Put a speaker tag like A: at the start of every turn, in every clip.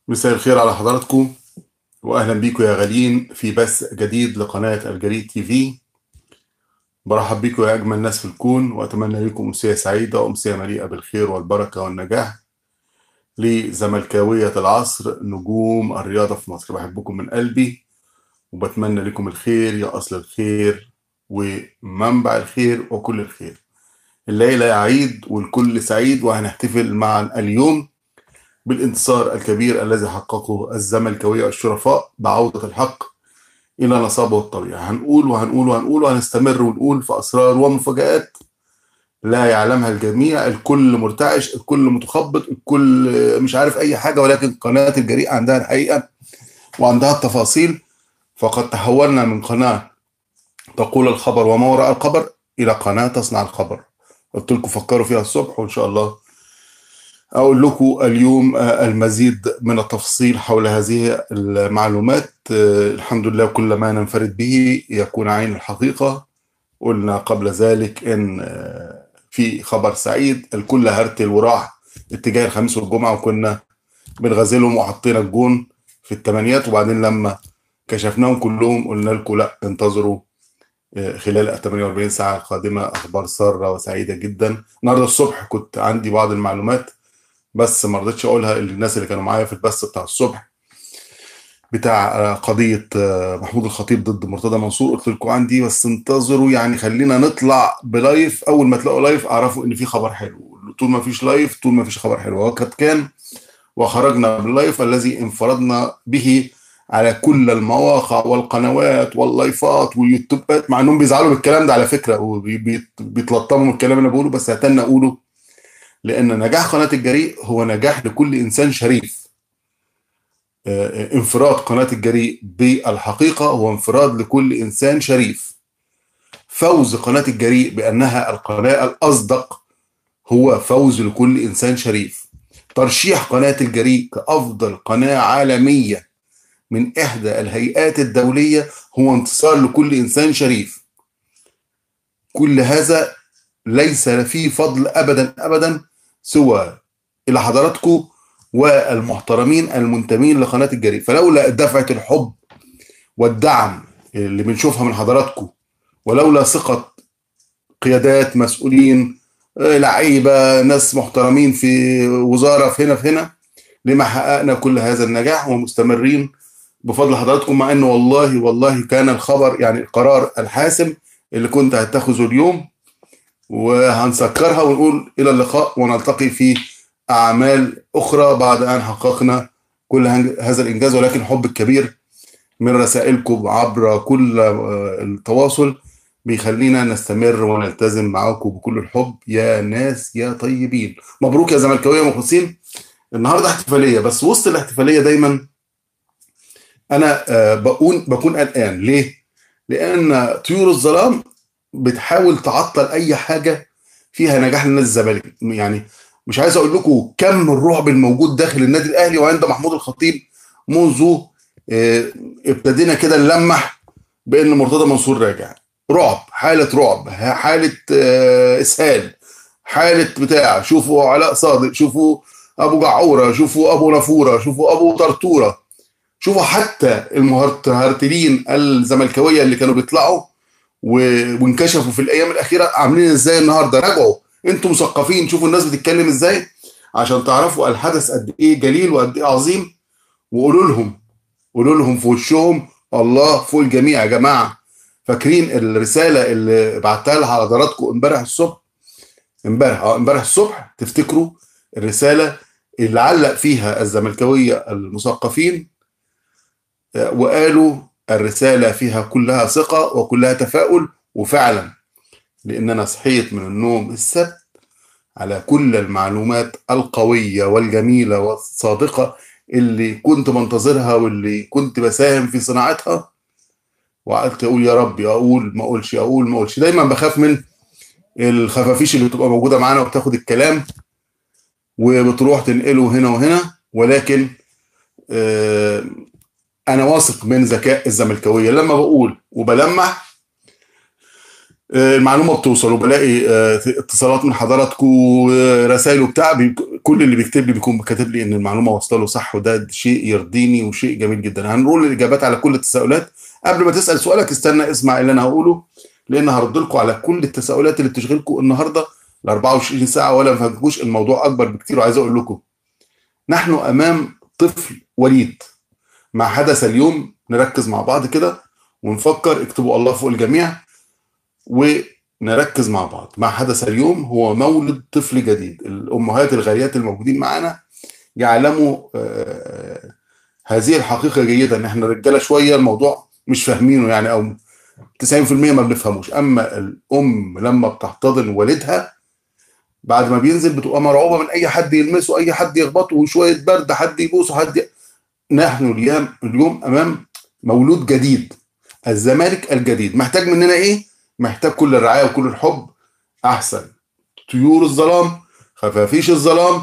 A: مساء الخير على حضراتكم واهلا بيكم يا غاليين في بث جديد لقناه الجريد تي في برحب بيكم يا اجمل ناس في الكون واتمنى لكم امسيه سعيده وامسيه مليئه بالخير والبركه والنجاح لزملكاويه العصر نجوم الرياضه في مصر بحبكم من قلبي وبتمنى لكم الخير يا اصل الخير ومنبع الخير وكل الخير الليله يا عيد والكل سعيد وهنحتفل معا اليوم بالانتصار الكبير الذي حققه الزملكاويه الشرفاء بعوده الحق الى نصابه الطبيعي هنقول وهنقول وهنقول وهنستمر ونقول في اسرار ومفاجآت لا يعلمها الجميع الكل مرتعش الكل متخبط الكل مش عارف اي حاجه ولكن قناه الجريء عندها الحقيقه وعندها التفاصيل فقد تحولنا من قناه تقول الخبر وما وراء الخبر الى قناه تصنع الخبر قلت لكم فكروا فيها الصبح وان شاء الله أقول لكم اليوم المزيد من التفصيل حول هذه المعلومات الحمد لله كل ما ننفرد به يكون عين الحقيقة قلنا قبل ذلك إن في خبر سعيد الكل هرتل وراح اتجاه الخميس والجمعة وكنا بنغازلهم وحطينا الجون في الثمانيات وبعدين لما كشفناهم كلهم قلنا لكم لا انتظروا خلال ال 48 ساعة القادمة أخبار سارة وسعيدة جدا النهاردة الصبح كنت عندي بعض المعلومات بس ما رضيتش اقولها للناس اللي كانوا معايا في البث بتاع الصبح بتاع قضيه محمود الخطيب ضد مرتضى منصور قلت لكم عندي بس انتظروا يعني خلينا نطلع بلايف اول ما تلاقوا لايف اعرفوا ان في خبر حلو طول ما فيش لايف طول ما فيش خبر حلو وقد كان وخرجنا باللايف الذي انفردنا به على كل المواقع والقنوات واللايفات واليوتيوبات مع انهم بيزعلوا بالكلام ده على فكره وبيتلطموا من الكلام اللي بقوله بس هتنى اقوله لان نجاح قناه الجريء هو نجاح لكل انسان شريف انفراد قناه الجريء بالحقيقه هو انفراد لكل انسان شريف فوز قناه الجريء بانها القناه الاصدق هو فوز لكل انسان شريف ترشيح قناه الجريء كافضل قناه عالميه من احدى الهيئات الدوليه هو انتصار لكل انسان شريف كل هذا ليس فيه فضل ابدا ابدا سوى الى حضراتكم والمحترمين المنتمين لقناه الجريء فلولا دفعه الحب والدعم اللي بنشوفها من حضراتكم ولولا ثقه قيادات مسؤولين لعيبه ناس محترمين في وزاره في هنا في هنا لما حققنا كل هذا النجاح ومستمرين بفضل حضراتكم مع انه والله والله كان الخبر يعني القرار الحاسم اللي كنت هتاخذه اليوم وهنسكرها ونقول الى اللقاء ونلتقي في اعمال اخرى بعد ان حققنا كل هذا الانجاز ولكن الحب الكبير من رسائلكم عبر كل التواصل بيخلينا نستمر ونلتزم معاكم بكل الحب يا ناس يا طيبين مبروك يا زملكاويه مخلصين النهارده احتفاليه بس وسط الاحتفاليه دايما انا بكون بكون قلقان ليه؟ لان طيور الظلام بتحاول تعطل اي حاجه فيها نجاح لنادي الزمالك يعني مش عايز اقول لكم كم الرعب الموجود داخل النادي الاهلي وعند محمود الخطيب منذ ابتدينا كده نلمح بان مرتضى منصور راجع رعب حاله رعب حاله اسهال حاله بتاع شوفوا علاء صادق شوفوا ابو جعوره شوفوا ابو نافوره شوفوا ابو طرطوره شوفوا حتى المهرتلين الزملكاويه اللي كانوا بيطلعوا وانكشفوا في الايام الاخيره عاملين ازاي النهارده راجعوا انتم مثقفين شوفوا الناس بتتكلم ازاي عشان تعرفوا الحدث قد ايه جليل وقد ايه عظيم وقولوا لهم قولوا لهم في وشهم الله فوق الجميع يا جماعه فاكرين الرساله اللي بعتها لها حضراتكم امبارح الصبح امبارح اه امبارح الصبح تفتكروا الرساله اللي علق فيها الزملكاويه المثقفين وقالوا الرسالة فيها كلها ثقة وكلها تفاؤل وفعلا لأن أنا صحيت من النوم السبت على كل المعلومات القوية والجميلة والصادقة اللي كنت منتظرها واللي كنت بساهم في صناعتها وقعدت أقول يا ربي أقول ما أقولش أقول ما أقولش دايما بخاف من الخفافيش اللي بتبقى موجودة معانا وبتاخد الكلام وبتروح تنقله هنا وهنا ولكن آه انا واثق من ذكاء الزملكاويه لما بقول وبلمح آه، المعلومه بتوصل وبلاقي آه، اتصالات من حضراتكم ورسائل وبتاع بي- كل اللي بيكتب لي بيكون كاتب لي ان المعلومه واصله له صح وده شيء يرضيني وشيء جميل جدا هنقول الاجابات على كل التساؤلات قبل ما تسال سؤالك استنى اسمع اللي انا هقوله لان هرد لكم على كل التساؤلات اللي بتشغلكم النهارده ال 24 ساعه ولا ما فهمتكوش الموضوع اكبر بكتير وعايز اقول لكم نحن امام طفل وليد ما حدث اليوم نركز مع بعض كده ونفكر اكتبوا الله فوق الجميع ونركز مع بعض ما حدث اليوم هو مولد طفل جديد الامهات الغاليات الموجودين معانا يعلموا آه، هذه الحقيقه جيدا ان احنا رجاله شويه الموضوع مش فاهمينه يعني او 90% ما بنفهموش اما الام لما بتحتضن والدها بعد ما بينزل بتبقى مرعوبه من اي حد يلمسه اي حد يخبطه وشويه برد حد يبوسه حد ي... نحن اليوم اليوم امام مولود جديد الزمالك الجديد محتاج مننا ايه محتاج كل الرعايه وكل الحب احسن طيور الظلام خفافيش الظلام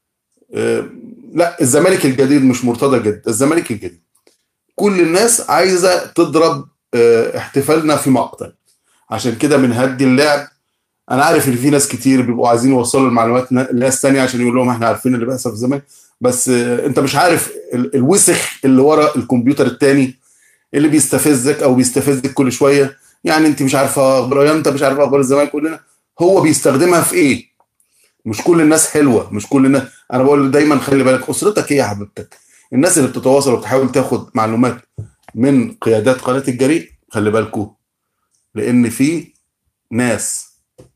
A: آه، لا الزمالك الجديد مش مرتضى جد الزمالك الجديد كل الناس عايزه تضرب آه، احتفالنا في مقتل عشان كده بنهدي اللعب انا عارف ان في ناس كتير بيبقوا عايزين يوصلوا المعلومات لناس تانية عشان يقول لهم احنا عارفين اللي بيحصل في الزمالك بس آه، انت مش عارف ال- الوسخ اللي ورا الكمبيوتر التاني اللي بيستفزك او بيستفزك كل شويه يعني انت مش عارفه اخبار انت مش عارفه اخبار الزمالك كلنا هو بيستخدمها في ايه مش كل الناس حلوه مش كل الناس انا بقول دايما خلي بالك اسرتك ايه يا حبيبتك الناس اللي بتتواصل وبتحاول تاخد معلومات من قيادات قناه الجريء خلي بالكم لان في ناس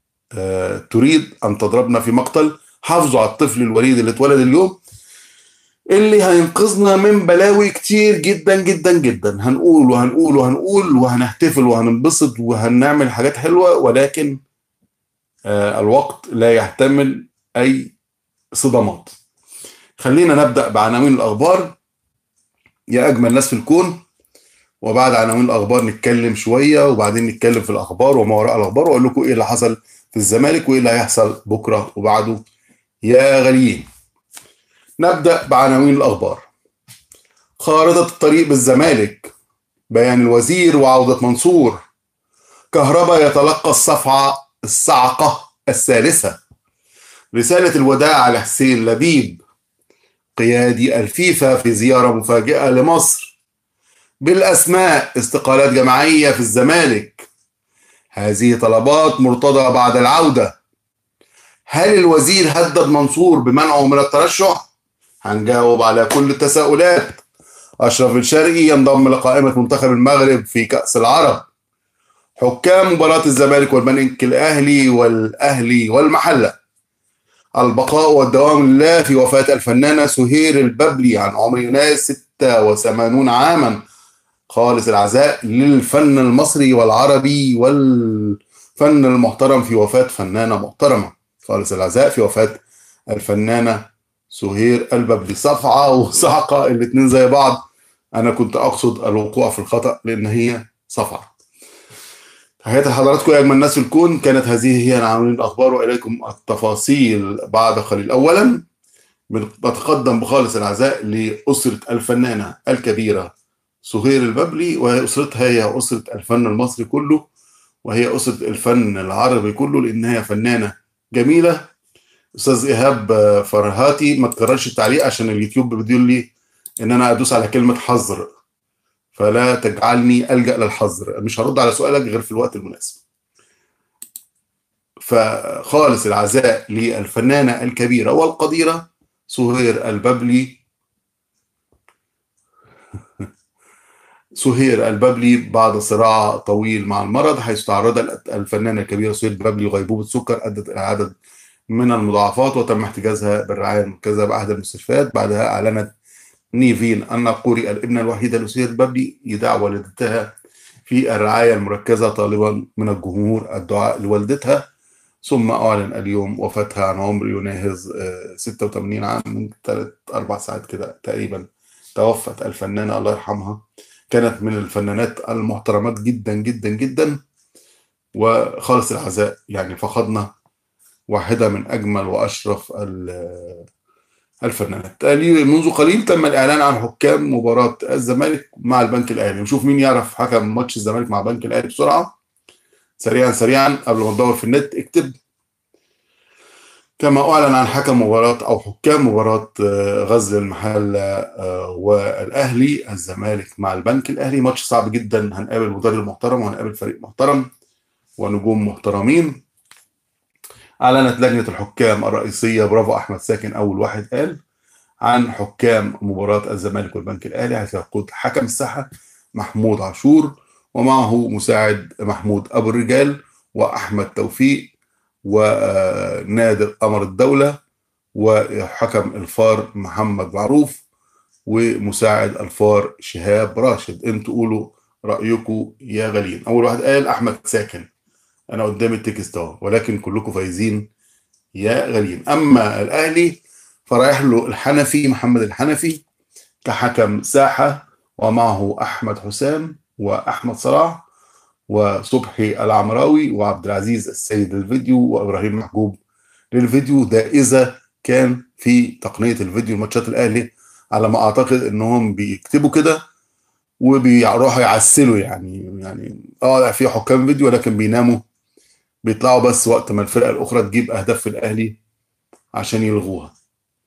A: آه تريد ان تضربنا في مقتل حافظوا على الطفل الوليد اللي اتولد اليوم اللي هينقذنا من بلاوي كتير جدا جدا جدا هنقول وهنقول وهنقول وهنحتفل وهننبسط وهنعمل حاجات حلوه ولكن آه الوقت لا يحتمل اي صدمات خلينا نبدا بعناوين الاخبار يا اجمل ناس في الكون وبعد عناوين الاخبار نتكلم شويه وبعدين نتكلم في الاخبار وما وراء الاخبار واقول لكم ايه اللي حصل في الزمالك وايه اللي هيحصل بكره وبعده يا غاليين نبدا بعناوين الاخبار خارطه الطريق بالزمالك بيان الوزير وعوده منصور كهربا يتلقى الصفعه الصعقه الثالثه رساله الوداع لحسين لبيب قيادي الفيفا في زياره مفاجئه لمصر بالاسماء استقالات جماعيه في الزمالك هذه طلبات مرتضى بعد العوده هل الوزير هدد منصور بمنعه من الترشح هنجاوب على كل التساؤلات اشرف الشرقي ينضم لقائمه منتخب المغرب في كاس العرب حكام مباراه الزمالك والبنك الاهلي والاهلي والمحله البقاء والدوام لله في وفاه الفنانه سهير الببلي عن عمر ناس 86 عاما خالص العزاء للفن المصري والعربي والفن المحترم في وفاة فنانة محترمة خالص العزاء في وفاة الفنانة سهير الببلي صفعة وصعقة الاتنين زي بعض أنا كنت أقصد الوقوع في الخطأ لأن هي صفعة تحياتي لحضراتكم يا أجمل الناس في الكون كانت هذه هي عناوين الأخبار وإليكم التفاصيل بعد قليل أولا بتقدم بخالص العزاء لأسرة الفنانة الكبيرة سهير الببلي وهي أسرتها هي أسرة الفن المصري كله وهي أسرة الفن العربي كله لأن هي فنانة جميلة أستاذ إيهاب فرهاتي ما تكررش التعليق عشان اليوتيوب بيقول لي إن أنا أدوس على كلمة حظر فلا تجعلني ألجأ للحظر مش هرد على سؤالك غير في الوقت المناسب فخالص العزاء للفنانة الكبيرة والقديرة سهير الببلي سهير الببلي بعد صراع طويل مع المرض حيث تعرضت الفنانة الكبيرة سهير الببلي غيبوبة سكر أدت إلى عدد من المضاعفات وتم احتجازها بالرعاية المركزة بأحد المستشفيات بعدها أعلنت نيفين الناقوري الابنة الوحيدة لسهير الببلي يدعى والدتها في الرعاية المركزة طالبا من الجمهور الدعاء لوالدتها ثم أعلن اليوم وفاتها عن عمر يناهز 86 عام من ثلاث أربع ساعات كده تقريبا توفت الفنانة الله يرحمها كانت من الفنانات المحترمات جدا جدا جدا وخالص العزاء يعني فقدنا واحدة من أجمل وأشرف الفنانات منذ قليل تم الإعلان عن حكام مباراة الزمالك مع البنك الأهلي نشوف مين يعرف حكم ماتش الزمالك مع البنك الأهلي بسرعة سريعا سريعا قبل ما تدور في النت اكتب كما أعلن عن حكم مباراة أو حكام مباراة غزل المحلة والأهلي الزمالك مع البنك الأهلي ماتش صعب جدا هنقابل مدرب محترم وهنقابل فريق محترم ونجوم محترمين أعلنت لجنة الحكام الرئيسية برافو أحمد ساكن أول واحد قال عن حكام مباراة الزمالك والبنك الأهلي حيث يقود حكم الساحة محمود عاشور ومعه مساعد محمود أبو الرجال وأحمد توفيق ونادر قمر الدولة وحكم الفار محمد معروف ومساعد الفار شهاب راشد انتوا قولوا رأيكم يا غاليين أول واحد قال أحمد ساكن أنا قدامي التكست أهو ولكن كلكم فايزين يا غاليين أما الأهلي فرايح له الحنفي محمد الحنفي كحكم ساحة ومعه أحمد حسام وأحمد صلاح وصبحي العمراوي وعبد العزيز السيد للفيديو وابراهيم محجوب للفيديو ده اذا كان في تقنيه الفيديو ماتشات الاهلي على ما اعتقد انهم بيكتبوا كده وبيروحوا يعسلوا يعني يعني اه في حكام فيديو ولكن بيناموا بيطلعوا بس وقت ما الفرقه الاخرى تجيب اهداف في الاهلي عشان يلغوها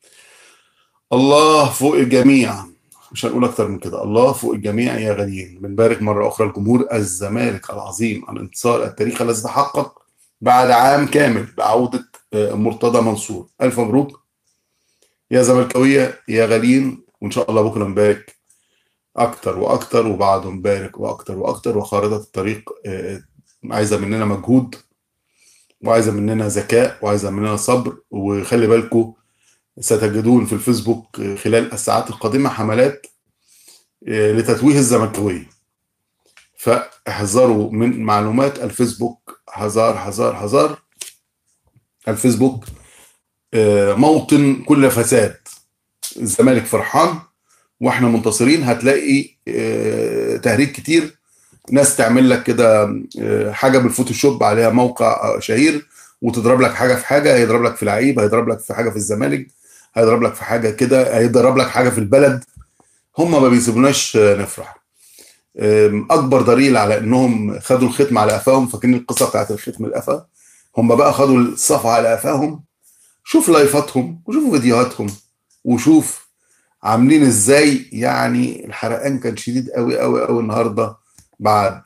A: الله فوق الجميع مش هنقول اكتر من كده الله فوق الجميع يا غاليين بنبارك مره اخرى لجمهور الزمالك العظيم الانتصار التاريخي الذي تحقق بعد عام كامل بعوده مرتضى منصور الف مبروك يا زملكاويه يا غاليين وان شاء الله بكره نبارك اكتر واكتر وبعده نبارك واكتر واكتر وخارطه الطريق عايزه مننا مجهود وعايزه مننا ذكاء وعايزه مننا صبر وخلي بالكم ستجدون في الفيسبوك خلال الساعات القادمة حملات لتتويه الزملكاوية فاحذروا من معلومات الفيسبوك حذار حذار حذار الفيسبوك موطن كل فساد الزمالك فرحان واحنا منتصرين هتلاقي تهريج كتير ناس تعمل لك كده حاجه بالفوتوشوب عليها موقع شهير وتضرب لك حاجه في حاجه هيضرب لك في لعيب هيضرب لك في حاجه في الزمالك هيضرب لك في حاجه كده هيضرب لك حاجه في البلد هم ما بيسيبوناش نفرح اكبر دليل على انهم خدوا الختم على قفاهم فاكرين القصه بتاعت الختم القفا هم بقى خدوا الصفعه على قفاهم شوف لايفاتهم وشوف فيديوهاتهم وشوف عاملين ازاي يعني الحرقان كان شديد قوي قوي قوي النهارده بعد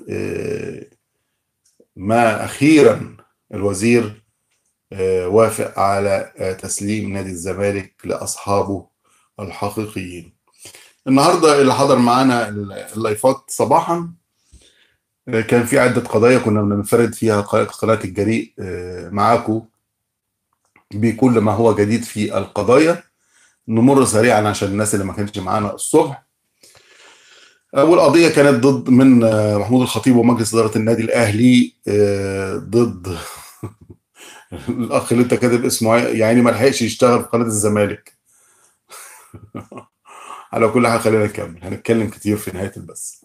A: ما اخيرا الوزير وافق على تسليم نادي الزمالك لاصحابه الحقيقيين. النهارده اللي حضر معانا اللايفات صباحا كان في عده قضايا كنا بننفرد فيها قناه الجريء معاكم بكل ما هو جديد في القضايا نمر سريعا عشان الناس اللي ما كانتش معانا الصبح اول قضيه كانت ضد من محمود الخطيب ومجلس اداره النادي الاهلي ضد الاخ اللي انت كاتب اسمه يعني ما لحقش يشتغل في قناه الزمالك على كل حال خلينا نكمل هنتكلم كتير في نهايه البث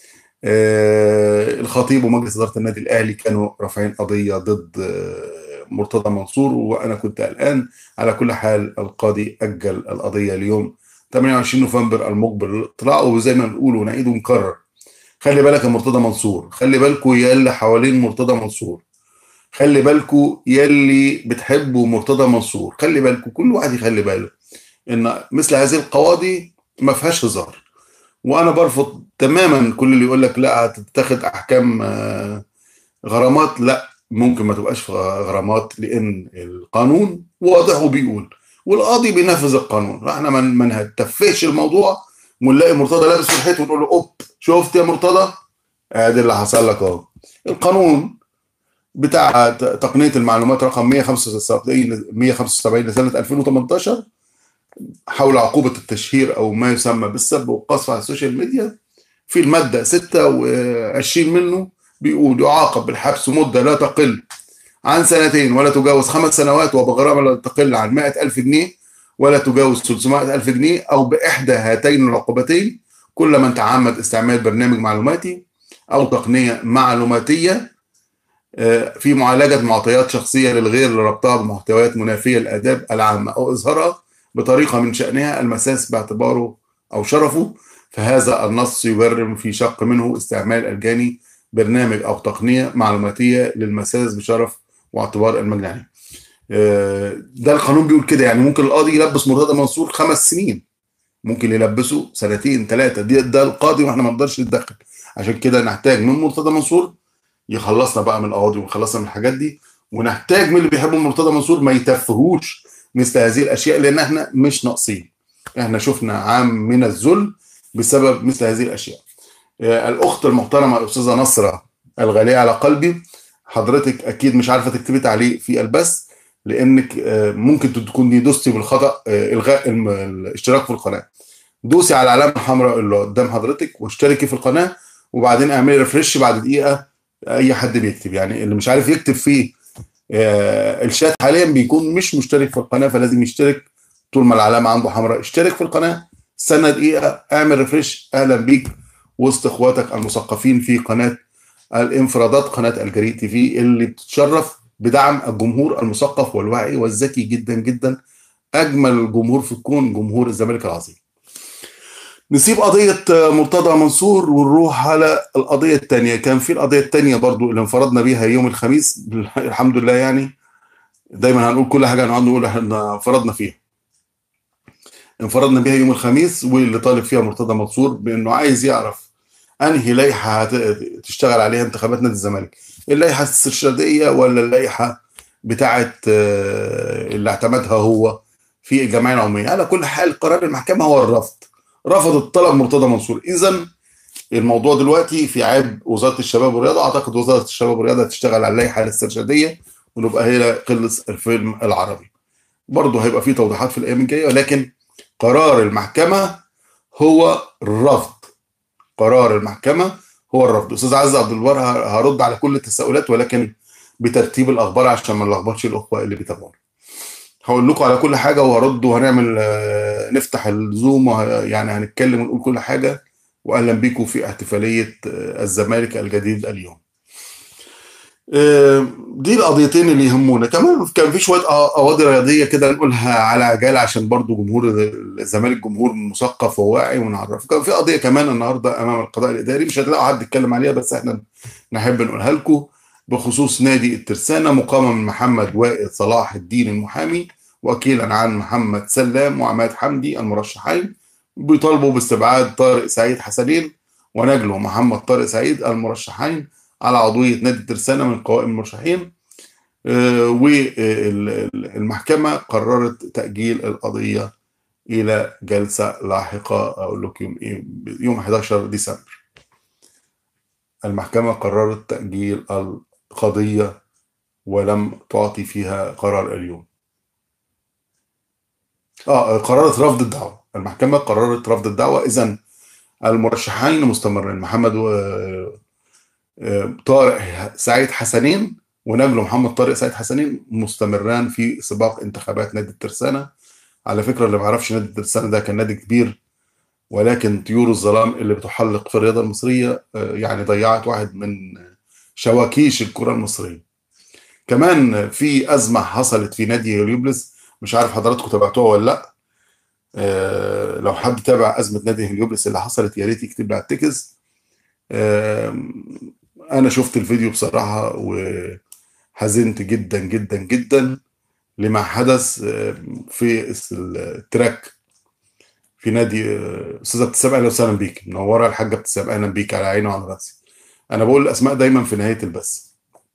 A: آه الخطيب ومجلس اداره النادي الاهلي كانوا رافعين قضيه ضد آه مرتضى منصور وانا كنت قلقان على كل حال القاضي اجل القضيه اليوم 28 نوفمبر المقبل للاطلاع وزي ما بنقول ونعيد ونكرر خلي بالك يا مرتضى منصور خلي بالكوا يا اللي حوالين مرتضى منصور خلي بالكوا يلي بتحبوا مرتضى منصور خلي بالكوا كل واحد يخلي باله ان مثل هذه القواضي ما فيهاش هزار وانا برفض تماما كل اللي يقول لك لا هتتخذ احكام غرامات لا ممكن ما تبقاش غرامات لان القانون واضح وبيقول والقاضي بينفذ القانون احنا ما نتفهش الموضوع ونلاقي مرتضى لابس في الحيط ونقول له اوب شفت يا مرتضى ادي اللي حصل لك اهو القانون بتاع تقنيه المعلومات رقم 175 175 لسنه 2018 حول عقوبه التشهير او ما يسمى بالسب والقذف على السوشيال ميديا في الماده 26 منه بيقول يعاقب بالحبس مده لا تقل عن سنتين ولا تجاوز خمس سنوات وبغرامه لا تقل عن 100000 جنيه ولا تجاوز 300000 جنيه او باحدى هاتين العقوبتين كل من تعمد استعمال برنامج معلوماتي او تقنيه معلوماتيه في معالجه معطيات شخصيه للغير لربطها بمحتويات منافيه للاداب العامه او اظهارها بطريقه من شانها المساس باعتباره او شرفه فهذا النص يجرم في شق منه استعمال الجاني برنامج او تقنيه معلوماتيه للمساس بشرف واعتبار المجني عليه. آه، ده القانون بيقول كده يعني ممكن القاضي يلبس مرتضى منصور خمس سنين ممكن يلبسه سنتين ثلاثه ده القاضي واحنا ما نقدرش نتدخل عشان كده نحتاج من مرتضى منصور يخلصنا بقى من القواضي ويخلصنا من الحاجات دي ونحتاج من اللي بيحبوا مرتضى منصور ما يتفهوش مثل هذه الاشياء لان احنا مش ناقصين احنا شفنا عام من الذل بسبب مثل هذه الاشياء آه، الاخت المحترمه الاستاذه نصره الغاليه على قلبي حضرتك اكيد مش عارفه تكتبي تعليق في البث لانك آه، ممكن تكوني دوستي بالخطا آه، الغاء الم- الاشتراك في القناه دوسي على العلامه الحمراء اللي قدام حضرتك واشتركي في القناه وبعدين اعملي ريفرش بعد دقيقه اي حد بيكتب يعني اللي مش عارف يكتب فيه آه، الشات حاليا بيكون مش مشترك في القناه فلازم يشترك طول ما العلامه عنده حمراء اشترك في القناه استنى دقيقه اعمل ريفرش اهلا بيك وسط اخواتك المثقفين في قناه الانفرادات قناه الجريء تي في اللي بتتشرف بدعم الجمهور المثقف والواعي والذكي جدا جدا اجمل جمهور في الكون جمهور الزمالك العظيم نسيب قضية مرتضى منصور ونروح على القضية الثانية كان في القضية الثانية برضو اللي انفردنا بيها يوم الخميس الحمد لله يعني دايما هنقول كل حاجة هنقعد نقول احنا انفردنا فيها انفردنا بيها يوم الخميس واللي طالب فيها مرتضى منصور بانه عايز يعرف انهي لائحة هت- تشتغل عليها انتخابات نادي الزمالك اللائحة الاسترشادية ولا اللائحة بتاعت آه، اللي اعتمدها هو في الجمعية العمومية على كل حال قرار المحكمة هو الرفض رفضت طلب مرتضى منصور اذا الموضوع دلوقتي في عيب وزاره الشباب والرياضه اعتقد وزاره الشباب والرياضه هتشتغل على اللائحه الاسترشاديه ونبقى هي خلص الفيلم العربي برضه هيبقى في توضيحات في الايام الجايه ولكن قرار المحكمه هو الرفض قرار المحكمه هو الرفض استاذ عز عبد البر ه- هرد على كل التساؤلات ولكن بترتيب الاخبار عشان ما نلخبطش الاخوه اللي بيتابعونا هقول لكم على كل حاجه وهرد وهنعمل آه، نفتح الزوم وه- يعني هنتكلم ونقول كل حاجه واهلا بيكم في احتفاليه آه، الزمالك الجديد اليوم. آه، دي القضيتين اللي يهمونا كمان كان في شويه قوا- قواضي رياضيه كده نقولها على عجاله عشان برضو جمهور الزمالك جمهور مثقف وواعي ونعرف كان في قضيه كمان النهارده امام القضاء الاداري مش هتلاقوا حد يتكلم عليها بس احنا نحب نقولها لكم بخصوص نادي الترسانة مقامة من محمد وائل صلاح الدين المحامي وكيلا عن محمد سلام وعماد حمدي المرشحين بيطالبوا باستبعاد طارق سعيد حسنين ونجله محمد طارق سعيد المرشحين على عضوية نادي الترسانة من قوائم المرشحين والمحكمة قررت تأجيل القضية إلى جلسة لاحقة أقول لك يوم إيه يوم 11 ديسمبر المحكمة قررت تأجيل القضية ولم تعطي فيها قرار اليوم اه قررت رفض الدعوة المحكمة قررت رفض الدعوة إذا المرشحين مستمرين محمد و... آه، طارق سعيد حسنين ونجله محمد طارق سعيد حسنين مستمران في سباق انتخابات نادي الترسانة على فكرة اللي ما يعرفش نادي الترسانة ده كان نادي كبير ولكن طيور الظلام اللي بتحلق في الرياضة المصرية آه، يعني ضيعت واحد من شواكيش الكرة المصرية كمان في أزمة حصلت في نادي هليوبلس مش عارف حضراتكم تابعتوها ولا لأ آه، لو حد تابع أزمة نادي هليوبلس اللي حصلت يا ريت يكتب لي على التكس آه، أنا شفت الفيديو بصراحة وحزنت جدا جدا جدا لما حدث آه، في التراك في نادي آه، استاذه ابتسام اهلا وسهلا بيك منوره الحاجه ابتسام اهلا بيك على عيني وعلى راسي انا بقول الاسماء دايما في نهايه البث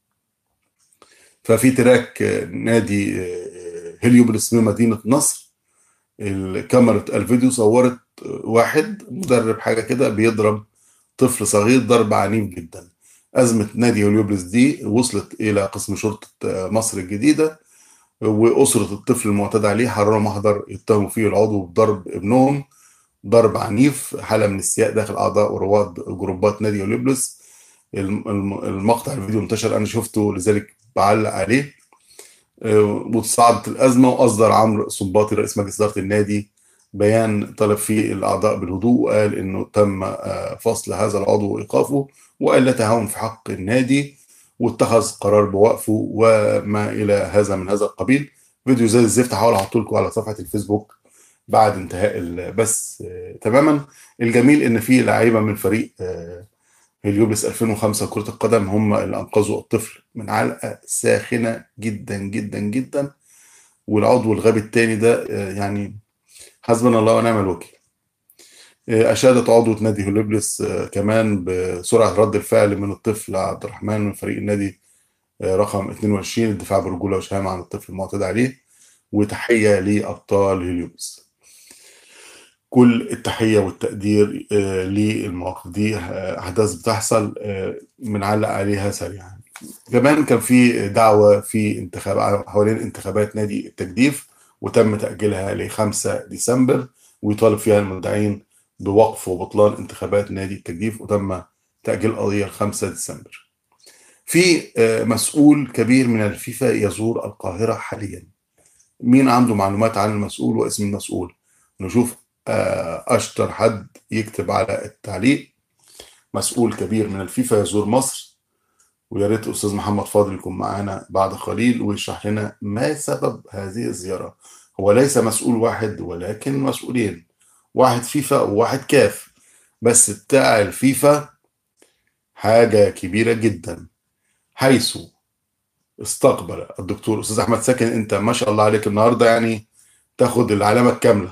A: ففي تراك آه، نادي آه، هليوبلس من مدينه نصر كاميرا الفيديو صورت آه، واحد مدرب حاجه كده بيضرب طفل صغير ضرب عنيف جدا ازمه نادي هليوبلس دي وصلت الى قسم شرطه آه، مصر الجديده واسره الطفل المعتدى عليه حرروا محضر يتهموا فيه العضو بضرب ابنهم ضرب عنيف حاله من السياق داخل اعضاء ورواد جروبات نادي اوليبلس الم- الم- المقطع الفيديو انتشر انا شفته لذلك بعلق عليه آه، وتصاعدت الازمه واصدر عمرو الصنباطي رئيس مجلس اداره النادي بيان طلب فيه الاعضاء بالهدوء وقال انه تم آه، فصل هذا العضو وايقافه وقال لا تهاون في حق النادي واتخذ قرار بوقفه وما الى هذا من هذا القبيل فيديو زي الزفت هحاول احطه لكم على صفحه الفيسبوك بعد انتهاء البث آه، تماما الجميل ان في لعيبه من فريق آه، هليوبلس 2005 كرة القدم هم اللي أنقذوا الطفل من علقة ساخنة جدا جدا جدا والعضو الغبي التاني ده آه، يعني حسبنا الله ونعم الوكيل آه، أشادت عضوة نادي هليوبلس آه، كمان بسرعة رد الفعل من الطفل عبد الرحمن من فريق النادي آه، رقم 22 الدفاع برجولة وشهامة عن الطفل المعتدى عليه وتحية لأبطال هليوبلس كل التحية والتقدير آه، للمواقف دي آه، أحداث بتحصل آه، بنعلق عليها سريعا كمان كان في دعوة في انتخاب حوالين انتخابات نادي التجديف وتم تأجيلها ل 5 ديسمبر ويطالب فيها المدعين بوقف وبطلان انتخابات نادي التجديف وتم تأجيل القضية ل 5 ديسمبر في آه، مسؤول كبير من الفيفا يزور القاهرة حاليا مين عنده معلومات عن المسؤول واسم المسؤول نشوف آه، أشطر حد يكتب على التعليق مسؤول كبير من الفيفا يزور مصر ويا ريت أستاذ محمد فاضل يكون معانا بعد قليل ويشرح لنا ما سبب هذه الزيارة هو ليس مسؤول واحد ولكن مسؤولين واحد فيفا وواحد كاف بس بتاع الفيفا حاجة كبيرة جدا حيث استقبل الدكتور أستاذ أحمد ساكن أنت ما شاء الله عليك النهاردة يعني تاخد العلامة الكاملة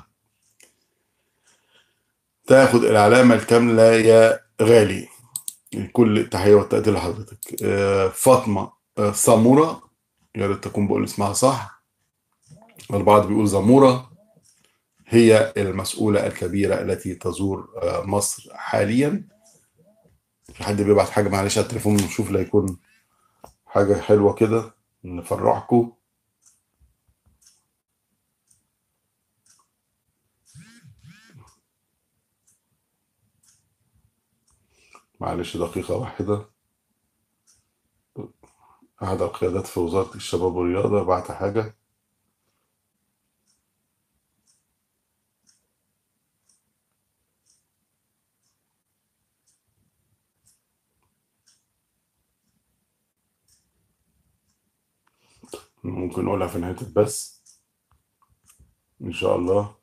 A: تاخد العلامة الكاملة يا غالي كل التحية والتقدير لحضرتك آه، فاطمة آه، سامورة يا ريت تكون بقول اسمها صح البعض بيقول زمورة هي المسؤولة الكبيرة التي تزور آه، مصر حاليا في حد بيبعت حاجة معلش على التليفون نشوف لا يكون حاجة حلوة كده نفرحكم معلش دقيقة واحدة أحد القيادات في وزارة الشباب والرياضة بعت حاجة ممكن نقولها في نهاية البث إن شاء الله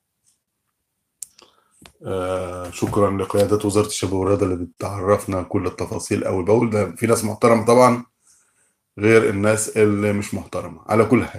A: آه شكرا لقيادة وزارة الشباب والرياضة اللي بتعرفنا كل التفاصيل أول بأول ده في ناس محترمة طبعا غير الناس اللي مش محترمة على كل حال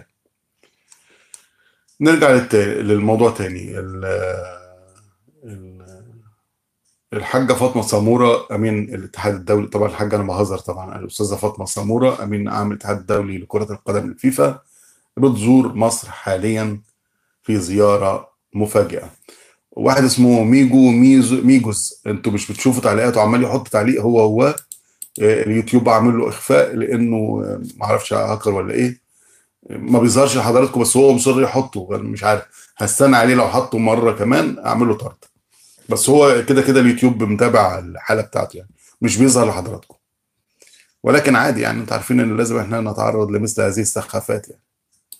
A: نرجع للت... للموضوع تاني ال... ال... الحاجة فاطمة سامورة أمين الاتحاد الدولي طبعا الحاجة أنا بهزر طبعا الأستاذة فاطمة سامورة أمين عام الاتحاد الدولي لكرة القدم الفيفا بتزور مصر حاليا في زيارة مفاجئة واحد اسمه ميجو ميزو ميجوز انتوا مش بتشوفوا تعليقاته عمال يحط تعليق هو هو آه، اليوتيوب عامل له اخفاء لانه آه، معرفش هاكر ولا ايه ما بيظهرش لحضراتكم بس هو مصر يحطه انا مش عارف هستنى عليه لو حطه مره كمان اعمل له طرد بس هو كده كده اليوتيوب متابع الحاله بتاعته يعني مش بيظهر لحضراتكم ولكن عادي يعني انتوا عارفين ان لازم احنا نتعرض لمثل هذه السخافات يعني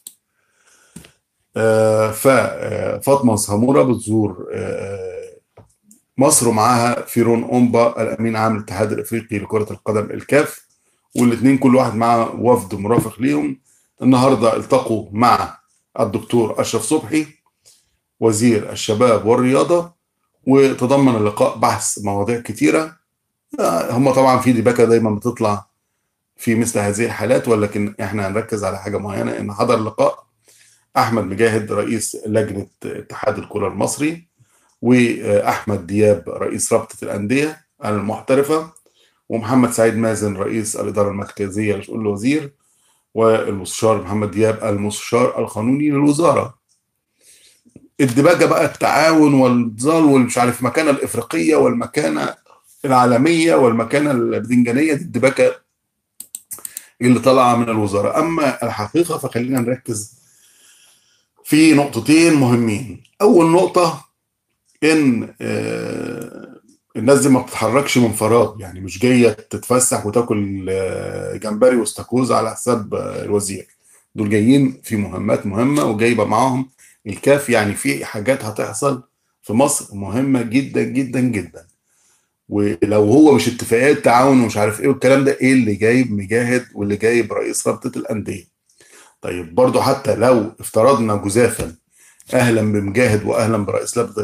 A: آه، ففاطمه ساموره بتزور آه، مصر ومعاها فيرون أومبا الأمين عام الاتحاد الأفريقي لكرة القدم الكاف والاثنين كل واحد معاه وفد مرافق ليهم النهارده التقوا مع الدكتور أشرف صبحي وزير الشباب والرياضة وتضمن اللقاء بحث مواضيع كتيرة آه، هم طبعا في ديباكة دايما بتطلع في مثل هذه الحالات ولكن احنا هنركز على حاجة معينة ان حضر اللقاء احمد مجاهد رئيس لجنة اتحاد الكرة المصري واحمد دياب رئيس رابطة الأندية المحترفة ومحمد سعيد مازن رئيس الإدارة المركزية لشؤون الوزير والمستشار محمد دياب المستشار القانوني للوزارة الدباجة بقى التعاون والنضال والمش عارف المكانة الإفريقية والمكانة العالمية والمكانة البدنجانية دي الدباجة اللي طالعة من الوزارة أما الحقيقة فخلينا نركز في نقطتين مهمين أول نقطة إن آه، الناس دي ما بتتحركش من فراغ يعني مش جاية تتفسح وتاكل آه، جمبري واستاكوزا على حساب آه، الوزير دول جايين في مهمات مهمة وجايبة معاهم الكاف يعني في حاجات هتحصل في مصر مهمة جدا جدا جدا ولو هو مش اتفاقيات تعاون ومش عارف ايه والكلام ده ايه اللي جايب مجاهد واللي جايب رئيس رابطة الأندية طيب برضو حتى لو افترضنا جزافا اهلا بمجاهد واهلا برئيس رابطة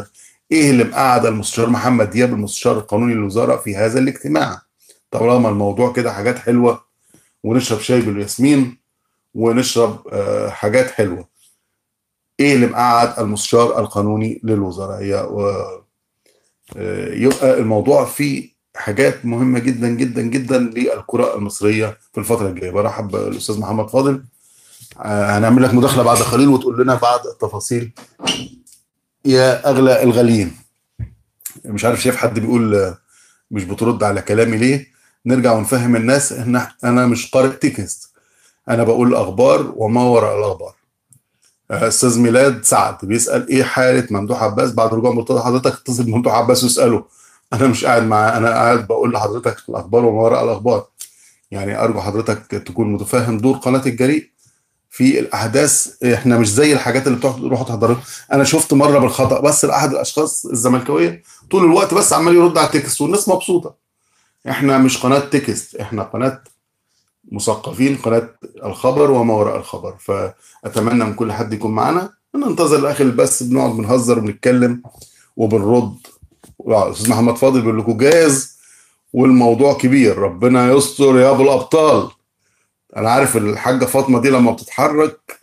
A: ايه اللي مقعد المستشار محمد دياب المستشار القانوني للوزاره في هذا الاجتماع طالما الموضوع كده حاجات حلوه ونشرب شاي بالياسمين ونشرب آه، حاجات حلوه ايه اللي مقعد المستشار القانوني للوزراء هي و- آه، يبقى الموضوع فيه حاجات مهمه جدا جدا جدا للكره المصريه في الفتره الجايه برحب بالاستاذ محمد فاضل آه، هنعمل لك مداخله بعد قليل وتقول لنا بعض التفاصيل يا اغلى الغاليين مش عارف شايف حد بيقول آه، مش بترد على كلامي ليه نرجع ونفهم الناس ان انا مش قارئ تكست انا بقول الاخبار وما وراء الاخبار آه، استاذ ميلاد سعد بيسال ايه حاله ممدوح عباس بعد رجوع مرتضى حضرتك اتصل بممدوح عباس واساله انا مش قاعد معاه انا قاعد بقول لحضرتك الاخبار وما وراء الاخبار يعني ارجو حضرتك تكون متفهم دور قناه الجريء في الاحداث احنا مش زي الحاجات اللي بتروحوا تروحوا تحضروها انا شفت مره بالخطا بس لاحد الاشخاص الزملكاويه طول الوقت بس عمال يرد على التكست والناس مبسوطه احنا مش قناه تكست احنا قناه مثقفين قناه الخبر وما وراء الخبر فاتمنى من كل حد يكون معانا ننتظر الاخر بس بنقعد بنهزر وبنتكلم وبنرد استاذ محمد فاضل بيقول لكم جاهز والموضوع كبير ربنا يستر يا ابو الابطال انا عارف الحاجه فاطمه دي لما بتتحرك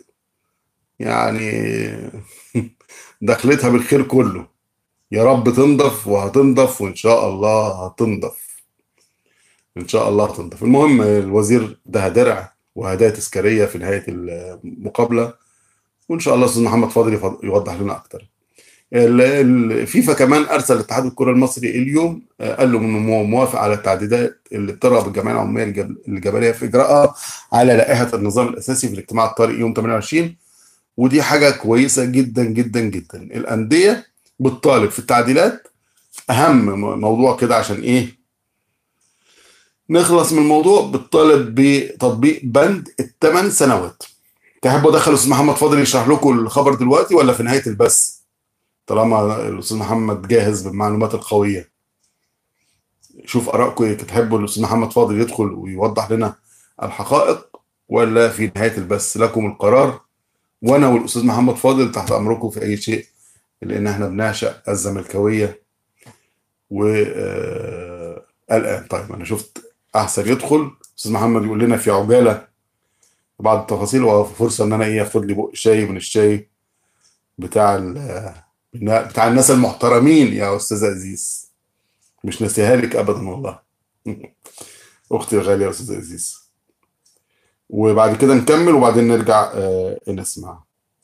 A: يعني دخلتها بالخير كله يا رب تنضف وهتنضف وان شاء الله هتنضف ان شاء الله هتنضف المهم الوزير ده درع وهدايا تذكاريه في نهايه المقابله وان شاء الله استاذ محمد فاضل يفض- يوضح لنا اكتر ال- الفيفا كمان ارسل اتحاد الكره المصري اليوم آه، قال له انه مو- موافق على التعديلات اللي بترغب الجمعيه العموميه الجب- الجبليه في اجراءها على لائحه النظام الاساسي في الاجتماع الطارئ يوم 28 ودي حاجه كويسه جدا جدا جدا الانديه بتطالب في التعديلات اهم م- موضوع كده عشان ايه نخلص من الموضوع بتطالب بتطبيق بند الثمان سنوات تحبوا ادخل الاستاذ محمد فاضل يشرح لكم الخبر دلوقتي ولا في نهايه البث طالما الاستاذ محمد جاهز بالمعلومات القويه شوف ارائكم ايه تحبوا الاستاذ محمد فاضل يدخل ويوضح لنا الحقائق ولا في نهايه البث لكم القرار وانا والاستاذ محمد فاضل تحت امركم في اي شيء لان احنا بنعشق الزملكاويه و آه، الان طيب انا شفت احسن يدخل استاذ محمد يقول لنا في عجاله بعض التفاصيل وفرصه ان انا ايه اخد لي بق شاي من الشاي بتاع ال- بتاع الناس المحترمين يا استاذ عزيز مش ناسيها لك ابدا والله اختي الغاليه يا استاذ عزيز وبعد كده نكمل وبعدين نرجع آه نسمع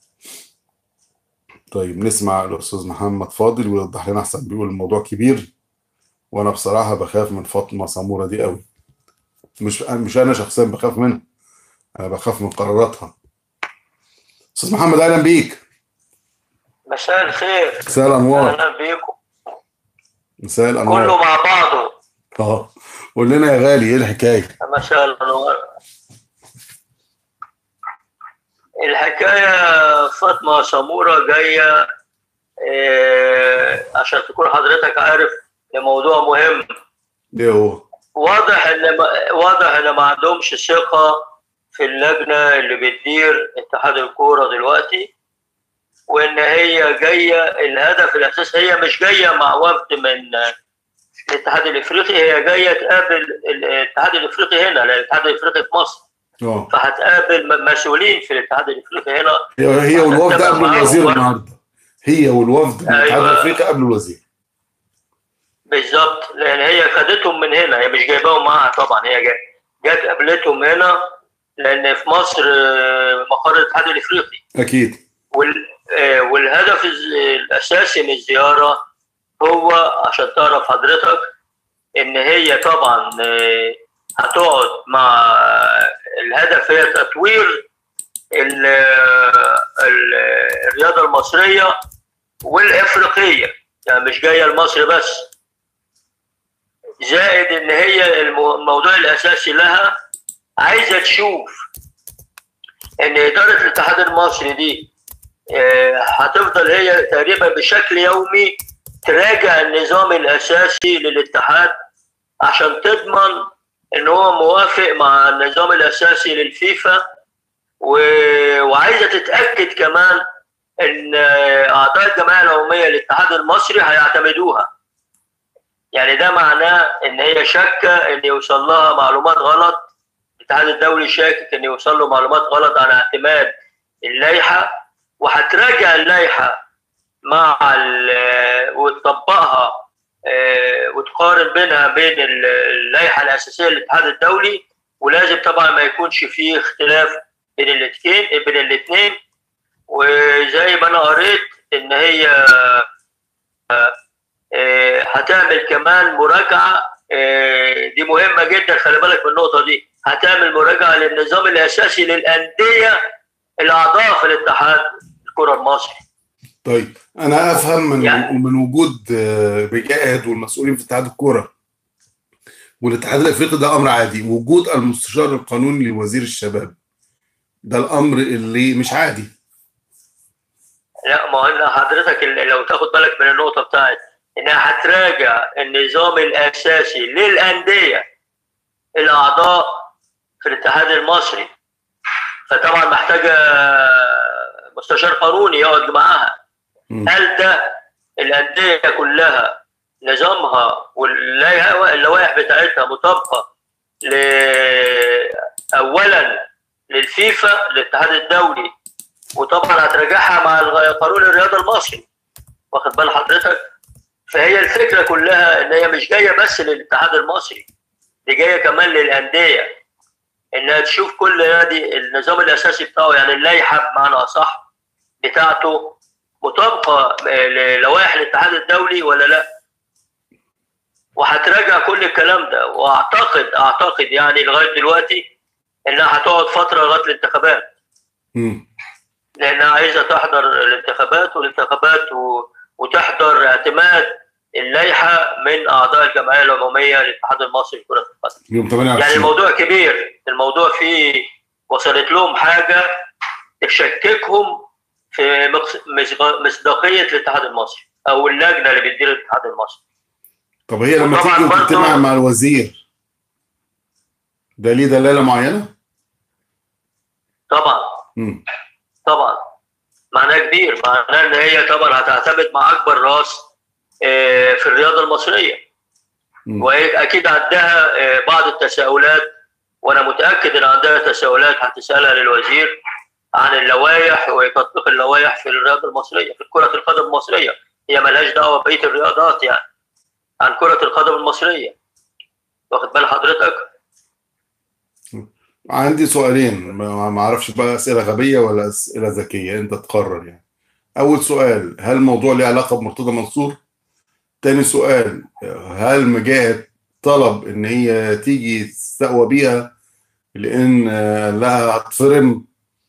A: طيب نسمع الاستاذ محمد فاضل ويوضح لنا احسن بيقول الموضوع كبير وانا بصراحه بخاف من فاطمه سموره دي قوي مش مش انا شخصيا بخاف منها انا بخاف من قراراتها استاذ محمد اهلا بيك
B: مساء الخير
A: مساء الانوار
B: اهلا بيكم
A: مساء
B: كله
A: الانوار
B: مع بعضه
A: اه قول لنا يا غالي ايه الحكايه
B: مساء الانوار الحكايه فاطمه سموره جايه آه، عشان تكون حضرتك عارف لموضوع مهم
A: ايه هو
B: واضح ان ما واضح ان ما عندهمش ثقه في اللجنه اللي بتدير اتحاد الكوره دلوقتي وان هي جايه الهدف الاساسي هي مش جايه مع وفد من الاتحاد الافريقي هي جايه تقابل الاتحاد الافريقي هنا لان الاتحاد الافريقي في مصر
A: اه
B: فهتقابل م- مسؤولين في الاتحاد الافريقي هنا
A: هي هي والوفد
B: هتتفق
A: قبل
B: معاهم
A: الوزير
B: برضه.
A: النهارده هي والوفد من الاتحاد
B: أيوة.
A: الافريقي قبل الوزير
B: بالظبط لان هي خدتهم من هنا هي مش جايباهم معاها طبعا هي جا- جت قابلتهم هنا لان في مصر آه، مقر الاتحاد الافريقي
A: اكيد
B: وال آه، والهدف الز- الاساسي من الزياره هو عشان تعرف حضرتك ان هي طبعا آه، هتقعد مع الهدف هي تطوير ال- ال- الرياضه المصريه والافريقيه يعني مش جايه لمصر بس زائد ان هي المو- الموضوع الاساسي لها عايزه تشوف ان اداره الاتحاد المصري دي آه، هتفضل هي تقريبا بشكل يومي تراجع النظام الاساسي للاتحاد عشان تضمن ان هو موافق مع النظام الاساسي للفيفا و... وعايزه تتاكد كمان ان اعضاء الجمعيه العموميه للاتحاد المصري هيعتمدوها يعني ده معناه ان هي شاكه ان يوصل لها معلومات غلط الاتحاد الدولي شاكك ان يوصل له معلومات غلط عن اعتماد اللائحه وهتراجع اللائحه مع وتطبقها وتقارن بينها بين اللائحه الاساسيه للاتحاد الدولي ولازم طبعا ما يكونش فيه اختلاف بين الاثنين بين الاثنين وزي ما انا قريت ان هي هتعمل كمان مراجعه دي مهمه جدا خلي بالك من النقطه دي هتعمل مراجعه للنظام الاساسي للانديه الاعضاء في الاتحاد الكره المصري
A: طيب انا افهم من
B: يعني-
A: من وجود رجائد والمسؤولين في اتحاد الكوره والاتحاد الافريقي ده امر عادي وجود المستشار القانوني لوزير الشباب ده الامر اللي مش عادي
B: لا ما هو حضرتك ال- لو تاخد بالك من النقطه بتاعت انها هتراجع النظام الاساسي للانديه الاعضاء في الاتحاد المصري فطبعا محتاجه مستشار قانوني يقعد معاها
A: مم.
B: هل ده الانديه كلها نظامها واللوائح بتاعتها مطابقه ل اولا للفيفا الاتحاد الدولي وطبعا هتراجعها مع الغ- قانون الرياضه المصري واخد بال حضرتك فهي الفكره كلها ان هي مش جايه بس للاتحاد المصري دي جايه كمان للانديه انها تشوف كل نادي النظام الاساسي بتاعه يعني اللائحه بمعنى اصح بتاعته مطابقه للوائح الاتحاد الدولي ولا لا وهتراجع كل الكلام ده واعتقد اعتقد يعني لغايه دلوقتي انها هتقعد فتره لغايه الانتخابات
A: مم.
B: لانها عايزه تحضر الانتخابات والانتخابات و... وتحضر اعتماد اللائحه من اعضاء الجمعيه العموميه للاتحاد المصري لكره القدم
A: يوم
B: يعني
A: 28
B: الموضوع كبير الموضوع فيه وصلت لهم حاجه تشككهم في مقص- مصد- مصداقيه الاتحاد المصري او اللجنه اللي بتدير الاتحاد المصري
A: طب هي لما
B: وطبعاً
A: تيجي
B: برضه-
A: وتجتمع مع الوزير ده ليه دلاله معينه؟
B: طبعا
A: مم.
B: طبعا معناه كبير معناه ان هي طبعا هتعتمد مع اكبر راس آه، في الرياضه المصريه
A: مم.
B: واكيد عندها آه، بعض التساؤلات وانا متاكد ان عندها تساؤلات هتسالها للوزير عن اللوائح وتطبيق اللوائح في الرياضه المصريه في كره القدم المصريه هي ملهاش دعوه بقيه الرياضات يعني عن كره القدم المصريه واخد بال حضرتك
A: عندي سؤالين ما ما اعرفش بقى اسئله غبيه ولا اسئله ذكيه انت تقرر يعني اول سؤال هل الموضوع ليه علاقه بمرتضى منصور تاني سؤال هل مجاهد طلب ان هي تيجي تستقوى بيها لان آه، لها هتفرم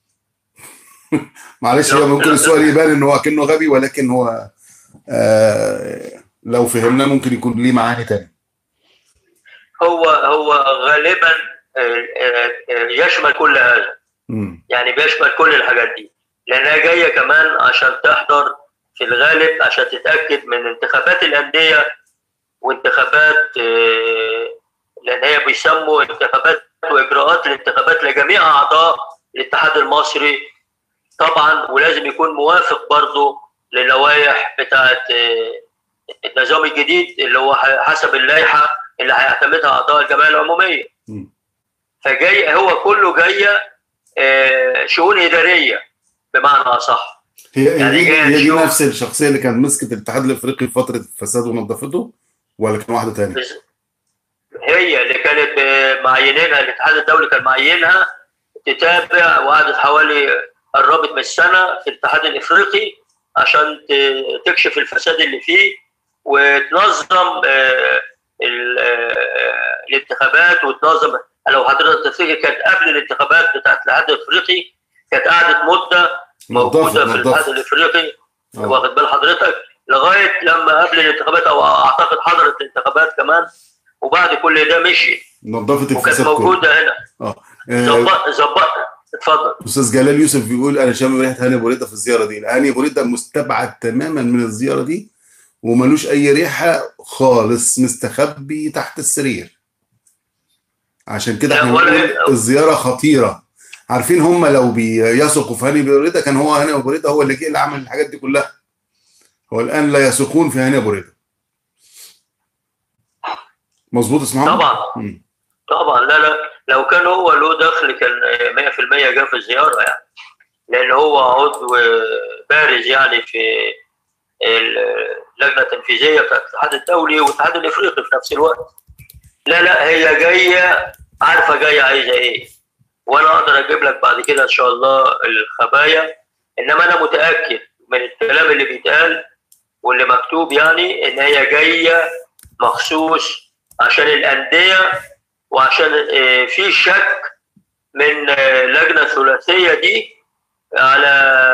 A: معلش هو ممكن السؤال يبان ان هو كأنه غبي ولكن هو آه لو فهمنا ممكن يكون ليه معاني تاني
B: هو هو غالبا آه، آه، آه، يشمل كل هذا
A: مم.
B: يعني بيشمل كل الحاجات دي لانها جايه كمان عشان تحضر في الغالب عشان تتاكد من انتخابات الانديه وانتخابات آه، لان هي بيسموا انتخابات واجراءات الانتخابات لجميع اعضاء الاتحاد المصري طبعا ولازم يكون موافق برضه للوائح بتاعه آه، النظام الجديد اللي هو حسب اللائحه اللي هيعتمدها اعضاء الجمعيه العموميه
A: مم.
B: فجاي هو كله جايه آه، شؤون اداريه بمعنى اصح
A: هي
B: يعني
A: هي دي,
B: جاي
A: هي دي
B: نشوف-
A: نفس الشخصيه اللي كانت مسكت الاتحاد الافريقي في فتره الفساد ونظفته ولا كان واحده تانية؟
B: بس هي اللي كانت آه، معينينها الاتحاد الدولي كان معينها تتابع وقعدت حوالي قربت من السنه في الاتحاد الافريقي عشان ت- تكشف الفساد اللي فيه وتنظم آه، ال- آه، الانتخابات وتنظم لو حضرتك تفتكر كانت قبل الانتخابات بتاعت الاتحاد الافريقي كانت قعدت مده موجوده
A: نظفت
B: في الاتحاد
A: نظفت
B: الافريقي
A: آه.
B: واخد بال حضرتك لغايه لما قبل الانتخابات او اعتقد حضرت الانتخابات كمان وبعد كل ده مشي
A: نظفت
B: وكانت
A: الفساد كله
B: موجوده هنا
A: اه آه،
B: ظبط ظبط اتفضل
A: استاذ جلال يوسف بيقول انا شامم ريحه هاني ابو رده في الزياره دي هاني ابو رده مستبعد تماما من الزياره دي وملوش اي ريحه خالص مستخبي تحت السرير عشان كده
B: لا،
A: احنا
B: ولا-
A: بنقول الزياره خطيره عارفين هم لو بيثقوا في هاني ابو رضا كان هو هاني ابو رضا هو اللي جه اللي عمل الحاجات دي كلها هو الان لا يثقون في هاني ابو رضا مظبوط اسمه
B: طبعا طبعا لا لا لو كان هو له دخل كان 100% جه في الزياره يعني لان هو عضو بارز يعني في اللجنه التنفيذيه بتاعت الاتحاد الدولي والاتحاد الافريقي في نفس الوقت لا لا هي جايه عارفه جايه عايزه ايه وانا اقدر اجيب لك بعد كده ان شاء الله الخبايا انما انا متاكد من الكلام اللي بيتقال واللي مكتوب يعني ان هي جايه مخصوص عشان الانديه وعشان في شك من لجنه الثلاثيه دي على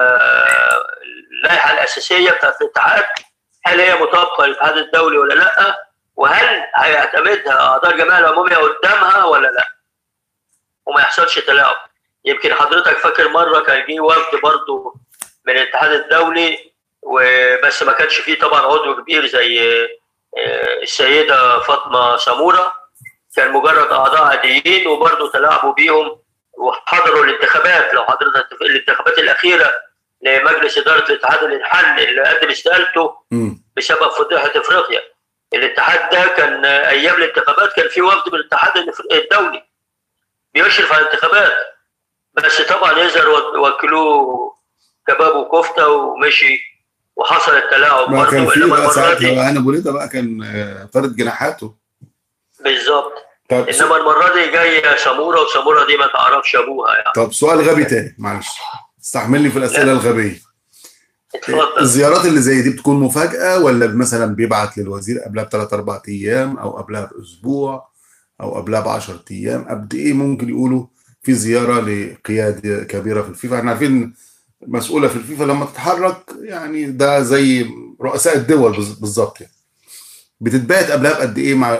B: اللائحه الاساسيه بتاعت الاتحاد هل هي مطابقه للاتحاد الدولي ولا لا وهل هيعتمدها اعضاء الجمعيه العموميه قدامها ولا لا وما يحصلش تلاعب يمكن حضرتك فاكر مره كان جه وفد برضه من الاتحاد الدولي وبس ما كانش فيه طبعا عضو كبير زي السيده فاطمه سموره كان مجرد اعضاء عاديين وبرضه تلاعبوا بيهم وحضروا الانتخابات لو حضرتك الانتخابات الاخيره لمجلس اداره الاتحاد الانحل اللي قدم استقالته بسبب فضيحه افريقيا الاتحاد ده كان ايام الانتخابات كان في وفد من الاتحاد الدولي بيشرف على الانتخابات بس طبعا يظهر وكلوه كباب وكفته ومشي وحصل التلاعب
A: ما كان في بقى ساعتها انا بوليدا بقى كان فرد جناحاته
B: بالظبط انما المره دي جايه سموره وسموره دي ما تعرفش ابوها يعني
A: طب سؤال غبي تاني معلش استحملني في الاسئله لا. الغبيه
B: اتفضل
A: الزيارات اللي زي دي بتكون مفاجاه ولا مثلا بيبعت للوزير قبلها بثلاث اربع ايام او قبلها باسبوع او قبلها ب 10 ايام قد ايه ممكن يقولوا في زياره لقياده كبيره في الفيفا احنا عارفين مسؤوله في الفيفا لما تتحرك يعني ده زي رؤساء الدول بالظبط يعني بتتبعت قبلها بقد ايه مع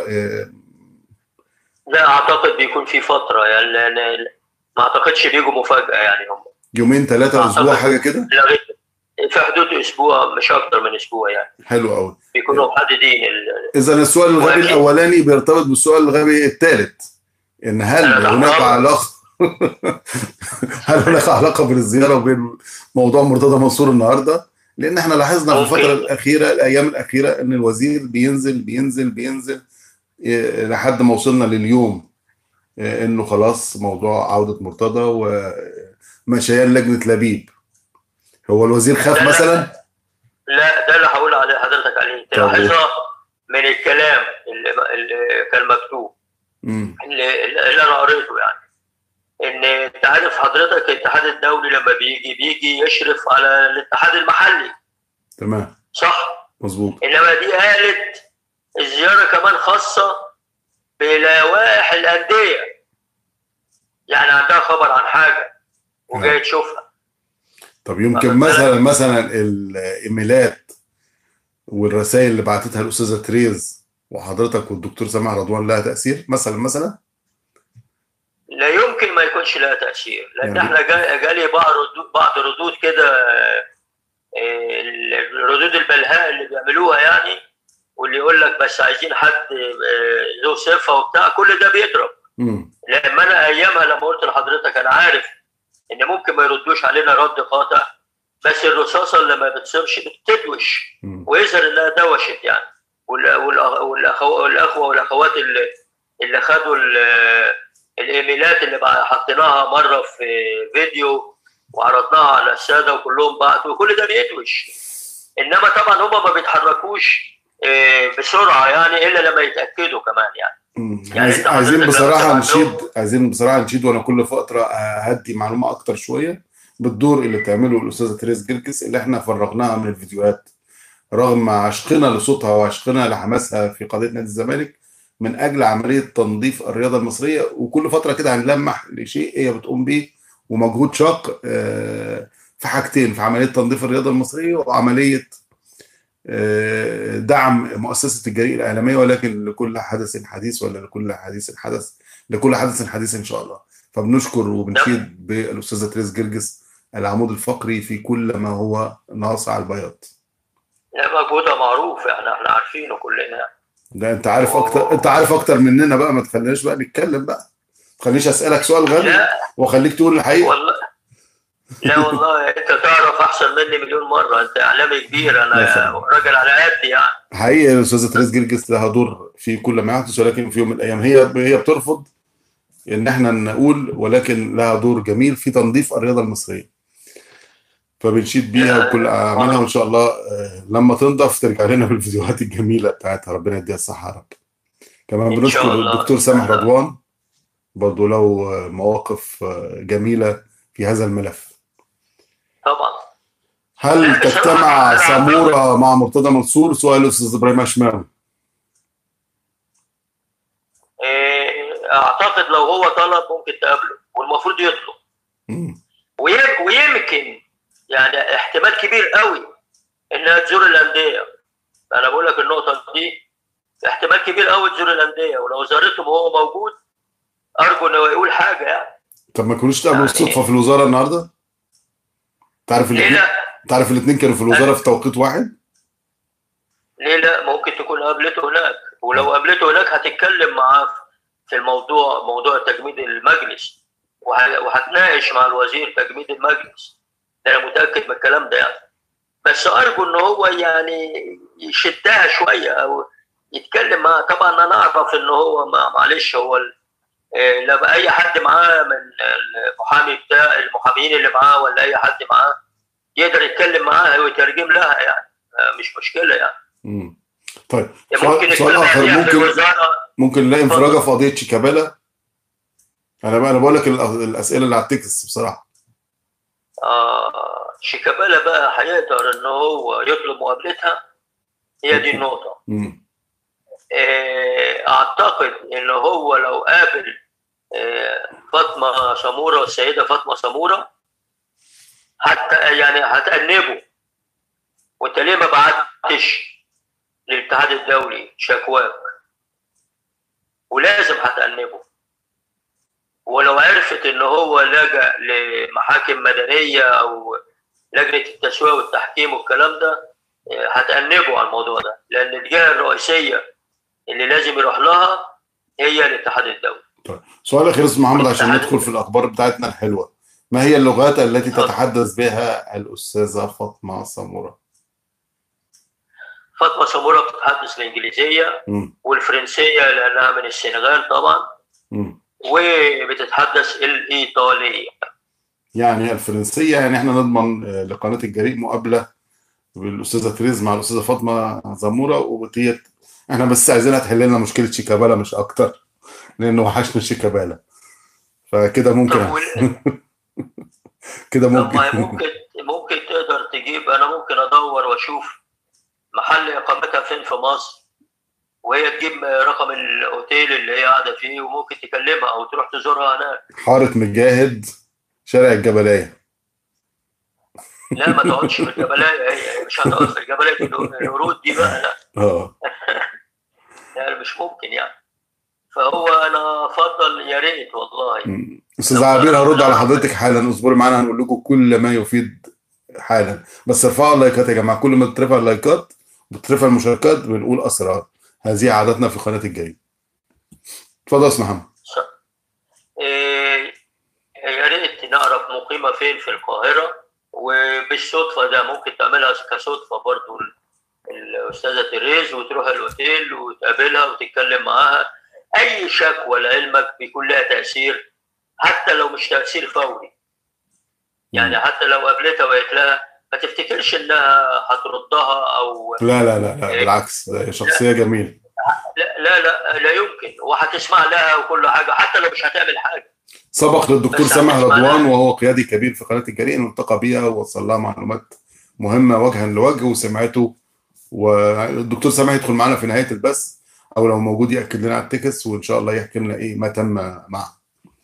B: لا اعتقد بيكون في فتره يعني لان ما اعتقدش بيجوا مفاجاه يعني هم
A: يومين ثلاثه اسبوع حاجه كده
B: في حدود اسبوع مش اكتر من اسبوع يعني
A: حلو قوي
B: بيكونوا محددين
A: اذا السؤال الغبي الاولاني بيرتبط بالسؤال الغبي الثالث ان هل هناك علاقه هل هناك علاقه بين الزياره وبين موضوع مرتضى منصور النهارده؟ لان احنا لاحظنا في الفتره الاخيره الايام الاخيره ان الوزير بينزل بينزل بينزل لحد ما وصلنا لليوم انه خلاص موضوع عوده مرتضى ومشيان لجنه لبيب هو الوزير خاف مثلا؟
B: لا ده اللي هقول عليه حضرتك عليه تلاحظها من الكلام اللي, اللي كان مكتوب اللي, اللي انا قريته يعني ان انت عارف حضرتك الاتحاد الدولي لما بيجي بيجي يشرف على الاتحاد المحلي
A: تمام
B: صح
A: مظبوط
B: انما دي قالت الزياره كمان خاصه بلوائح الانديه يعني عندها خبر عن حاجه وجايه تشوفها
A: طب يمكن مثلا مثلا الايميلات والرسائل اللي بعتتها الاستاذه تريز وحضرتك والدكتور سامح رضوان لها تاثير مثلا مثلا
B: لا يمكن ما يكونش لها تاثير لان يعني احنا جالي بعض ردود بعض ردود كده الردود البلهاء اللي بيعملوها يعني واللي يقول لك بس عايزين حد ذو صفه وبتاع كل ده بيضرب لما انا ايامها لما قلت لحضرتك انا عارف ان ممكن ما يردوش علينا رد قاطع بس الرصاصه اللي ما بتصيبش بتدوش ويظهر انها دوشت يعني والاخوه والاخوات اللي اللي خدوا الايميلات اللي حطيناها مره في فيديو وعرضناها على الساده وكلهم بعتوا وكل ده بيدوش انما طبعا هم ما بيتحركوش بسرعه يعني الا لما يتاكدوا كمان يعني
A: يعني عايزين بصراحه نشيد عايزين بصراحه نشيد وانا كل فتره هدي معلومه اكتر شويه بالدور اللي بتعمله الاستاذه تريز جركس اللي احنا فرغناها من الفيديوهات رغم عشقنا لصوتها وعشقنا لحماسها في قضيه نادي الزمالك من اجل عمليه تنظيف الرياضه المصريه وكل فتره كده هنلمح لشيء هي بتقوم بيه ومجهود شاق في حاجتين في عمليه تنظيف الرياضه المصريه وعمليه دعم مؤسسه الجريء الاعلاميه ولكن لكل حدث حديث ولا لكل حديث حدث لكل حدث حديث ان شاء الله فبنشكر وبنشيد بالاستاذه تريس جرجس العمود الفقري في كل ما هو ناصع على البياض
B: لا مجهودها معروف احنا احنا عارفينه كلنا
A: ده انت عارف اكتر انت عارف اكتر مننا بقى ما تخليناش بقى نتكلم بقى تخلينيش اسالك سؤال غبي
B: لا
A: واخليك تقول الحقيقه
B: والله لا والله انت تعرف احسن مني مليون مره انت اعلامي كبير
A: يا
B: انا
A: سلام.
B: راجل على قدي يعني
A: حقيقي الاستاذه تريس جرجس لها دور في كل ما يحدث ولكن في يوم من الايام هي هي بترفض ان احنا نقول ولكن لها دور جميل في تنظيف الرياضه المصريه فبنشيد بيها وكل اعمالها وان شاء الله آه، لما تنضف ترجع لنا بالفيديوهات الجميله بتاعتها ربنا يديها الصحه يا رب كمان
B: إن شاء
A: بنشكر
B: الله.
A: الدكتور سامح رضوان برضه له آه، مواقف آه، جميله في هذا الملف
B: طبعا
A: هل تجتمع سموره مع مرتضى منصور سؤال الاستاذ ابراهيم هشماوي
B: إيه، اعتقد لو هو طلب ممكن تقابله والمفروض يطلب
A: مم.
B: ويم- ويمكن يعني احتمال كبير قوي انها تزور الانديه انا بقول لك النقطه دي احتمال كبير قوي تزور الانديه ولو زارتهم وهو موجود ارجو انه يقول حاجه يعني
A: طب ما كانوش تقابلوا
B: يعني-
A: الصدفه في الوزاره النهارده؟ تعرف
B: ليه
A: الاثنين
B: لا؟
A: تعرف الاثنين كانوا في الوزاره في توقيت واحد؟
B: ليه لا ممكن تكون قابلته هناك ولو قابلته هناك هتتكلم معاه في الموضوع موضوع تجميد المجلس وه- وهتناقش مع الوزير تجميد المجلس ده انا متاكد من الكلام ده يعني بس ارجو ان هو يعني يشدها شويه او يتكلم معاه طبعا انا اعرف ان هو ما- معلش هو ال- إيه، لو اي حد معاه من المحامي بتاع المحاميين اللي معاه ولا اي حد معاه يقدر يتكلم معاها ويترجم لها يعني آه، مش مشكله يعني
A: مم. طيب
B: يعني ممكن
A: سؤال, سؤال
B: يتكلم
A: اخر
B: فيها في
A: ممكن
B: الوزاره
A: ممكن نلاقي
B: اتفضل.
A: انفراجه في قضيه شيكابالا انا بقى انا بقول لك الأ- الاسئله اللي على التكست بصراحه
B: آه شيكابالا بقى هيقدر ان هو يطلب مقابلتها هي دي النقطه
A: مم.
B: آه، اعتقد ان هو لو قابل آه، فاطمه سموره السيده فاطمه سموره حتى يعني هتأنبه وانت ليه ما بعتش للاتحاد الدولي شكواك ولازم هتأنبه ولو عرفت ان هو لجأ لمحاكم مدنيه او لجنه التسويه والتحكيم والكلام ده آه، هتأنبه على الموضوع ده لان الجهه الرئيسيه اللي لازم يروح لها هي الاتحاد الدولي
A: طيب سؤال اخير يا استاذ محمد عشان ندخل في الاخبار بتاعتنا الحلوه ما هي اللغات التي
B: اتفضل.
A: تتحدث بها الاستاذه فاطمه سموره؟
B: فاطمه سموره بتتحدث الانجليزيه
A: مم.
B: والفرنسيه لانها من السنغال طبعا
A: مم.
B: وبتتحدث الايطاليه
A: يعني الفرنسيه يعني احنا نضمن آه، لقناه الجريء مقابله بالاستاذه تريز مع الاستاذه فاطمه زموره وديت احنا بس عايزينها تحل لنا مشكله شيكابالا مش اكتر لانه وحشنا شيكابالا فكده ممكن
B: طب وال-
A: كده
B: طب ما هي
A: ممكن
B: ممكن ممكن تقدر تجيب انا ممكن ادور واشوف محل اقامتها فين في مصر وهي تجيب رقم الاوتيل اللي هي قاعده فيه وممكن تكلمها او تروح تزورها هناك
A: حاره مجاهد شارع الجبلايه
B: لا ما تقعدش في الجبلايه هي هي مش هتقعد في الجبلايه الورود دي بقى لا
A: اه
B: يعني مش ممكن يعني فهو انا افضل يا ريت والله
A: مم. استاذ عبير هرد على حضرتك حالا اصبري معانا هنقول لكم كل ما يفيد حالا بس ارفعوا اللايكات يا جماعه كل ما ترفع اللايكات بترفع المشاركات بنقول اسرار هذه عادتنا في قناه الجاي اتفضل يا استاذ محمد
B: إيه يا ريت نعرف مقيمه فين في القاهره وبالصدفه ده ممكن تعملها كصدفه برضو ال- الاستاذه تريز وتروح الاوتيل وتقابلها وتتكلم معاها اي شكوى لعلمك بيكون لها تاثير حتى لو مش تاثير فوري يعني حتى لو قابلتها وقالت لها ما تفتكرش انها هتردها او
A: لا لا لا لا بالعكس ده شخصيه جميله
B: لا لا لا, لا يمكن وهتسمع لها وكل حاجه حتى لو مش هتعمل حاجه
A: سبق للدكتور
B: بس
A: سامح
B: هتسمع
A: رضوان
B: لها.
A: وهو قيادي كبير في قناه الجريء انه التقى بيها ووصل لها معلومات مهمه وجها لوجه وسمعته والدكتور سامح يدخل معانا في نهايه البث او لو موجود ياكد لنا على التكس وان شاء الله يحكي لنا ايه ما تم معه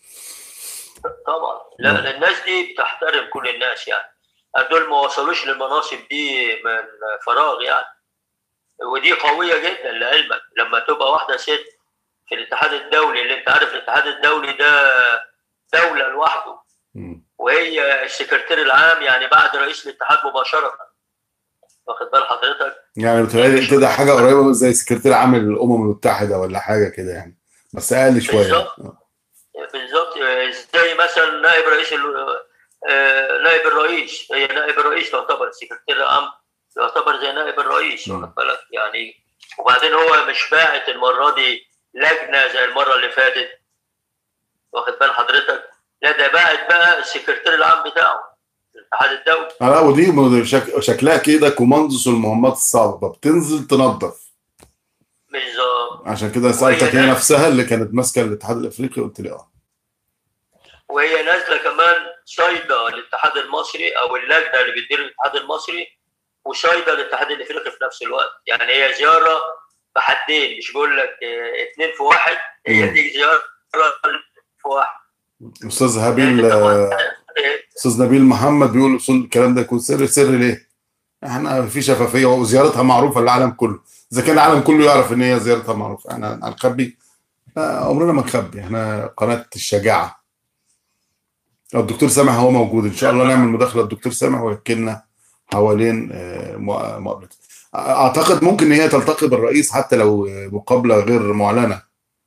B: طبعا لا
A: نعم.
B: الناس دي بتحترم كل الناس يعني دول ما وصلوش للمناصب دي من فراغ يعني ودي قويه جدا لعلمك لما تبقى واحده ست في الاتحاد الدولي اللي انت عارف الاتحاد الدولي ده دوله لوحده
A: مم.
B: وهي السكرتير العام يعني بعد رئيس الاتحاد مباشره واخد بال حضرتك
A: يعني بتهيألي كده حاجه قريبه زي سكرتير عام الامم المتحده ولا حاجه كده يعني بس اقل شويه
B: بالظبط. بالظبط زي مثلا نائب رئيس ال- آه، نائب الرئيس هي نائب الرئيس تعتبر السكرتير العام يعتبر زي نائب الرئيس
A: مم.
B: واخد بالك يعني وبعدين هو مش باعت المره دي لجنه زي المره اللي فاتت واخد بال حضرتك لا ده باعت بقى السكرتير العام بتاعه الاتحاد الدولي
A: لا ودي م- شك... شكلها كده كوماندوس المهمات الصعبه بتنزل تنظف
B: بالظبط
A: عشان كده سالتك هي نفسها اللي كانت ماسكه الاتحاد الافريقي قلت لي اه
B: وهي نازله كمان صايده الاتحاد المصري او اللجنه اللي بتدير الاتحاد المصري وصايده الاتحاد الافريقي في نفس الوقت يعني هي زياره بحدين مش بقول لك اه، اتنين في واحد هي
A: مم.
B: دي زياره في واحد
A: استاذ هابيل
B: لأن طبعاً،
A: آه،
B: اه،
A: استاذ نبيل محمد بيقول اصول الكلام ده يكون سر سر ليه؟ احنا في شفافيه وزيارتها معروفه للعالم كله اذا كان العالم كله يعرف ان هي زيارتها معروفه احنا هنخبي آه، عمرنا ما نخبي احنا قناه الشجاعه الدكتور سامح هو موجود ان شاء الله نعمل مداخله الدكتور سامح ويحكي لنا حوالين آه، مق- مقابلته اعتقد ممكن ان هي تلتقي بالرئيس حتى لو آه، مقابله غير معلنه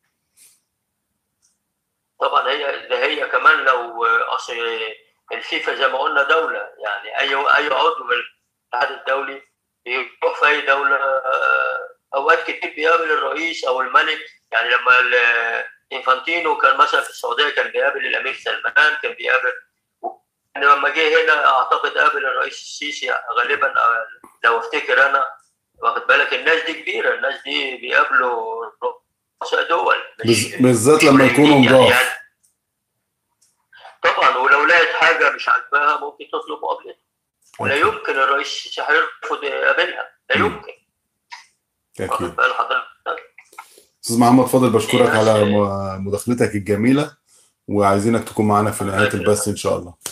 B: طبعا هي ده هي كمان لو اه، اصل الفيفا زي ما قلنا دوله يعني اي اي عضو من الاتحاد الدولي بيروح في اي دوله اه، اوقات كتير بيقابل الرئيس او الملك يعني لما ال- انفانتينو كان مثلا في السعوديه كان بيقابل الامير سلمان كان بيقابل يعني لما جه هنا اعتقد قابل الرئيس السيسي غالبا اه، لو افتكر انا واخد بالك الناس دي كبيره الناس دي بيقابلوا رؤساء دول مش-
A: بز- بالذات لما يكونوا
B: يعني-
A: نضاف
B: يعني طبعا ولو لقيت حاجه مش عاجباها ممكن تطلب مقابلتها ولا يمكن الرئيس السيسي هيرفض يقابلها لا
A: مم.
B: يمكن
A: اكيد
B: واخد بال حضرتك
A: استاذ محمد فاضل بشكرك
B: إيه بس-
A: على م- مداخلتك الجميله وعايزينك تكون معانا في نهايه البث ان شاء الله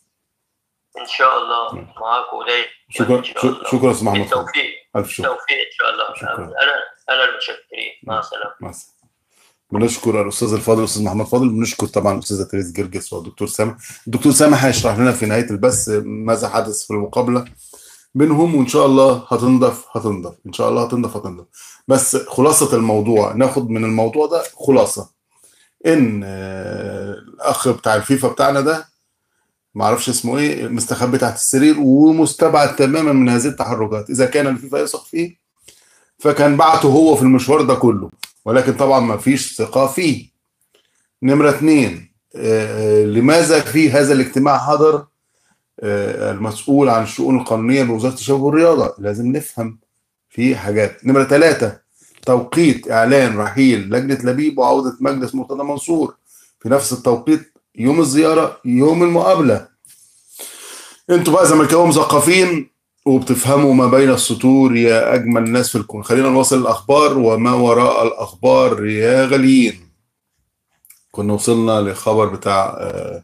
B: ان شاء الله معاكم دايما
A: شكرا
B: إن شاء الله.
A: شكرا استاذ محمد فاضل
B: بالتوفيق
A: الف شكر
B: بالتوفيق ان شاء الله
A: شكرا.
B: انا انا المتشكرين مع السلامه
A: مع السلامه بنشكر الاستاذ الفاضل الاستاذ محمد فاضل بنشكر طبعا الاستاذه تريز جرجس والدكتور سامح الدكتور سامح هيشرح لنا في نهايه البث ماذا حدث في المقابله بينهم وان شاء الله هتنضف هتنضف ان شاء الله هتنضف هتنضف بس خلاصه الموضوع ناخد من الموضوع ده خلاصه ان آه، الاخ بتاع الفيفا بتاعنا ده معرفش اسمه ايه مستخبي تحت السرير ومستبعد تماما من هذه التحركات اذا كان الفيفا يثق فيه فكان بعته هو في المشوار ده كله ولكن طبعا ما فيش ثقة فيه نمرة اتنين آه، لماذا في هذا الاجتماع حضر آه، المسؤول عن الشؤون القانونية بوزارة الشباب والرياضة لازم نفهم في حاجات نمرة ثلاثة توقيت إعلان رحيل لجنة لبيب وعودة مجلس مرتضى منصور في نفس التوقيت يوم الزيارة يوم المقابلة انتوا بقى زملكاويه مثقفين وبتفهموا ما بين السطور يا أجمل ناس في الكون خلينا نواصل الأخبار وما وراء الأخبار يا غاليين كنا وصلنا لخبر بتاع آه،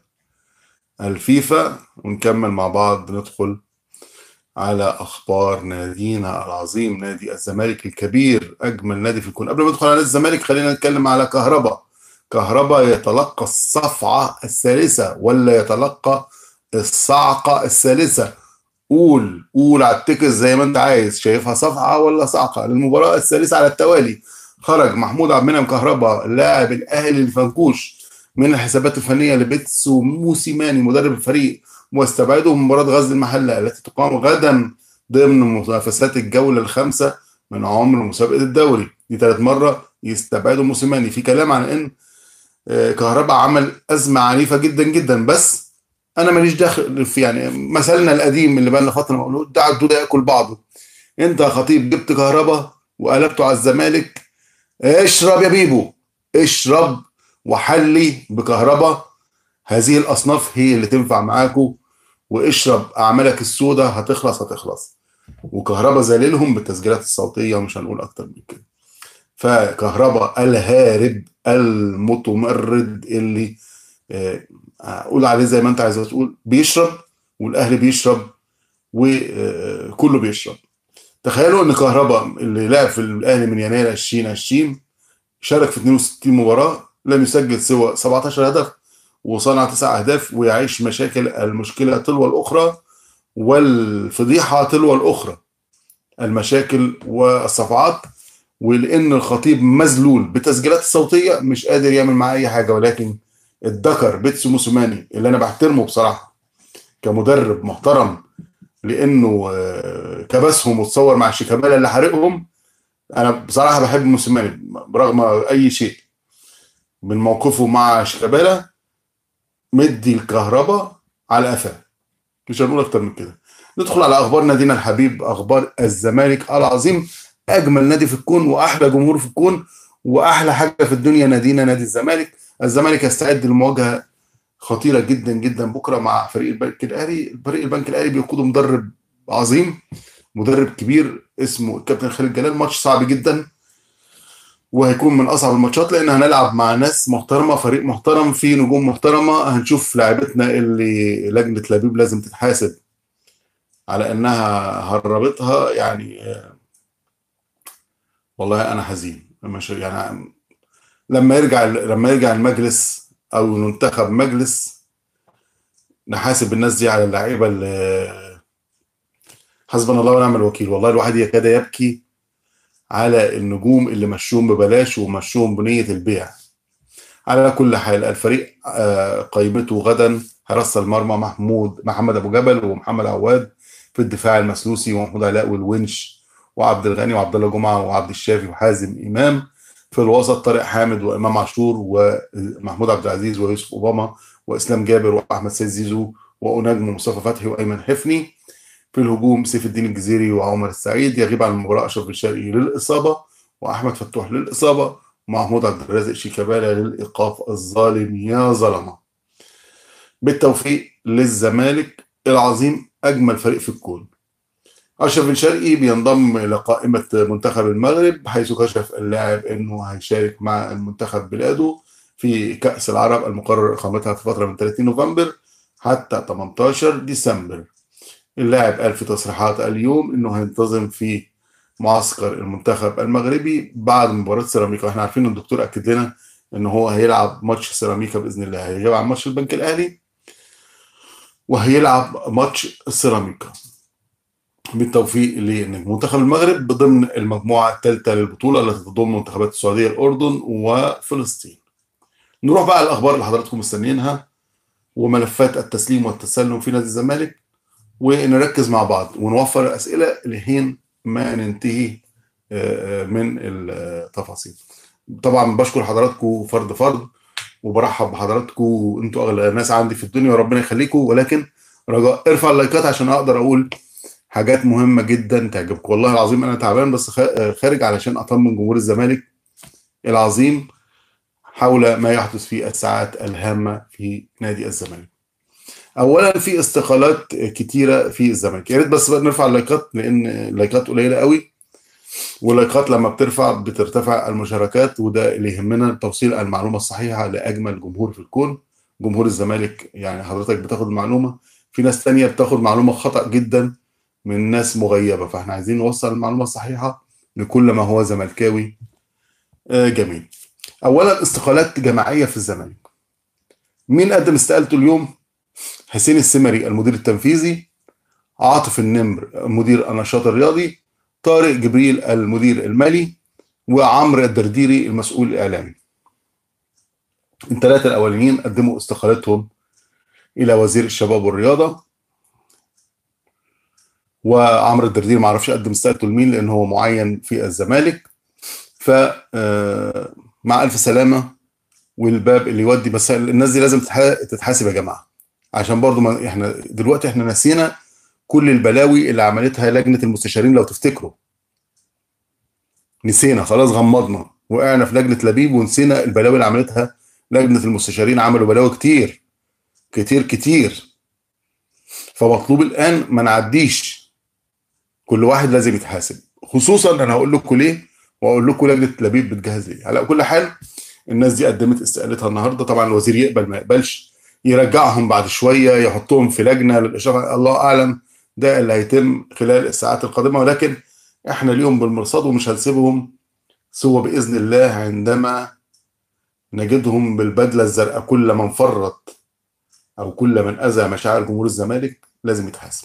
A: الفيفا ونكمل مع بعض ندخل على أخبار نادينا العظيم نادي الزمالك الكبير أجمل نادي في الكون قبل ما ندخل على نادي الزمالك خلينا نتكلم على كهربا كهربا يتلقى الصفعة الثالثة ولا يتلقى الصعقة الثالثة قول قول على التكس زي ما انت عايز شايفها صفعة ولا صعقة للمباراة الثالثة على التوالي خرج محمود عبد المنعم كهربا لاعب الاهلي الفنكوش من الحسابات الفنية لبيتسو موسيماني مدرب الفريق واستبعده من مباراة غزل المحلة التي تقام غدا ضمن منافسات الجولة الخامسة من عمر مسابقة الدوري دي ثالث مرة يستبعده موسيماني في كلام عن ان آه، كهربا عمل أزمة عنيفة جدا جدا بس انا ماليش داخل في يعني مثلنا القديم اللي بقى لنا فتره مقلوب دع الدود ياكل بعضه انت يا خطيب جبت كهربا وقلبته على الزمالك اشرب يا بيبو اشرب وحلي بكهربا هذه الاصناف هي اللي تنفع معاكو واشرب اعمالك السوداء هتخلص هتخلص وكهربا ذليلهم بالتسجيلات الصوتيه ومش هنقول اكتر من كده فكهربا الهارب المتمرد اللي آه، اقول عليه زي ما انت عايز تقول بيشرب والاهلي بيشرب وكله بيشرب تخيلوا ان كهربا اللي لعب في الاهلي من يناير 2020 شارك في 62 مباراه لم يسجل سوى 17 هدف وصنع تسع اهداف ويعيش مشاكل المشكله تلو الاخرى والفضيحه تلو الاخرى المشاكل والصفعات ولان الخطيب مذلول بالتسجيلات الصوتيه مش قادر يعمل معاه اي حاجه ولكن الدكر بيتسو موسوماني اللي انا بحترمه بصراحه كمدرب محترم لانه آه، كبسهم وتصور مع شيكابالا اللي حارقهم انا بصراحه بحب موسوماني برغم اي شيء من موقفه مع شيكابالا مدي الكهرباء على قفاه مش هنقول اكتر من كده ندخل على اخبار نادينا الحبيب اخبار الزمالك العظيم اجمل نادي في الكون واحلى جمهور في الكون واحلى حاجه في الدنيا نادينا نادي الزمالك الزمالك يستعد لمواجهه خطيره جدا جدا بكره مع فريق البنك الاهلي فريق البنك الاهلي بيقوده مدرب عظيم مدرب كبير اسمه الكابتن خالد جلال ماتش صعب جدا وهيكون من اصعب الماتشات لان هنلعب مع ناس محترمه فريق محترم فيه نجوم محترمه هنشوف لاعبتنا اللي لجنه لبيب لازم تتحاسب على انها هربتها يعني آه، والله انا حزين مش يعني لما يرجع لما يرجع المجلس او ننتخب مجلس نحاسب الناس دي على اللعيبه اللي حسبنا الله ونعم الوكيل والله الواحد يكاد يبكي على النجوم اللي مشوهم ببلاش ومشوهم بنيه البيع على كل حال الفريق آه، قائمته غدا حراسه المرمى محمود محمد ابو جبل ومحمد عواد في الدفاع المسلوسي ومحمود علاء والونش وعبد الغني وعبد الله جمعه وعبد الشافي وحازم امام في الوسط طارق حامد وامام عاشور ومحمود عبد العزيز ويوسف اوباما واسلام جابر واحمد سيد زيزو ونجم مصطفى فتحي وايمن حفني في الهجوم سيف الدين الجزيري وعمر السعيد يغيب عن المباراه اشرف الشرقي للاصابه واحمد فتوح للاصابه ومحمود عبد الرازق شيكابالا للايقاف الظالم يا ظلمه بالتوفيق للزمالك العظيم اجمل فريق في الكون اشرف بن شرقي بينضم الى قائمه منتخب المغرب حيث كشف اللاعب انه هيشارك مع المنتخب بلاده في كاس العرب المقرر اقامتها في فتره من 30 نوفمبر حتى 18 ديسمبر اللاعب قال في تصريحات اليوم انه هينتظم في معسكر المنتخب المغربي بعد مباراه سيراميكا احنا عارفين ان الدكتور اكد لنا ان هو هيلعب ماتش سيراميكا باذن الله هيلعب ماتش البنك الاهلي وهيلعب ماتش السيراميكا بالتوفيق لمنتخب المغرب ضمن المجموعه الثالثه للبطوله التي تضم منتخبات السعوديه الاردن وفلسطين. نروح بقى الاخبار اللي حضراتكم مستنيينها وملفات التسليم والتسلم في نادي الزمالك ونركز مع بعض ونوفر الاسئله لحين ما ننتهي آه، من التفاصيل. طبعا بشكر حضراتكم فرد فرد وبرحب بحضراتكم انتوا اغلى ناس عندي في الدنيا وربنا يخليكم ولكن رجاء ارفع اللايكات عشان اقدر اقول حاجات مهمه جدا تعجبكم والله العظيم انا تعبان بس خا- خارج علشان اطمن جمهور الزمالك العظيم حول ما يحدث في الساعات الهامه في نادي الزمالك. اولا في استقالات كتيره في الزمالك يا ريت بس بقى نرفع اللايكات لان اللايكات قليله قوي واللايكات لما بترفع بترتفع المشاركات وده اللي يهمنا توصيل المعلومه الصحيحه لاجمل جمهور في الكون جمهور الزمالك يعني حضرتك بتاخد معلومه في ناس تانية بتاخد معلومه خطأ جدا من ناس مغيبه فاحنا عايزين نوصل المعلومه الصحيحه لكل ما هو زملكاوي آه، جميل اولا استقالات جماعيه في الزمالك مين قدم استقالته اليوم حسين السمري المدير التنفيذي عاطف النمر مدير النشاط الرياضي طارق جبريل المدير المالي وعمرو الدرديري المسؤول الاعلامي الثلاثه الاولانيين قدموا استقالتهم الى وزير الشباب والرياضه وعمرو الدردير ما اعرفش قدم استقالته لمين لان هو معين في الزمالك ف آه، مع الف سلامه والباب اللي يودي بس الناس دي لازم تتح- تتحاسب يا جماعه عشان برضو ما احنا دلوقتي احنا نسينا كل البلاوي اللي عملتها لجنه المستشارين لو تفتكروا نسينا خلاص غمضنا وقعنا في لجنه لبيب ونسينا البلاوي اللي عملتها لجنه المستشارين عملوا بلاوي كتير كتير كتير فمطلوب الان ما نعديش كل واحد لازم يتحاسب خصوصا انا هقول لكم ليه واقول لكم لجنه لبيب بتجهز ليه على كل حال الناس دي قدمت استقالتها النهارده طبعا الوزير يقبل ما يقبلش يرجعهم بعد شويه يحطهم في لجنه للاشراف الله اعلم ده اللي هيتم خلال الساعات القادمه ولكن احنا اليوم بالمرصاد ومش هنسيبهم سوى باذن الله عندما نجدهم بالبدله الزرقاء كل من فرط او كل من اذى مشاعر جمهور الزمالك لازم يتحاسب.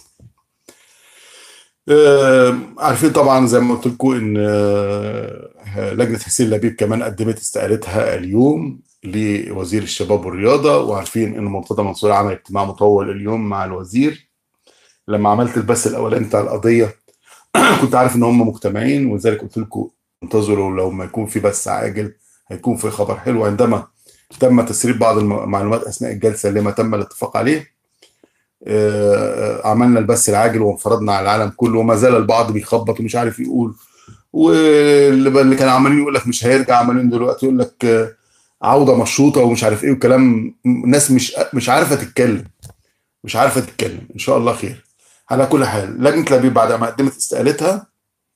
A: آه، عارفين طبعا زي ما قلت لكم ان آه، لجنه حسين لبيب كمان قدمت استقالتها اليوم لوزير الشباب والرياضه وعارفين ان مرتضى منصور عمل اجتماع مطول اليوم مع الوزير لما عملت البث الاولاني بتاع القضيه كنت عارف ان هم مجتمعين ولذلك قلت لكم انتظروا لو ما يكون في بث عاجل هيكون في خبر حلو عندما تم تسريب بعض المعلومات اثناء الجلسه اللي ما تم الاتفاق عليه آه، عملنا البث العاجل وانفرضنا على العالم كله وما زال البعض بيخبط ومش عارف يقول واللي كانوا عمالين يقول لك مش هيرجع عمالين دلوقتي يقول لك آه، عوده مشروطه ومش عارف ايه وكلام ناس مش مش عارفه تتكلم مش عارفه تتكلم ان شاء الله خير على كل حال لجنه لبيب بعد ما قدمت استقالتها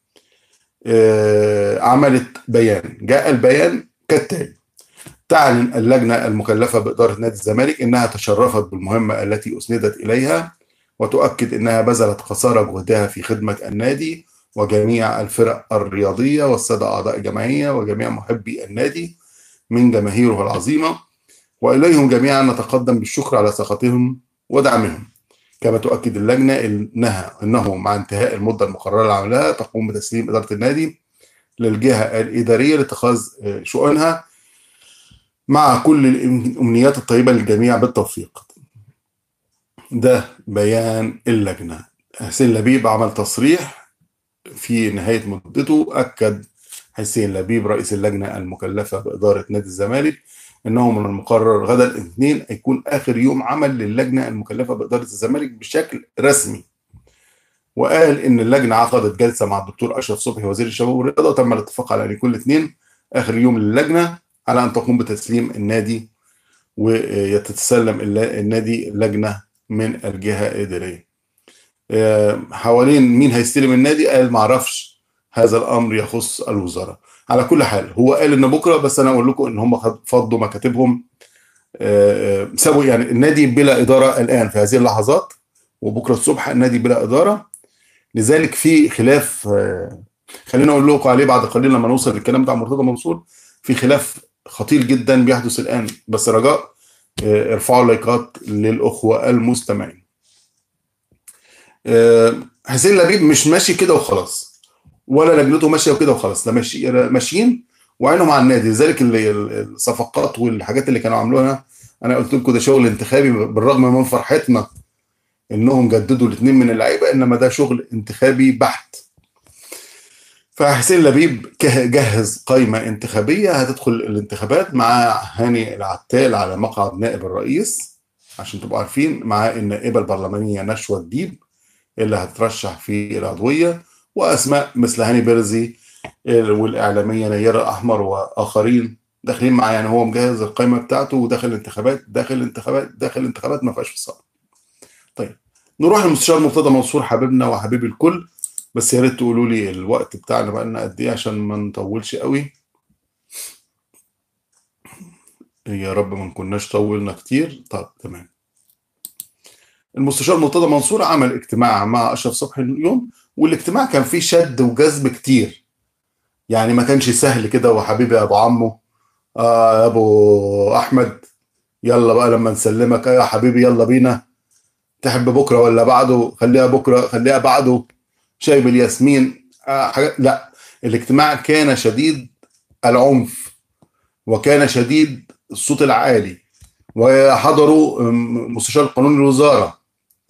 A: آه، عملت بيان جاء البيان كالتالي تعلن اللجنة المكلفة بإدارة نادي الزمالك إنها تشرفت بالمهمة التي أسندت إليها وتؤكد إنها بذلت قصارى جهدها في خدمة النادي وجميع الفرق الرياضية والسادة أعضاء الجمعية وجميع محبي النادي من جماهيره العظيمة وإليهم جميعا نتقدم بالشكر على ثقتهم ودعمهم كما تؤكد اللجنة إنها إنه مع انتهاء المدة المقررة لعملها تقوم بتسليم إدارة النادي للجهة الإدارية لاتخاذ شؤونها مع كل الأمنيات الطيبة للجميع بالتوفيق ده بيان اللجنة حسين لبيب عمل تصريح في نهاية مدته أكد حسين لبيب رئيس اللجنة المكلفة بإدارة نادي الزمالك انه من المقرر غدا الاثنين يكون اخر يوم عمل للجنه المكلفه باداره الزمالك بشكل رسمي وقال ان اللجنه عقدت جلسه مع الدكتور اشرف صبحي وزير الشباب والرياضه وتم الاتفاق على ان يكون الاثنين اخر يوم للجنه على ان تقوم بتسليم النادي ويتسلم النادي لجنه من الجهه الاداريه. حوالين مين هيستلم النادي قال ما اعرفش هذا الامر يخص الوزاره. على كل حال هو قال ان بكره بس انا اقول لكم ان هم فضوا مكاتبهم سووا يعني النادي بلا اداره الان في هذه اللحظات وبكره الصبح النادي بلا اداره لذلك في خلاف خلينا اقول لكم عليه بعد قليل لما نوصل للكلام بتاع مرتضى منصور في خلاف خطير جدا بيحدث الان بس رجاء ارفعوا لايكات للاخوه المستمعين حسين لبيب مش ماشي كده وخلاص ولا لجنته ماشيه وكده وخلاص ده ماشي ماشيين وعينهم على النادي لذلك الصفقات والحاجات اللي كانوا عاملوها انا قلت لكم ده شغل انتخابي بالرغم من فرحتنا انهم جددوا الاثنين من اللعيبه انما ده شغل انتخابي بحت فحسين لبيب جهز قائمه انتخابيه هتدخل الانتخابات مع هاني العتال على مقعد نائب الرئيس عشان تبقوا عارفين مع النائبه البرلمانيه نشوى الديب اللي هترشح في العضويه واسماء مثل هاني بيرزي والاعلاميه نيره احمر واخرين داخلين معاه يعني هو مجهز القائمه بتاعته وداخل الانتخابات داخل الانتخابات داخل الانتخابات ما فيهاش فصال. طيب نروح للمستشار مرتضى منصور حبيبنا وحبيب الكل بس يا ريت تقولوا لي الوقت بتاعنا بقى لنا قد ايه عشان ما نطولش قوي. يا رب ما نكوناش طولنا كتير طب تمام. المستشار مرتضى منصور عمل اجتماع مع اشرف صبحي اليوم والاجتماع كان فيه شد وجذب كتير يعني ما كانش سهل كده وحبيبي يا ابو عمو آه يا ابو احمد يلا بقى لما نسلمك يا حبيبي يلا بينا تحب بكره ولا بعده خليها بكره خليها بعده شاي بالياسمين آه حاجات لا الاجتماع كان شديد العنف وكان شديد الصوت العالي وحضروا مستشار قانون الوزاره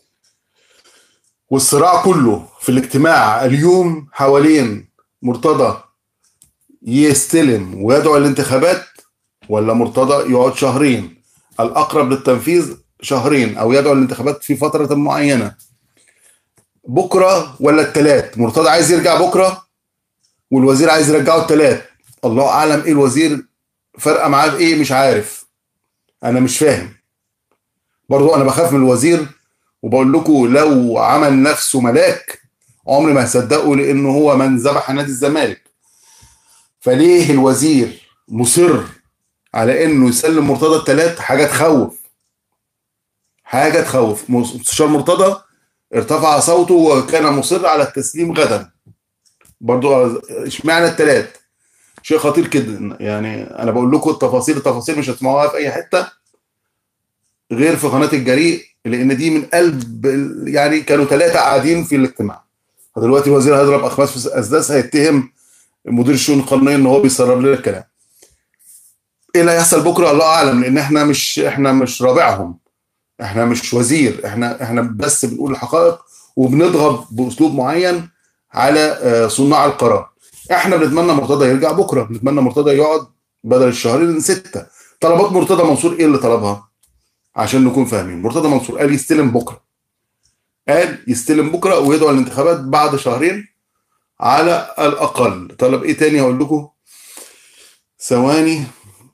A: والصراع كله في الاجتماع اليوم حوالين مرتضى يستلم ويدعو الانتخابات ولا مرتضى يقعد شهرين الاقرب للتنفيذ شهرين او يدعو الانتخابات في فتره معينه بكره ولا الثلاث مرتضى عايز يرجع بكره والوزير عايز يرجعه الثلاث الله اعلم ايه الوزير فرقه معاه في ايه مش عارف انا مش فاهم برضو انا بخاف من الوزير وبقول لكم لو عمل نفسه ملاك عمري ما هصدقه لانه هو من ذبح نادي الزمالك فليه الوزير مصر على انه يسلم مرتضى الثلاث حاجه تخوف حاجه تخوف مستشار مرتضى ارتفع صوته وكان مصر على التسليم غدا برضو اشمعنى الثلاث شيء خطير كده يعني انا بقول لكم التفاصيل التفاصيل مش هتسمعوها في اي حته غير في قناه الجريء لان دي من قلب يعني كانوا ثلاثه قاعدين في الاجتماع فدلوقتي الوزير هيضرب اخماس في اسداس هيتهم مدير الشؤون القانونيه ان هو بيسرب لنا الكلام ايه اللي هيحصل بكره الله اعلم لان احنا مش احنا مش رابعهم احنا مش وزير احنا احنا بس بنقول الحقائق وبنضغط باسلوب معين على آه، صناع القرار احنا بنتمنى مرتضى يرجع بكره بنتمنى مرتضى يقعد بدل الشهرين سته طلبات مرتضى منصور ايه اللي طلبها عشان نكون فاهمين مرتضى منصور قال يستلم بكره قال يستلم بكره ويدعو الانتخابات بعد شهرين على الاقل طلب ايه تاني هقول لكم ثواني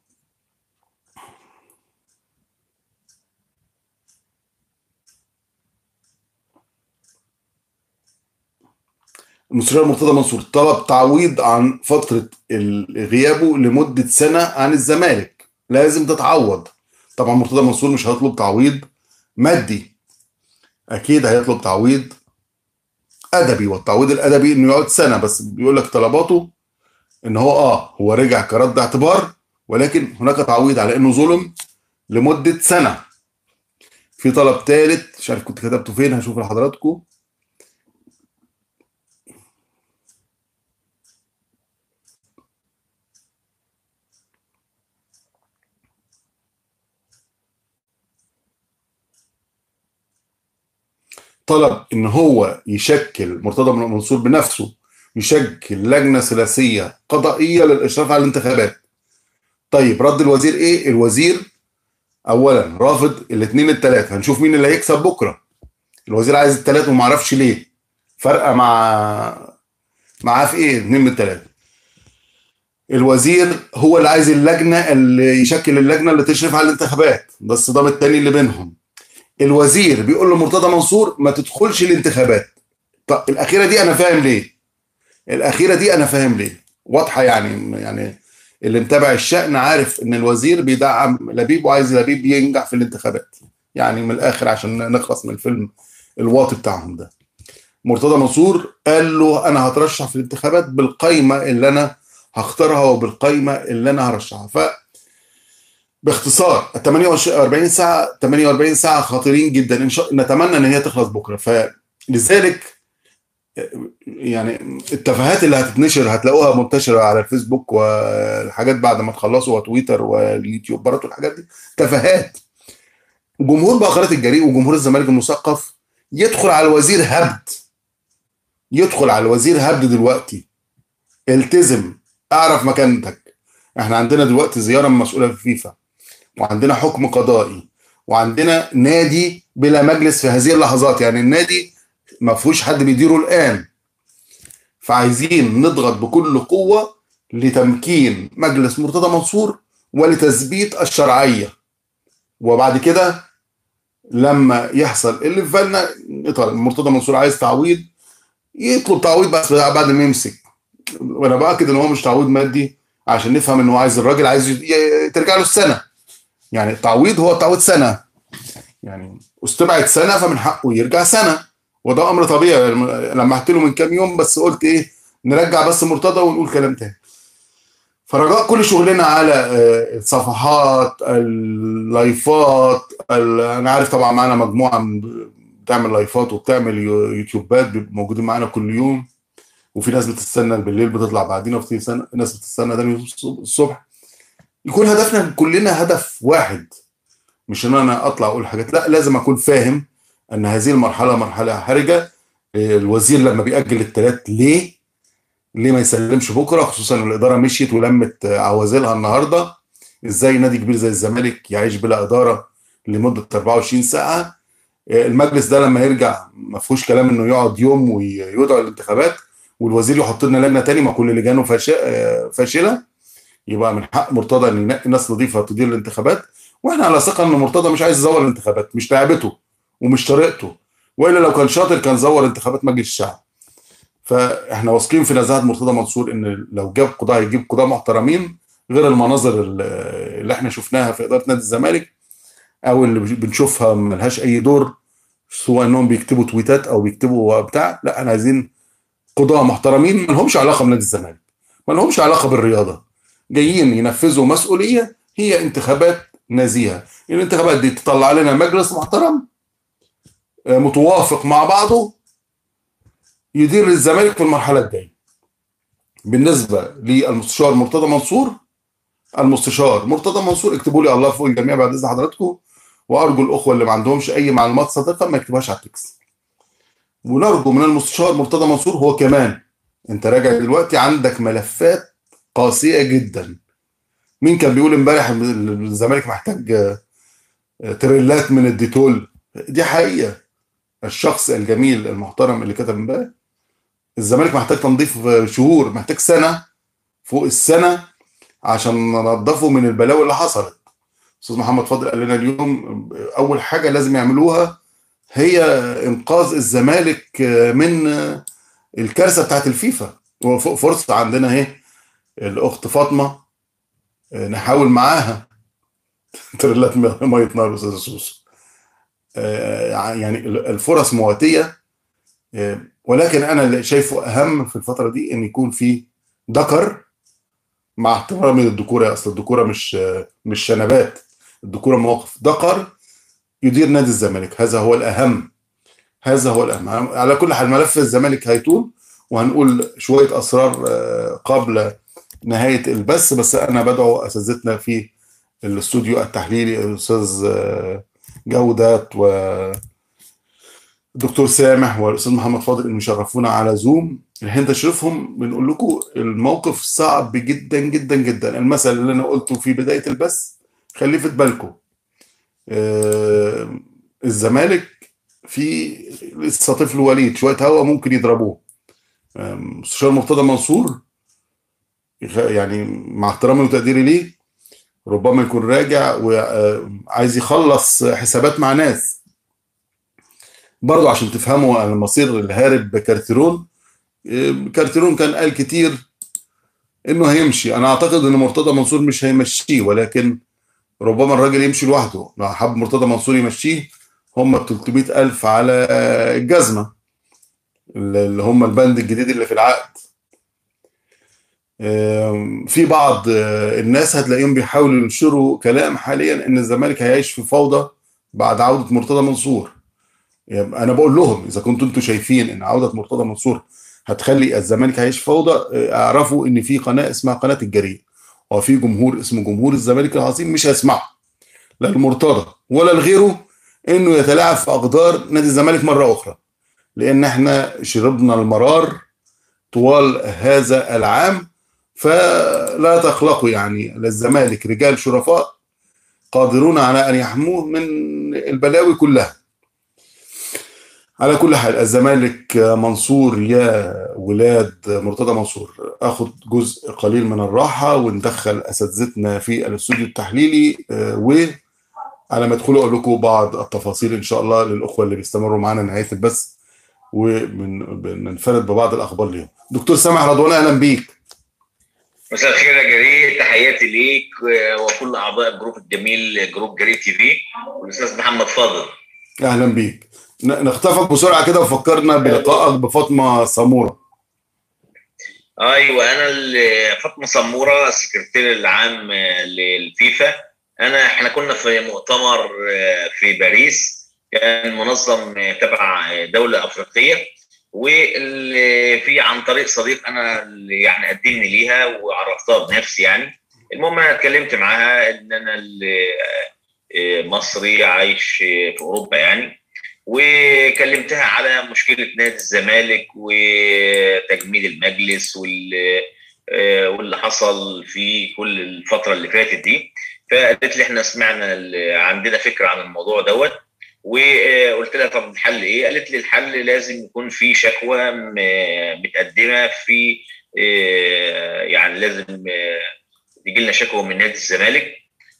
A: المستشار مرتضى منصور طلب تعويض عن فترة ال- غيابه لمدة سنة عن الزمالك لازم تتعوض طبعا مرتضى منصور مش هيطلب تعويض مادي أكيد هيطلب تعويض أدبي والتعويض الأدبي إنه يقعد سنة بس بيقول لك طلباته إن هو آه هو رجع كرد اعتبار ولكن هناك تعويض على إنه ظلم لمدة سنة في طلب ثالث مش عارف كنت كتبته فين هشوف لحضراتكم طلب ان هو يشكل مرتضى منصور بنفسه يشكل لجنه ثلاثيه قضائيه للاشراف على الانتخابات. طيب رد الوزير ايه؟ الوزير اولا رافض الاثنين الثلاثه هنشوف مين اللي هيكسب بكره. الوزير عايز الثلاثه وما اعرفش ليه. فارقه مع معاه في ايه؟ اثنين من الثلاثه. الوزير هو اللي عايز اللجنه اللي يشكل اللجنه اللي تشرف على الانتخابات ده الصدام الثاني اللي بينهم. الوزير بيقول لمرتضى منصور ما تدخلش الانتخابات طب الاخيره دي انا فاهم ليه الاخيره دي انا فاهم ليه واضحه يعني يعني اللي متابع الشأن عارف ان الوزير بيدعم لبيب وعايز لبيب ينجح في الانتخابات يعني من الاخر عشان نخلص من الفيلم الواطي بتاعهم ده مرتضى منصور قال له انا هترشح في الانتخابات بالقايمه اللي انا هختارها وبالقايمه اللي انا هرشحها ف باختصار ال 48 ساعه 48 ساعه خطيرين جدا ان شاء نتمنى ان هي تخلص بكره فلذلك يعني التفاهات اللي هتتنشر هتلاقوها منتشره على الفيسبوك والحاجات بعد ما تخلصوا وتويتر واليوتيوب برضه الحاجات دي تفاهات جمهور بقى قناه الجريء وجمهور الزمالك المثقف يدخل على الوزير هبد يدخل على الوزير هبد دلوقتي التزم اعرف مكانتك احنا عندنا دلوقتي زياره من مسؤوله في فيفا وعندنا حكم قضائي وعندنا نادي بلا مجلس في هذه اللحظات يعني النادي ما فيهوش حد بيديره الان فعايزين نضغط بكل قوه لتمكين مجلس مرتضى منصور ولتثبيت الشرعيه وبعد كده لما يحصل اللي في بالنا طبعا مرتضى منصور عايز تعويض يطلب تعويض بس بعد ما يمسك وانا باكد ان هو مش تعويض مادي عشان نفهم ان هو عايز الراجل عايز ي- ترجع له السنه يعني التعويض هو التعويض سنه يعني استبعد سنه فمن حقه يرجع سنه وده امر طبيعي لما قلت له من كام يوم بس قلت ايه نرجع بس مرتضى ونقول كلام تاني فرجاء كل شغلنا على آه، الصفحات اللايفات ال- انا عارف طبعا معانا مجموعه من- بتعمل لايفات وبتعمل يو- يوتيوبات بيبقوا موجودين معانا كل يوم وفي ناس بتستنى بالليل بتطلع بعدينا وفي سنة- ناس بتستنى تاني الصبح يكون هدفنا كلنا هدف واحد مش ان انا اطلع اقول حاجات لا لازم اكون فاهم ان هذه المرحله مرحله حرجه الوزير لما بيأجل الثلاث ليه ليه ما يسلمش بكره خصوصا إن الاداره مشيت ولمت عوازلها النهارده ازاي نادي كبير زي الزمالك يعيش بلا اداره لمده 24 ساعه المجلس ده لما يرجع ما فيهوش كلام انه يقعد يوم ويدعو الانتخابات والوزير يحط لنا لجنه تاني ما كل لجانه فاش- فاشله يبقى من حق مرتضى ان ينقي ناس نظيفه تدير الانتخابات واحنا على ثقه ان مرتضى مش عايز يزور الانتخابات مش لعبته ومش طريقته والا لو كان شاطر كان زور انتخابات مجلس الشعب فاحنا واثقين في نزاهه مرتضى منصور ان لو جاب قضاه هيجيب قضاه محترمين غير المناظر ال- اللي احنا شفناها في اداره نادي الزمالك او اللي بنشوفها ملهاش اي دور سواء انهم بيكتبوا تويتات او بيكتبوا بتاع لا احنا عايزين قضاه محترمين ما لهمش علاقه بنادي الزمالك ما لهمش علاقه بالرياضه جايين ينفذوا مسؤوليه هي انتخابات نزيهه الانتخابات دي تطلع لنا مجلس محترم آه، متوافق مع بعضه يدير الزمالك في المرحله الجايه بالنسبه للمستشار مرتضى منصور المستشار مرتضى منصور اكتبوا لي الله فوق الجميع بعد اذن حضراتكم وارجو الاخوه اللي ما عندهمش اي معلومات صادقه ما يكتبوهاش على التكست ونرجو من المستشار مرتضى منصور هو كمان انت راجع دلوقتي عندك ملفات قاسيه جدا مين كان بيقول امبارح الزمالك محتاج تريلات من الديتول دي حقيقه الشخص الجميل المحترم اللي كتب امبارح الزمالك محتاج تنظيف شهور محتاج سنه فوق السنه عشان ننظفه من البلاوي اللي حصلت استاذ محمد فاضل قال لنا اليوم اول حاجه لازم يعملوها هي انقاذ الزمالك من الكارثه بتاعت الفيفا فرصه عندنا اهي الاخت فاطمه نحاول معاها تريلات ميه نار استاذ سوسو يعني الفرص مواتيه ولكن انا اللي شايفه اهم في الفتره دي ان يكون في ذكر مع احترامي للذكوره اصل الذكوره مش مش شنبات الذكوره مواقف ذكر يدير نادي الزمالك هذا هو الاهم هذا هو الاهم على كل حال ملف الزمالك هيطول وهنقول شويه اسرار قبل نهايه البث بس انا بدعو اساتذتنا في الاستوديو التحليلي الاستاذ جودات و الدكتور سامح والاستاذ محمد فاضل اللي مشرفونا على زوم الحين تشرفهم بنقول لكم الموقف صعب جدا جدا جدا المثل اللي انا قلته في بدايه البث خليه في بالكم آه الزمالك في لسه طفل وليد شويه هوا ممكن يضربوه مستشار مرتضى منصور يعني مع احترامي وتقديري ليه ربما يكون راجع وعايز يخلص حسابات مع ناس برضه عشان تفهموا المصير الهارب كارتيرون كارتيرون كان قال كتير انه هيمشي انا اعتقد ان مرتضى منصور مش هيمشيه ولكن ربما الراجل يمشي لوحده لو حب مرتضى منصور يمشيه هم 300 ألف على الجزمة اللي هم البند الجديد اللي في العقد في بعض الناس هتلاقيهم بيحاولوا ينشروا كلام حاليا ان الزمالك هيعيش في فوضى بعد عودة مرتضى منصور يعني انا بقول لهم اذا كنتوا انتوا شايفين ان عودة مرتضى منصور هتخلي الزمالك هيعيش فوضى اعرفوا ان في قناة اسمها قناة الجريء وفي جمهور اسمه جمهور الزمالك العظيم مش هيسمعه لا المرتضى ولا لغيره انه يتلاعب في اقدار نادي الزمالك مره اخرى لان احنا شربنا المرار طوال هذا العام فلا تقلقوا يعني للزمالك رجال شرفاء قادرون على ان يحموه من البلاوي كلها على كل حال الزمالك منصور يا ولاد مرتضى منصور اخد جزء قليل من الراحه وندخل اساتذتنا في الاستوديو التحليلي و على ما ادخلوا اقول لكم بعض التفاصيل ان شاء الله للاخوه اللي بيستمروا معانا نهايه البث وبننفرد ببعض الاخبار ليهم دكتور سامح رضوان اهلا بيك
C: مساء الخير يا جرير تحياتي ليك وكل اعضاء الجروب الجميل جروب جرير تي في والاستاذ محمد فاضل
A: اهلا بيك نخطفك بسرعه كده وفكرنا بلقائك بفاطمه سموره
C: ايوه انا فاطمه سموره السكرتير العام للفيفا انا احنا كنا في مؤتمر في باريس كان منظم تبع دوله افريقيه وفي عن طريق صديق انا يعني قدمني ليها وعرفتها بنفسي يعني المهم انا اتكلمت معاها ان انا مصري عايش في اوروبا يعني وكلمتها على مشكله نادي الزمالك وتجميد المجلس واللي حصل في كل الفتره اللي فاتت دي فقالت لي احنا سمعنا عندنا فكره عن الموضوع دوت وقلت لها طب الحل ايه؟ قالت لي الحل لازم يكون في شكوى متقدمه في يعني لازم تجي لنا شكوى من نادي الزمالك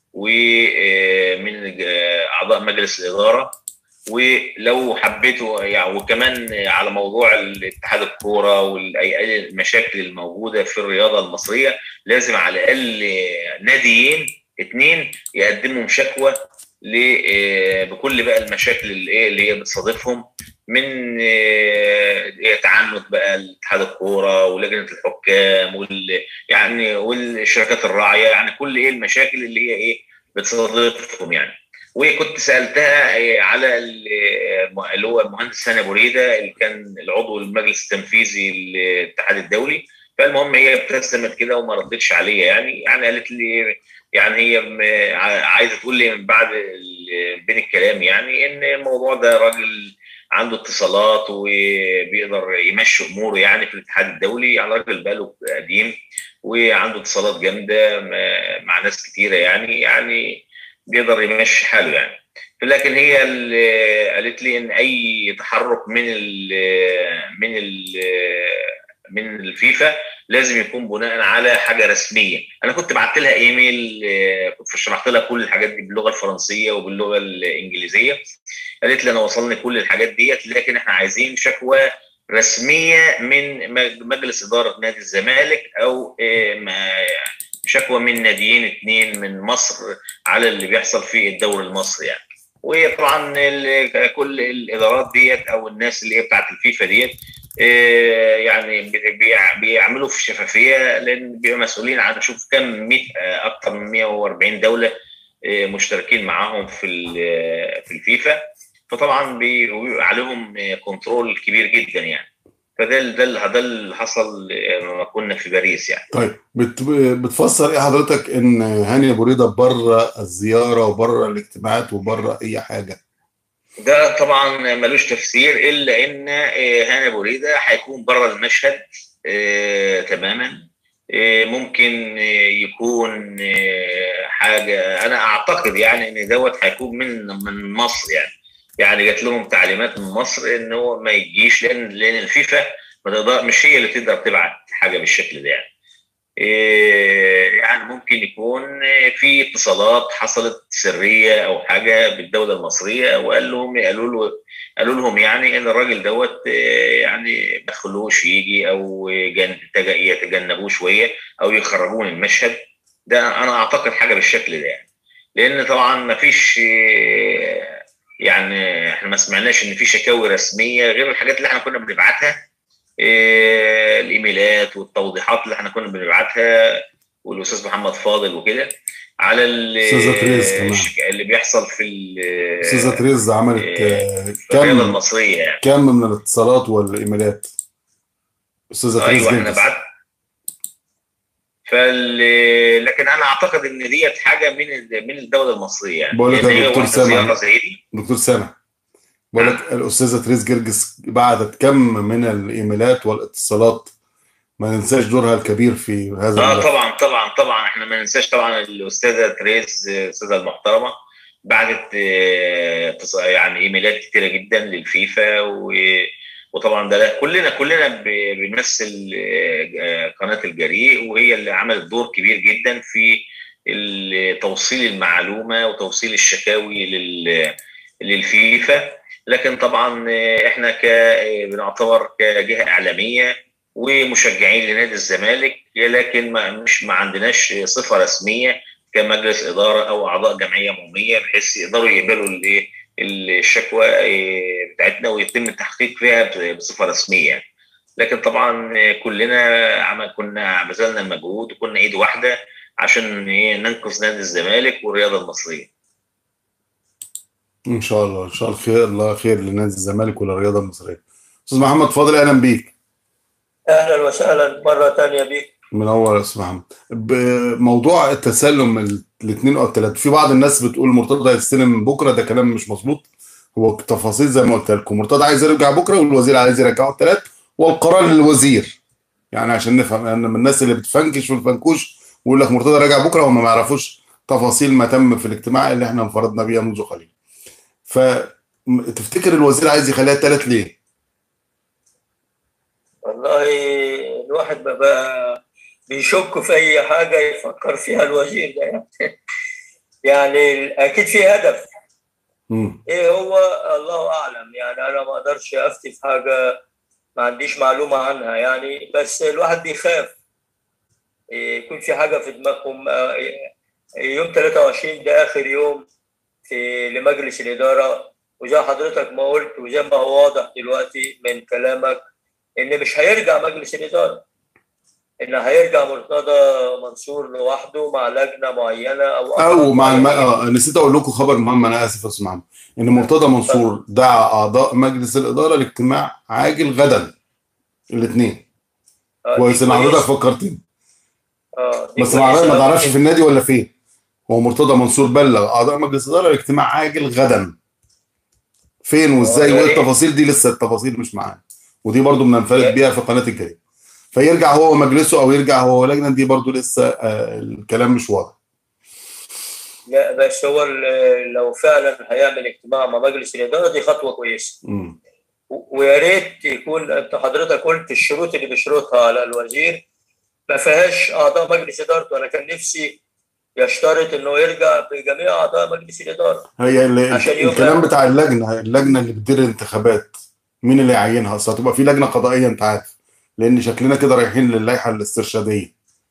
C: ومن اعضاء مجلس الاداره ولو حبيتوا يعني وكمان على موضوع الاتحاد الكوره والمشاكل الموجوده في الرياضه المصريه لازم على الاقل ناديين اثنين يقدموا شكوى بكل بقى المشاكل اللي اللي هي بتصادفهم من تعنت بقى اتحاد الكوره ولجنه الحكام وال يعني والشركات الراعيه يعني كل ايه المشاكل اللي هي ايه بتصادفهم يعني وكنت سالتها على اللي هو المهندس هاني ابو ريده اللي كان العضو المجلس التنفيذي للاتحاد الدولي فالمهم هي ابتسمت كده وما ردتش عليا يعني يعني قالت لي يعني هي م- ع- عايزه تقول لي من بعد ال- بين الكلام يعني ان الموضوع ده راجل عنده اتصالات وبيقدر يمشي اموره يعني في الاتحاد الدولي يعني راجل بقاله قديم وعنده اتصالات جامده م- مع ناس كتيره يعني يعني بيقدر يمشي حاله يعني لكن هي اللي قالت لي ان اي تحرك من ال من ال من الفيفا لازم يكون بناء على حاجه رسميه انا كنت بعت لها ايميل آه، كنت شرحت لها كل الحاجات دي باللغه الفرنسيه وباللغه الانجليزيه قالت لي انا وصلني كل الحاجات ديت لكن احنا عايزين شكوى رسميه من مج- مجلس اداره نادي الزمالك او آه، ما- شكوى من ناديين اثنين من مصر على اللي بيحصل في الدوري المصري يعني وطبعا ال- كل الادارات ديت او الناس اللي هي بتاعت الفيفا ديت آه، يعني بي- بيع- بيعملوا في شفافيه لان بيبقوا مسؤولين عن شوف كم 100 آه، اكثر من 140 دوله آه، مشتركين معاهم في ال- في الفيفا فطبعا بيبقى عليهم آه، كنترول كبير جدا يعني فده ال- ده ال- ده اللي حصل آه، لما كنا في باريس يعني
A: طيب بت... بتفسر ايه حضرتك ان هاني ابو رضا بره الزياره وبره الاجتماعات وبره اي حاجه
C: ده طبعا ملوش تفسير الا ان آه، هاني ابو ريده هيكون بره المشهد آه، تماما آه، ممكن آه، يكون آه، حاجه انا اعتقد يعني ان دوت هيكون من من مصر يعني يعني جات لهم تعليمات من مصر ان هو ما يجيش لان لان الفيفا ما تقدر مش هي اللي تقدر تبعت حاجه بالشكل ده يعني إيه، يعني ممكن يكون في اتصالات حصلت سريه او حاجه بالدوله المصريه وقال لهم قالوا له قالوا لهم يعني ان الراجل دوت إيه، يعني ما تخلوش يجي او جن- تج- يتجنبوه شويه او يخرجوه من المشهد ده انا اعتقد حاجه بالشكل ده يعني لان طبعا ما فيش إيه، يعني احنا ما سمعناش ان في شكاوي رسميه غير الحاجات اللي احنا كنا بنبعتها إيه، الايميلات والتوضيحات اللي احنا كنا بنبعتها والاستاذ محمد فاضل وكده على ال-
A: أستاذة تريز كمان.
C: الشك- اللي بيحصل في ال-
A: استاذه تريز عملت آه،
C: في الرياضه
A: كم
C: المصريه يعني
A: كم من الاتصالات والايميلات استاذه تريز
C: ايوه احنا
A: جنكس.
C: بعت فال لكن انا اعتقد ان ديت حاجه من ال- من الدوله المصريه يعني
A: بقول لك
C: لأن
A: يا
C: هي
A: دكتور
C: واحدة
A: سامح.
C: زياره زي دي
A: دكتور سامح بقول لك الاستاذه تريز جرجس بعتت كم من الايميلات والاتصالات ما ننساش دورها الكبير في هذا
C: اه
A: الملف.
C: طبعا طبعا طبعا احنا ما ننساش طبعا الاستاذه تريز الاستاذه المحترمه بعتت آه، تص- يعني ايميلات كتيره جدا للفيفا و وطبعا ده كلنا كلنا ب- بنمثل آه، آه، قناه الجريء وهي اللي عملت دور كبير جدا في ال- توصيل المعلومه وتوصيل الشكاوي لل للفيفا لكن طبعا آه، احنا ك آه، بنعتبر كجهه اعلاميه ومشجعين لنادي الزمالك لكن ما مش ما عندناش صفه رسميه كمجلس اداره او اعضاء جمعيه عموميه بحيث يقدروا يقبلوا الايه الشكوى إيه، بتاعتنا ويتم التحقيق فيها بصفه رسميه يعني. لكن طبعا إيه، كلنا عمل كنا بذلنا المجهود وكنا ايد واحده عشان إيه، ننقذ نادي الزمالك والرياضه المصريه.
A: ان شاء الله ان شاء الله خير الله خير لنادي الزمالك وللرياضه المصريه استاذ محمد فاضل اهلا بيك
B: اهلا وسهلا مره ثانيه بيك
A: منور يا استاذ محمد بموضوع التسلم الاثنين او الثلاثه في بعض الناس بتقول مرتضى هيستلم بكره ده كلام مش مظبوط هو تفاصيل زي ما قلت لكم مرتضى عايز يرجع بكره والوزير عايز يرجعه الثلاث والقرار للوزير يعني عشان نفهم انا من الناس اللي بتفنكش والفنكوش ويقول لك مرتضى راجع بكره وهم ما يعرفوش تفاصيل ما تم في الاجتماع اللي احنا انفردنا بيها منذ قليل فتفتكر الوزير عايز يخليها ثلاث ليه؟
B: والله الواحد بقى بيشك في اي حاجه يفكر فيها الوزير ده يعني يعني اكيد في هدف
A: مم.
B: ايه هو الله اعلم يعني انا ما اقدرش افتي في حاجه ما عنديش معلومه عنها يعني بس الواحد بيخاف إيه، يكون في حاجه في دماغهم آه، إيه، يوم 23 ده اخر يوم في لمجلس الاداره وزي حضرتك ما قلت وزي ما هو واضح دلوقتي من كلامك ان مش هيرجع مجلس الاداره ان هيرجع مرتضى منصور لوحده مع لجنه معينه او
A: او مع الم...
B: معينين.
A: آه نسيت اقول لكم خبر مهم انا اسف يا استاذ محمد ان مرتضى منصور دعا اعضاء مجلس الاداره لاجتماع عاجل غدا الاثنين
B: آه، دي
A: كويس ان حضرتك
B: كويس.
A: فكرتني
B: اه دي
A: بس ما
B: كويسة
A: عرف- ما
B: أوي.
A: تعرفش في النادي ولا فين هو مرتضى منصور بلغ اعضاء مجلس الاداره الاجتماع عاجل غدا فين وازاي
B: آه،
A: وايه
B: يعني-
A: التفاصيل دي لسه التفاصيل مش معانا ودي برضو بننفرد
B: يعني-
A: بيها في قناه الجريده فيرجع هو مجلسه او يرجع هو لجنه دي برضو لسه آه الكلام مش واضح
B: لا بس هو ال- لو فعلا هيعمل اجتماع مع مجلس الاداره دي خطوه كويسه
A: مم.
B: و- ويا ريت يكون انت حضرتك قلت الشروط اللي بيشرطها على الوزير ما فيهاش اعضاء مجلس ادارته انا كان نفسي يشترط انه يرجع بجميع اعضاء مجلس الاداره
A: هي ال-
B: عشان يبقى-
A: الكلام بتاع اللجنه اللجنه اللي بتدير الانتخابات مين اللي يعينها اصل هتبقى في لجنه قضائيه انت عارف لان شكلنا كده رايحين للائحه الاسترشاديه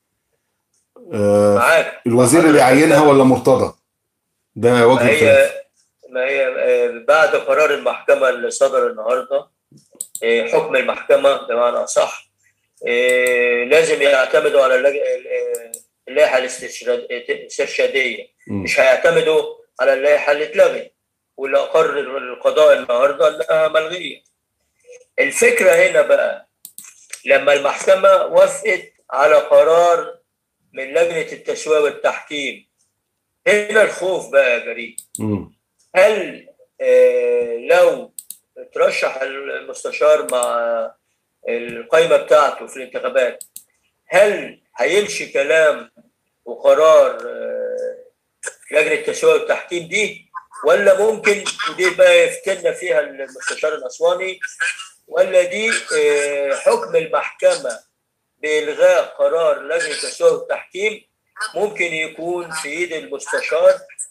A: آه
B: معاك
A: الوزير اللي يعينها ولا مرتضى ده
B: ما
A: وجه الخلاف
B: هي ما هي آه، بعد قرار المحكمة اللي صدر النهاردة آه، حكم المحكمة بمعنى أصح آه، لازم يعتمدوا على اللج- آه، اللائحة الاستشراد- الاسترشادية
A: مم.
B: مش هيعتمدوا على اللائحة اللي اتلغت واللي أقر القضاء النهاردة إنها ملغية الفكرة هنا بقى لما المحكمة وافقت على قرار من لجنة التسوية والتحكيم هنا الخوف بقى يا جريء
A: مم.
B: هل آه، لو ترشح المستشار مع القائمة بتاعته في الانتخابات هل هيمشي كلام وقرار آه، لجنة التسوية والتحكيم دي ولا ممكن ودي بقى يفتنا فيها المستشار الأسواني ولا دي آه، حكم المحكمة بإلغاء قرار لجنة التسوية والتحكيم ممكن يكون في إيد المستشار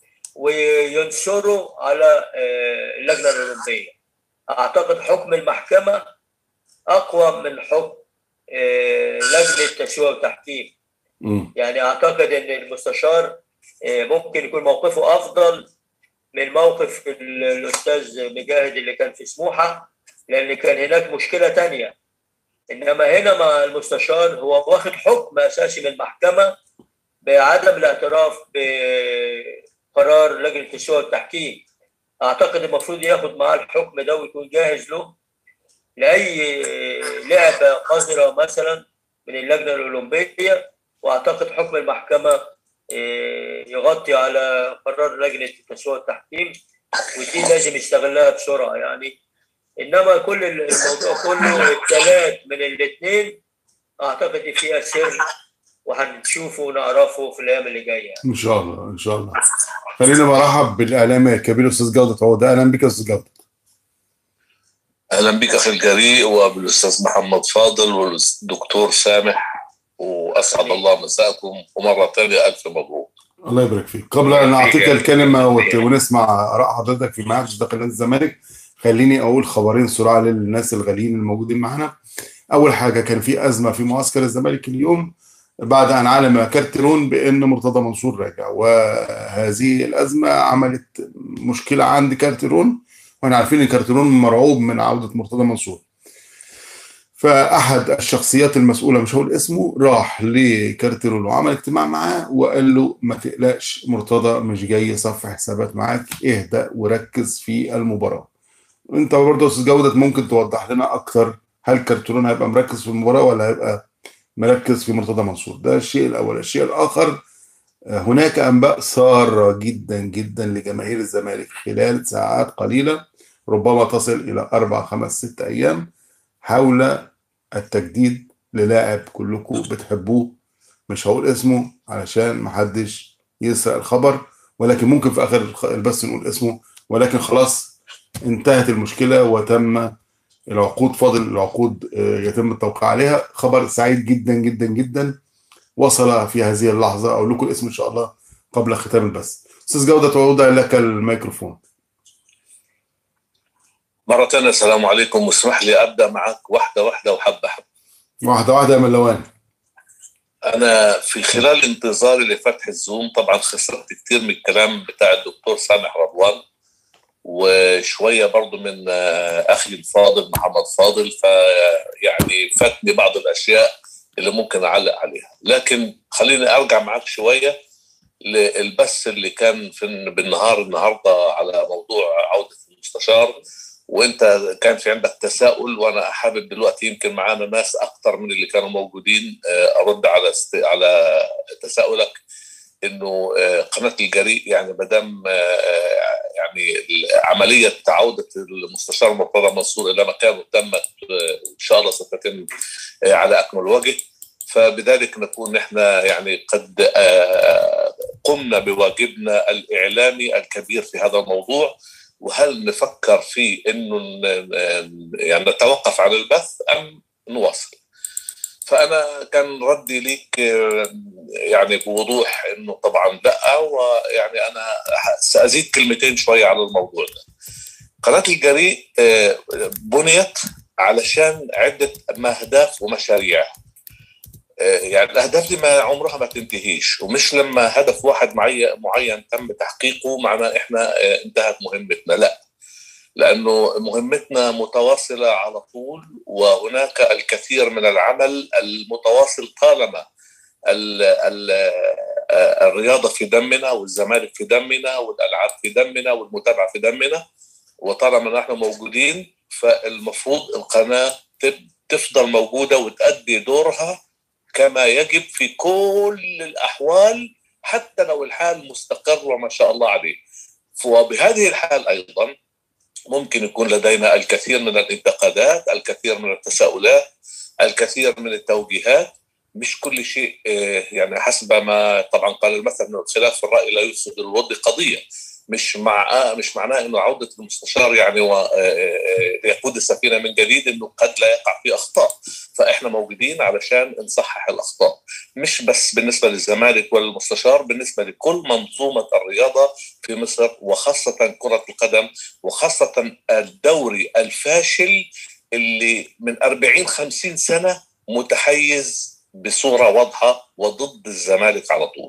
B: وينشروا على آه، اللجنه الاولمبيه. اعتقد حكم المحكمه اقوى من حكم آه، لجنه تسويه وتحكيم،
A: مم.
B: يعني اعتقد ان المستشار آه، ممكن يكون موقفه افضل من موقف ال- الاستاذ مجاهد اللي كان في سموحه لان كان هناك مشكله تانية انما هنا مع المستشار هو واخد حكم اساسي من المحكمه بعدم الاعتراف بقرار لجنه التسويه والتحكيم اعتقد المفروض ياخد معاه الحكم ده ويكون جاهز له لاي لعبه قذره مثلا من اللجنه الاولمبيه واعتقد حكم المحكمه إيه، يغطي على قرار لجنه التسويه والتحكيم ودي لازم يستغلها بسرعه يعني انما كل الموضوع كله ابتلاءات من الاثنين اعتقد فيها سر وهنشوفه ونعرفه في الايام اللي جايه
A: ان شاء الله ان شاء الله خلينا برحب بالاعلامي الكبير استاذ جوده عوده اهلا بك يا استاذ جوده
D: اهلا بك اخي الجريء وبالاستاذ محمد فاضل والدكتور سامح واسعد الله مساءكم ومره ثانيه الف مبروك
A: الله يبارك فيك قبل ان اعطيك الكلمه وت- ونسمع اراء حضرتك في معاك داخل نادي الزمالك خليني اقول خبرين سرعه للناس الغاليين الموجودين معانا اول حاجه كان في ازمه في معسكر الزمالك اليوم بعد ان علم كارترون بان مرتضى منصور راجع وهذه الازمه عملت مشكله عند كارترون واحنا عارفين ان كارترون مرعوب من عوده مرتضى منصور فاحد الشخصيات المسؤوله مش هقول اسمه راح لكارترون وعمل اجتماع معاه وقال له ما تقلقش مرتضى مش جاي يصفي حسابات معاك اهدأ وركز في المباراه انت برضه يا استاذ جوده ممكن توضح لنا اكتر هل كارترون هيبقى مركز في المباراه ولا هيبقى مركز في مرتضى منصور ده الشيء الاول الشيء الاخر آه، هناك انباء ساره جدا جدا لجماهير الزمالك خلال ساعات قليله ربما تصل الى اربع خمس ست ايام حول التجديد للاعب كلكم بتحبوه مش هقول اسمه علشان محدش يسرق الخبر ولكن ممكن في اخر الخ- البث نقول اسمه ولكن خلاص انتهت المشكله وتم العقود فاضل العقود آه، يتم التوقيع عليها خبر سعيد جدا جدا جدا وصل في هذه اللحظه اقول لكم الاسم ان شاء الله قبل ختام البث استاذ جوده تعود لك الميكروفون
D: مره ثانيه السلام عليكم واسمح لي ابدا معك واحده واحده وحبه حبه
A: واحده واحده يا ملوان
D: انا في خلال انتظاري لفتح الزوم طبعا خسرت كثير من الكلام بتاع الدكتور سامح رضوان وشويه برضه من آه، اخي الفاضل محمد فاضل فيعني فاتني بعض الاشياء اللي ممكن اعلق عليها لكن خليني ارجع معك شويه للبث اللي كان في بالنهار النهارده على موضوع عوده المستشار وانت كان في عندك تساؤل وانا حابب دلوقتي يمكن معانا ناس اكثر من اللي كانوا موجودين ارد على است... على تساؤلك انه قناه الجريء يعني ما دام يعني عمليه عوده المستشار مرتضى منصور الى مكانه تمت ان شاء الله ستتم على اكمل وجه فبذلك نكون احنا يعني قد قمنا بواجبنا الاعلامي الكبير في هذا الموضوع وهل نفكر في انه يعني نتوقف عن البث ام نواصل؟ فانا كان ردي ليك يعني بوضوح انه طبعا لا ويعني انا سازيد كلمتين شويه على الموضوع ده. قناه الجريء بنيت علشان عده اهداف ومشاريع. يعني الاهداف دي ما عمرها ما تنتهيش ومش لما هدف واحد معين تم تحقيقه معناه احنا انتهت مهمتنا لا لانه مهمتنا متواصله على طول وهناك الكثير من العمل المتواصل طالما ال ال الرياضه في دمنا والزمالك في دمنا والالعاب في دمنا والمتابعه في دمنا وطالما نحن موجودين فالمفروض القناه تفضل موجوده وتؤدي دورها كما يجب في كل الاحوال حتى لو الحال مستقر وما شاء الله عليه وبهذه الحال ايضا ممكن يكون لدينا الكثير من الانتقادات الكثير من التساؤلات الكثير من التوجيهات مش كل شيء يعني حسب ما طبعا قال المثل انه الخلاف في الراي لا يفسد الود قضيه مش مع مش معناه انه عوده المستشار يعني ليقود السفينه من جديد انه قد لا يقع في اخطاء فاحنا موجودين علشان نصحح الاخطاء مش بس بالنسبه للزمالك والمستشار بالنسبه لكل منظومه الرياضه في مصر وخاصه كره القدم وخاصه الدوري الفاشل اللي من 40 50 سنه متحيز بصوره واضحه وضد الزمالك على طول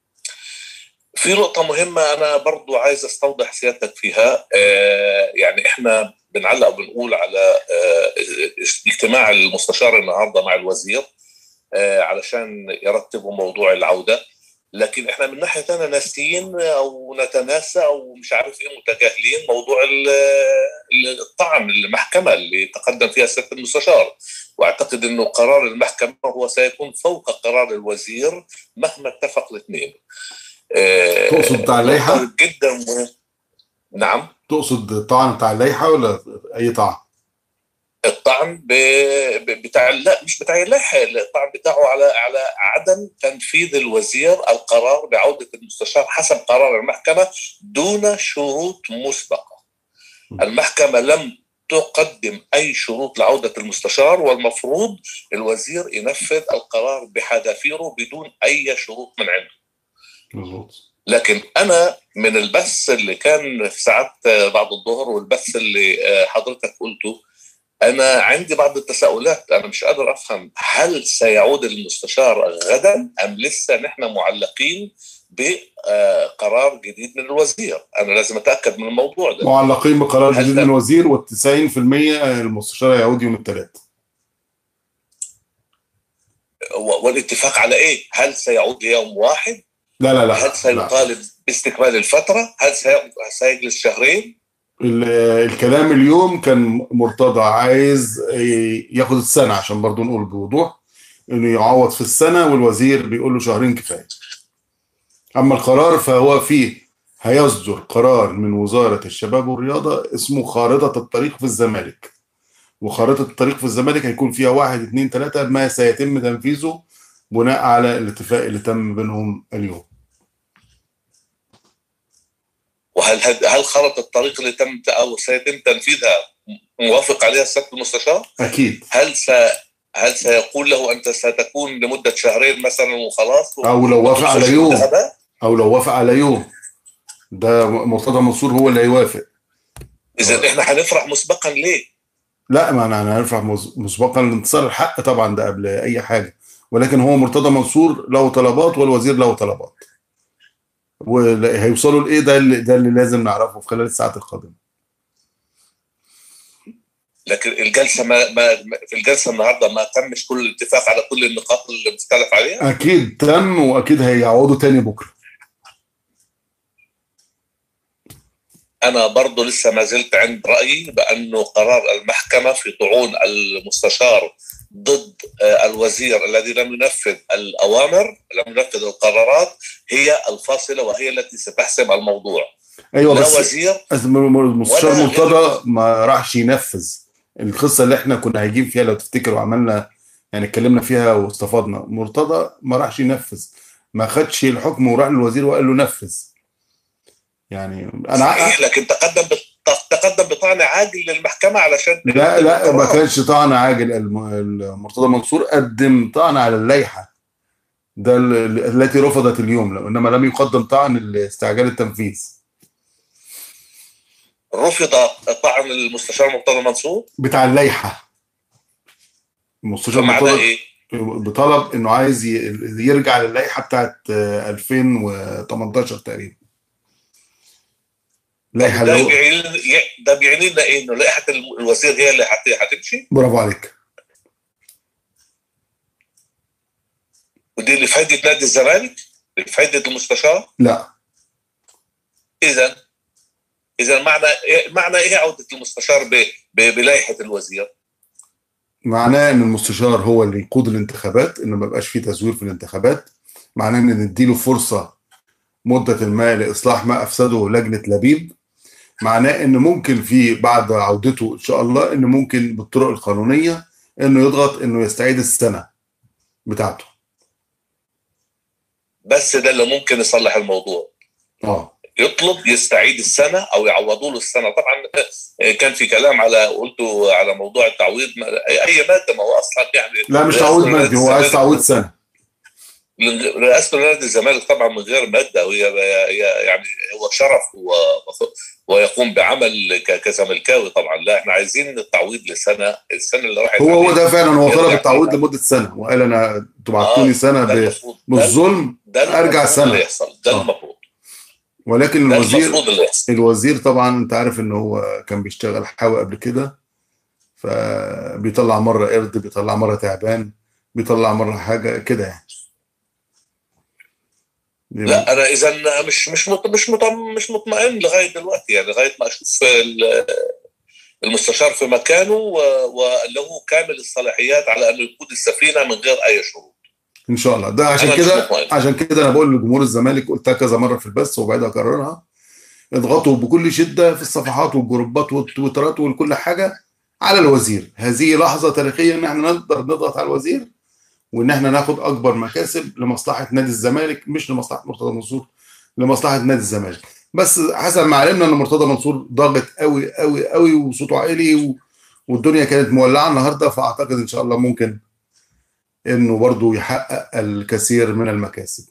D: في نقطة مهمة أنا برضو عايز أستوضح سيادتك فيها آه يعني إحنا بنعلق وبنقول على آه اجتماع المستشار النهاردة مع الوزير آه علشان يرتبوا موضوع العودة لكن احنا من ناحيه ثانيه ناسيين او نتناسى او مش عارف ايه متجاهلين موضوع الطعن المحكمه اللي تقدم فيها سياده المستشار واعتقد انه قرار المحكمه هو سيكون فوق قرار الوزير مهما اتفق الاثنين
A: تقصد بتاع اللائحه؟
D: جدا مهم نعم
A: تقصد الطعن بتاع اللائحه ولا اي طعن؟
D: الطعن ب... بتاع لا مش بتاع اللائحه الطعن بتاعه على على عدم تنفيذ الوزير القرار بعوده المستشار حسب قرار المحكمه دون شروط مسبقه. المحكمه لم تقدم اي شروط لعوده المستشار والمفروض الوزير ينفذ القرار بحذافيره بدون اي شروط من عنده.
A: مظبوط
D: لكن انا من البث اللي كان في ساعات بعد الظهر والبث اللي حضرتك قلته انا عندي بعض التساؤلات انا مش قادر افهم هل سيعود المستشار غدا ام لسه نحن معلقين بقرار جديد من الوزير انا لازم اتاكد من الموضوع ده
A: معلقين بقرار جديد من الوزير وال90% المستشار هيعود يوم الثلاث
D: والاتفاق على ايه هل سيعود ليوم واحد
A: لا لا لا
D: هل سيطالب باستكمال الفتره هل سيجلس شهرين
A: الكلام اليوم كان مرتضى عايز ياخد السنه عشان برضو نقول بوضوح انه يعوض في السنه والوزير بيقول له شهرين كفايه اما القرار فهو فيه هيصدر قرار من وزاره الشباب والرياضه اسمه خارطه الطريق في الزمالك وخارطه الطريق في الزمالك هيكون فيها واحد اثنين ثلاثه ما سيتم تنفيذه بناء على الاتفاق اللي تم بينهم اليوم
D: وهل هل خرط الطريق اللي تم او سيتم تنفيذها موافق عليها السيد المستشار؟
A: اكيد
D: هل س هل سيقول له انت ستكون لمده شهرين مثلا وخلاص
A: او لو وافق على يوم او لو وافق على يوم ده مرتضى منصور هو اللي هيوافق
D: اذا احنا هنفرح مسبقا ليه؟
A: لا ما انا هنفرح مسبقا لانتصار الحق طبعا ده قبل اي حاجه ولكن هو مرتضى منصور له طلبات والوزير له طلبات وهيوصلوا لايه ده اللي ده اللي لازم نعرفه في خلال الساعات القادمه
D: لكن الجلسه ما, ما في الجلسه النهارده ما تمش كل الاتفاق على كل النقاط اللي بتختلف عليها
A: اكيد تم واكيد هيقعدوا تاني بكره
D: انا برضه لسه ما زلت عند رايي بانه قرار المحكمه في طعون المستشار ضد آه، الوزير الذي لم ينفذ الاوامر لم ينفذ القرارات هي الفاصله وهي التي ستحسم الموضوع
A: ايوه
D: لا
A: بس
D: وزير
A: المستشار
D: ولا
A: مرتضى ما راحش ينفذ القصه اللي احنا كنا هايجين فيها لو تفتكروا عملنا يعني اتكلمنا فيها واستفدنا مرتضى ما راحش ينفذ ما خدش الحكم وراح للوزير وقال له نفذ يعني انا
D: صحيح لكن تقدم بت- تقدم بطعن عاجل للمحكمه علشان
A: لا لا ما
D: القرار.
A: كانش طعن عاجل الم- مرتضى منصور قدم طعن على اللائحه ده ال- التي رفضت اليوم انما لم يقدم طعن لاستعجال التنفيذ
D: رفض طعن المستشار مرتضى منصور
A: بتاع اللائحه المستشار
D: فمعناه
A: مرتضى
D: ايه؟
A: بطلب انه عايز ي- يرجع للائحه بتاعت آه، 2018 تقريبا اللائحه
D: ده
A: اللي هو
D: بيعني ده بيعني لنا ايه؟ انه لائحه الوزير هي اللي هت- هتمشي
A: برافو عليك
D: ودي لفائده نادي الزمالك لفائده المستشار
A: لا
D: اذا اذا معنى إيه معنى ايه عوده المستشار ب- ب- بلائحه الوزير؟
A: معناه ان المستشار هو اللي يقود الانتخابات انه ما يبقاش فيه تزوير في الانتخابات معناه ان نديله فرصه مده ما لاصلاح ما افسده لجنه لبيب معناه ان ممكن في بعد عودته ان شاء الله ان ممكن بالطرق القانونيه انه يضغط انه يستعيد السنه بتاعته
D: بس ده اللي ممكن يصلح الموضوع
A: اه
D: يطلب يستعيد السنه او يعوضوا له السنه طبعا كان في كلام على قلته على موضوع التعويض اي ماده ما هو اصلا يعني
A: لا مش
D: رئاسة
A: تعويض
D: نادي
A: مادي هو عايز
D: الزمالك-
A: تعويض سنه
D: رئاسه نادي الزمالك طبعا من غير ماده وهي هي- يعني هو شرف و- ويقوم بعمل ك- كزملكاوي طبعا لا احنا عايزين التعويض لسنه السنه اللي راحت
A: هو هو
D: عليه.
A: ده فعلا هو طلب
D: يرجع
A: التعويض
D: فيها.
A: لمده سنه وقال انا انتوا
D: آه،
A: بعتوني سنه
D: ده
A: ب-
D: المفروض ده-
A: بالظلم
D: ده
A: أرجع
D: المفروض
A: سنة.
D: اللي يحصل ده
A: آه.
D: المفروض
A: ولكن
D: ده
A: الوزير
D: المفروض اللي يحصل
A: الوزير طبعا انت عارف ان هو كان بيشتغل حاوي قبل كده فبيطلع مره قرد بيطلع مره تعبان بيطلع مره حاجه كده يعني
D: لا انا اذا مش مش مط- مش مط- مش مطمئن لغايه دلوقتي يعني لغايه ما اشوف ال- المستشار في مكانه و- وله كامل الصلاحيات على انه يقود السفينه من غير اي شروط
A: ان شاء الله ده عشان
D: أنا مش
A: كده
D: مطمئن.
A: عشان كده انا بقول لجمهور الزمالك قلتها كذا مره في البث وبعيد اكررها اضغطوا بكل شده في الصفحات والجروبات والتويترات وكل حاجه على الوزير هذه لحظه تاريخيه ان احنا نقدر نضغط على الوزير وان احنا ناخد اكبر مكاسب لمصلحه نادي الزمالك مش لمصلحه مرتضى منصور لمصلحه نادي الزمالك بس حسب ما علمنا ان مرتضى منصور ضاغط قوي قوي قوي وصوته عالي و... والدنيا كانت مولعه النهارده فاعتقد ان شاء الله ممكن انه برضه يحقق الكثير من المكاسب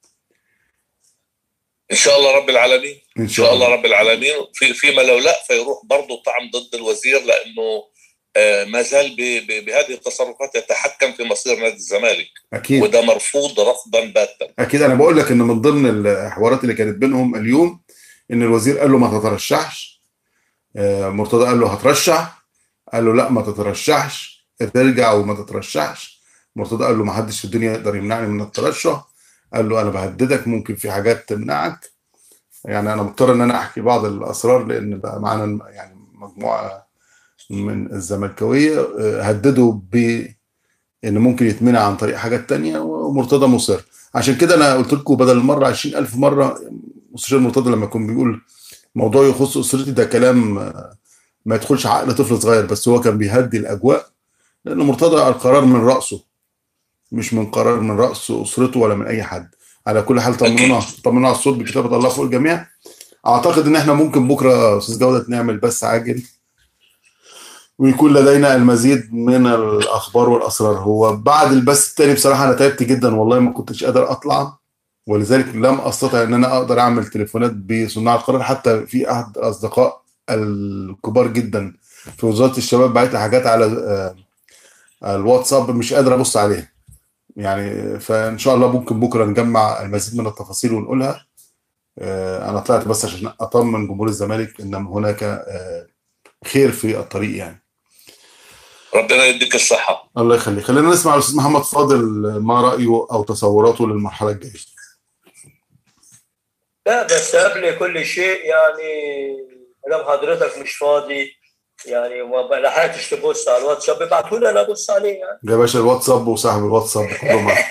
D: ان شاء الله رب العالمين
A: ان
D: ان شاء الله رب العالمين في فيما لو لا فيروح برضه طعن ضد الوزير لانه آه، ما زال ب- ب- بهذه التصرفات يتحكم في مصير نادي الزمالك
A: اكيد
D: وده مرفوض رفضا باتا
A: اكيد انا بقول لك ان من ضمن الحوارات اللي كانت بينهم اليوم ان الوزير قال له ما تترشحش آه، مرتضى قال له هترشح قال له لا ما تترشحش ترجع وما تترشحش مرتضى قال له ما حدش في الدنيا يقدر يمنعني من الترشح قال له انا بهددك ممكن في حاجات تمنعك يعني انا مضطر ان انا احكي بعض الاسرار لان بقى معانا يعني مجموعه من الزملكاويه آه، هددوا ب ان ممكن يتمنع عن طريق حاجات تانية ومرتضى مصر عشان كده انا قلت لكم بدل المره 20000 مره مستشار مرتضى لما يكون بيقول موضوع يخص اسرتي ده كلام آه، ما يدخلش عقل طفل صغير بس هو كان بيهدي الاجواء لان مرتضى القرار من راسه مش من قرار من راس اسرته ولا من اي حد على كل حال طمنونا طمنونا على الصوت بكتابه الله فوق الجميع اعتقد ان احنا ممكن بكره يا استاذ جوده نعمل بث عاجل ويكون لدينا المزيد من الاخبار والاسرار هو بعد البث التاني بصراحه انا تعبت جدا والله ما كنتش قادر اطلع ولذلك لم استطع ان انا اقدر اعمل تليفونات بصناع القرار حتى في احد الاصدقاء الكبار جدا في وزاره الشباب بعت لي حاجات على آه، الواتساب مش قادر ابص عليها يعني فان شاء الله ممكن بكره نجمع المزيد من التفاصيل ونقولها آه، انا طلعت بس عشان اطمن جمهور الزمالك ان هناك آه، خير في الطريق يعني
D: ربنا يديك الصحه
A: الله يخليك خلينا نسمع الاستاذ محمد فاضل ما رايه او تصوراته للمرحله الجايه
B: لا بس قبل كل شيء يعني لو حضرتك مش فاضي يعني وما لحقتش تبص على الواتساب ابعتوا لي انا ابص عليه يعني
A: يا باشا الواتساب وصاحب الواتساب كله معاك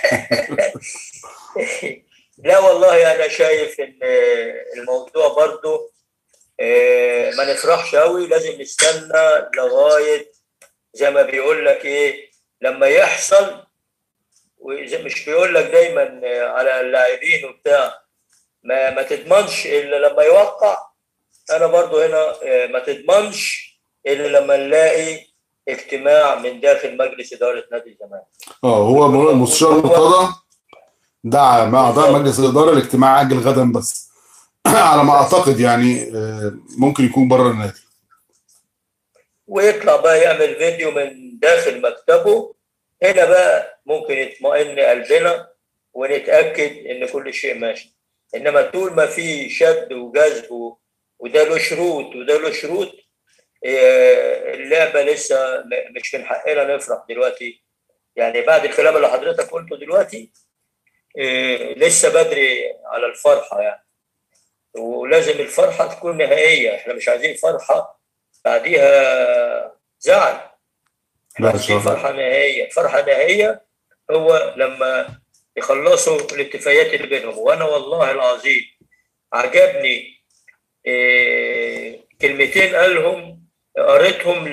B: لا والله انا شايف ان الموضوع برضو آه، ما نفرحش قوي لازم نستنى لغايه زي ما بيقول لك ايه لما يحصل وزي مش بيقول لك دايما آه، على اللاعبين وبتاع ما ما تضمنش الا لما يوقع انا برضو هنا آه، ما تضمنش الا لما نلاقي اجتماع من داخل مجلس اداره نادي الزمالك
A: اه هو المستشار مرتضى دعا مع اعضاء مجلس الاداره لاجتماع اجل غدا بس على ما اعتقد يعني آه، ممكن يكون بره النادي
B: ويطلع بقى يعمل فيديو من داخل مكتبه هنا بقى ممكن يطمئن قلبنا ونتاكد ان كل شيء ماشي انما طول ما في شد وجذب و- وده له شروط وده له شروط آه، اللعبه لسه م- مش من حقنا نفرح دلوقتي يعني بعد الكلام اللي حضرتك قلته دلوقتي آه، لسه بدري على الفرحه يعني ولازم الفرحه تكون نهائيه احنا مش عايزين فرحه بعديها زعل احنا
A: لا، إن
B: عايزين
A: شاء الله.
B: فرحه نهائيه الفرحه النهائيه هو لما يخلصوا الاتفاقيات اللي بينهم وانا والله العظيم عجبني إيه كلمتين قالهم قريتهم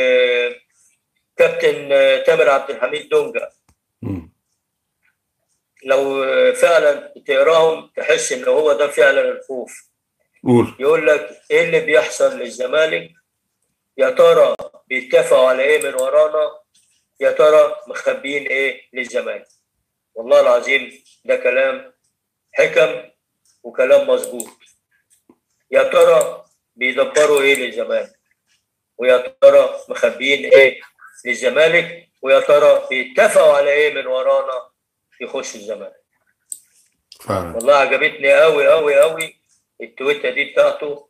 B: لكابتن تامر عبد الحميد دونجا
A: مم.
B: لو فعلا تقراهم تحس ان هو ده فعلا الخوف
A: قول
B: يقول لك ايه اللي بيحصل للزمالك يا ترى بيتفقوا على ايه من ورانا يا ترى مخبيين ايه للزمالك والله العظيم ده كلام حكم وكلام مظبوط يا ترى بيدبروا ايه للزمالك ويا ترى مخبيين ايه للزمالك ويا ترى بيتفقوا على ايه من ورانا يخش الزمالك
A: فعلا
B: والله عجبتني قوي قوي قوي التويته دي بتاعته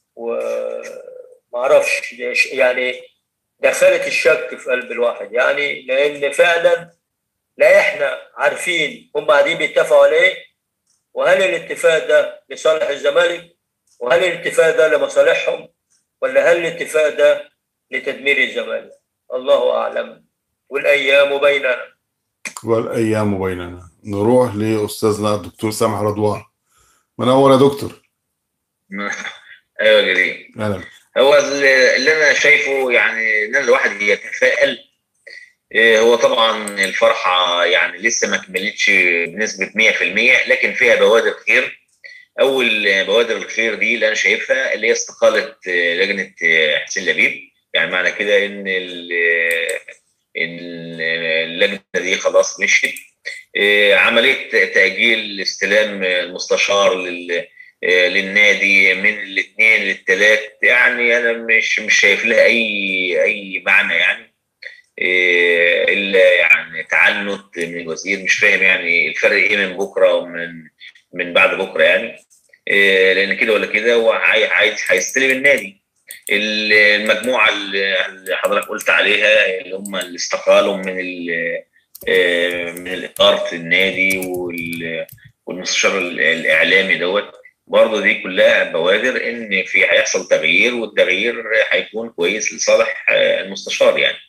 B: ومعرفش ليش- يعني دخلت الشك في قلب الواحد يعني لان فعلا لا احنا عارفين هم قاعدين بيتفقوا على ايه وهل الاتفاق ده لصالح الزمالك وهل الاتفاق ده لمصالحهم ولا هل الاتفاق ده لتدمير الزمالك الله اعلم والايام بيننا
A: والايام بيننا نروح لاستاذنا الدكتور سامح رضوان منور يا دكتور
C: ايوه جميل
A: اهلا
C: هو اللي انا شايفه يعني ان الواحد يتفائل إيه، هو طبعا الفرحه يعني لسه ما كملتش بنسبه 100% لكن فيها بوادر خير اول بوادر الخير دي اللي انا شايفها اللي هي استقاله آه، لجنه آه، حسين لبيب يعني معنى كده ان ال- إن اللجنه دي خلاص مشيت آه، عمليه تاجيل استلام المستشار لل آه، للنادي من الاثنين للثلاث يعني انا مش مش شايف لها اي اي معنى يعني إيه، الا يعني تعنت من الوزير مش فاهم يعني الفرق ايه من بكره ومن من بعد بكره يعني إيه، لان كده ولا كده هو عاي- عايز هيستلم النادي ال- المجموعه اللي حضرتك قلت عليها اللي هم اللي استقالوا من ال- آه، من الاداره النادي وال- والمستشار ال- الاعلامي دوت برضه دي كلها بوادر ان في هيحصل تغيير والتغيير هيكون كويس لصالح آه، المستشار يعني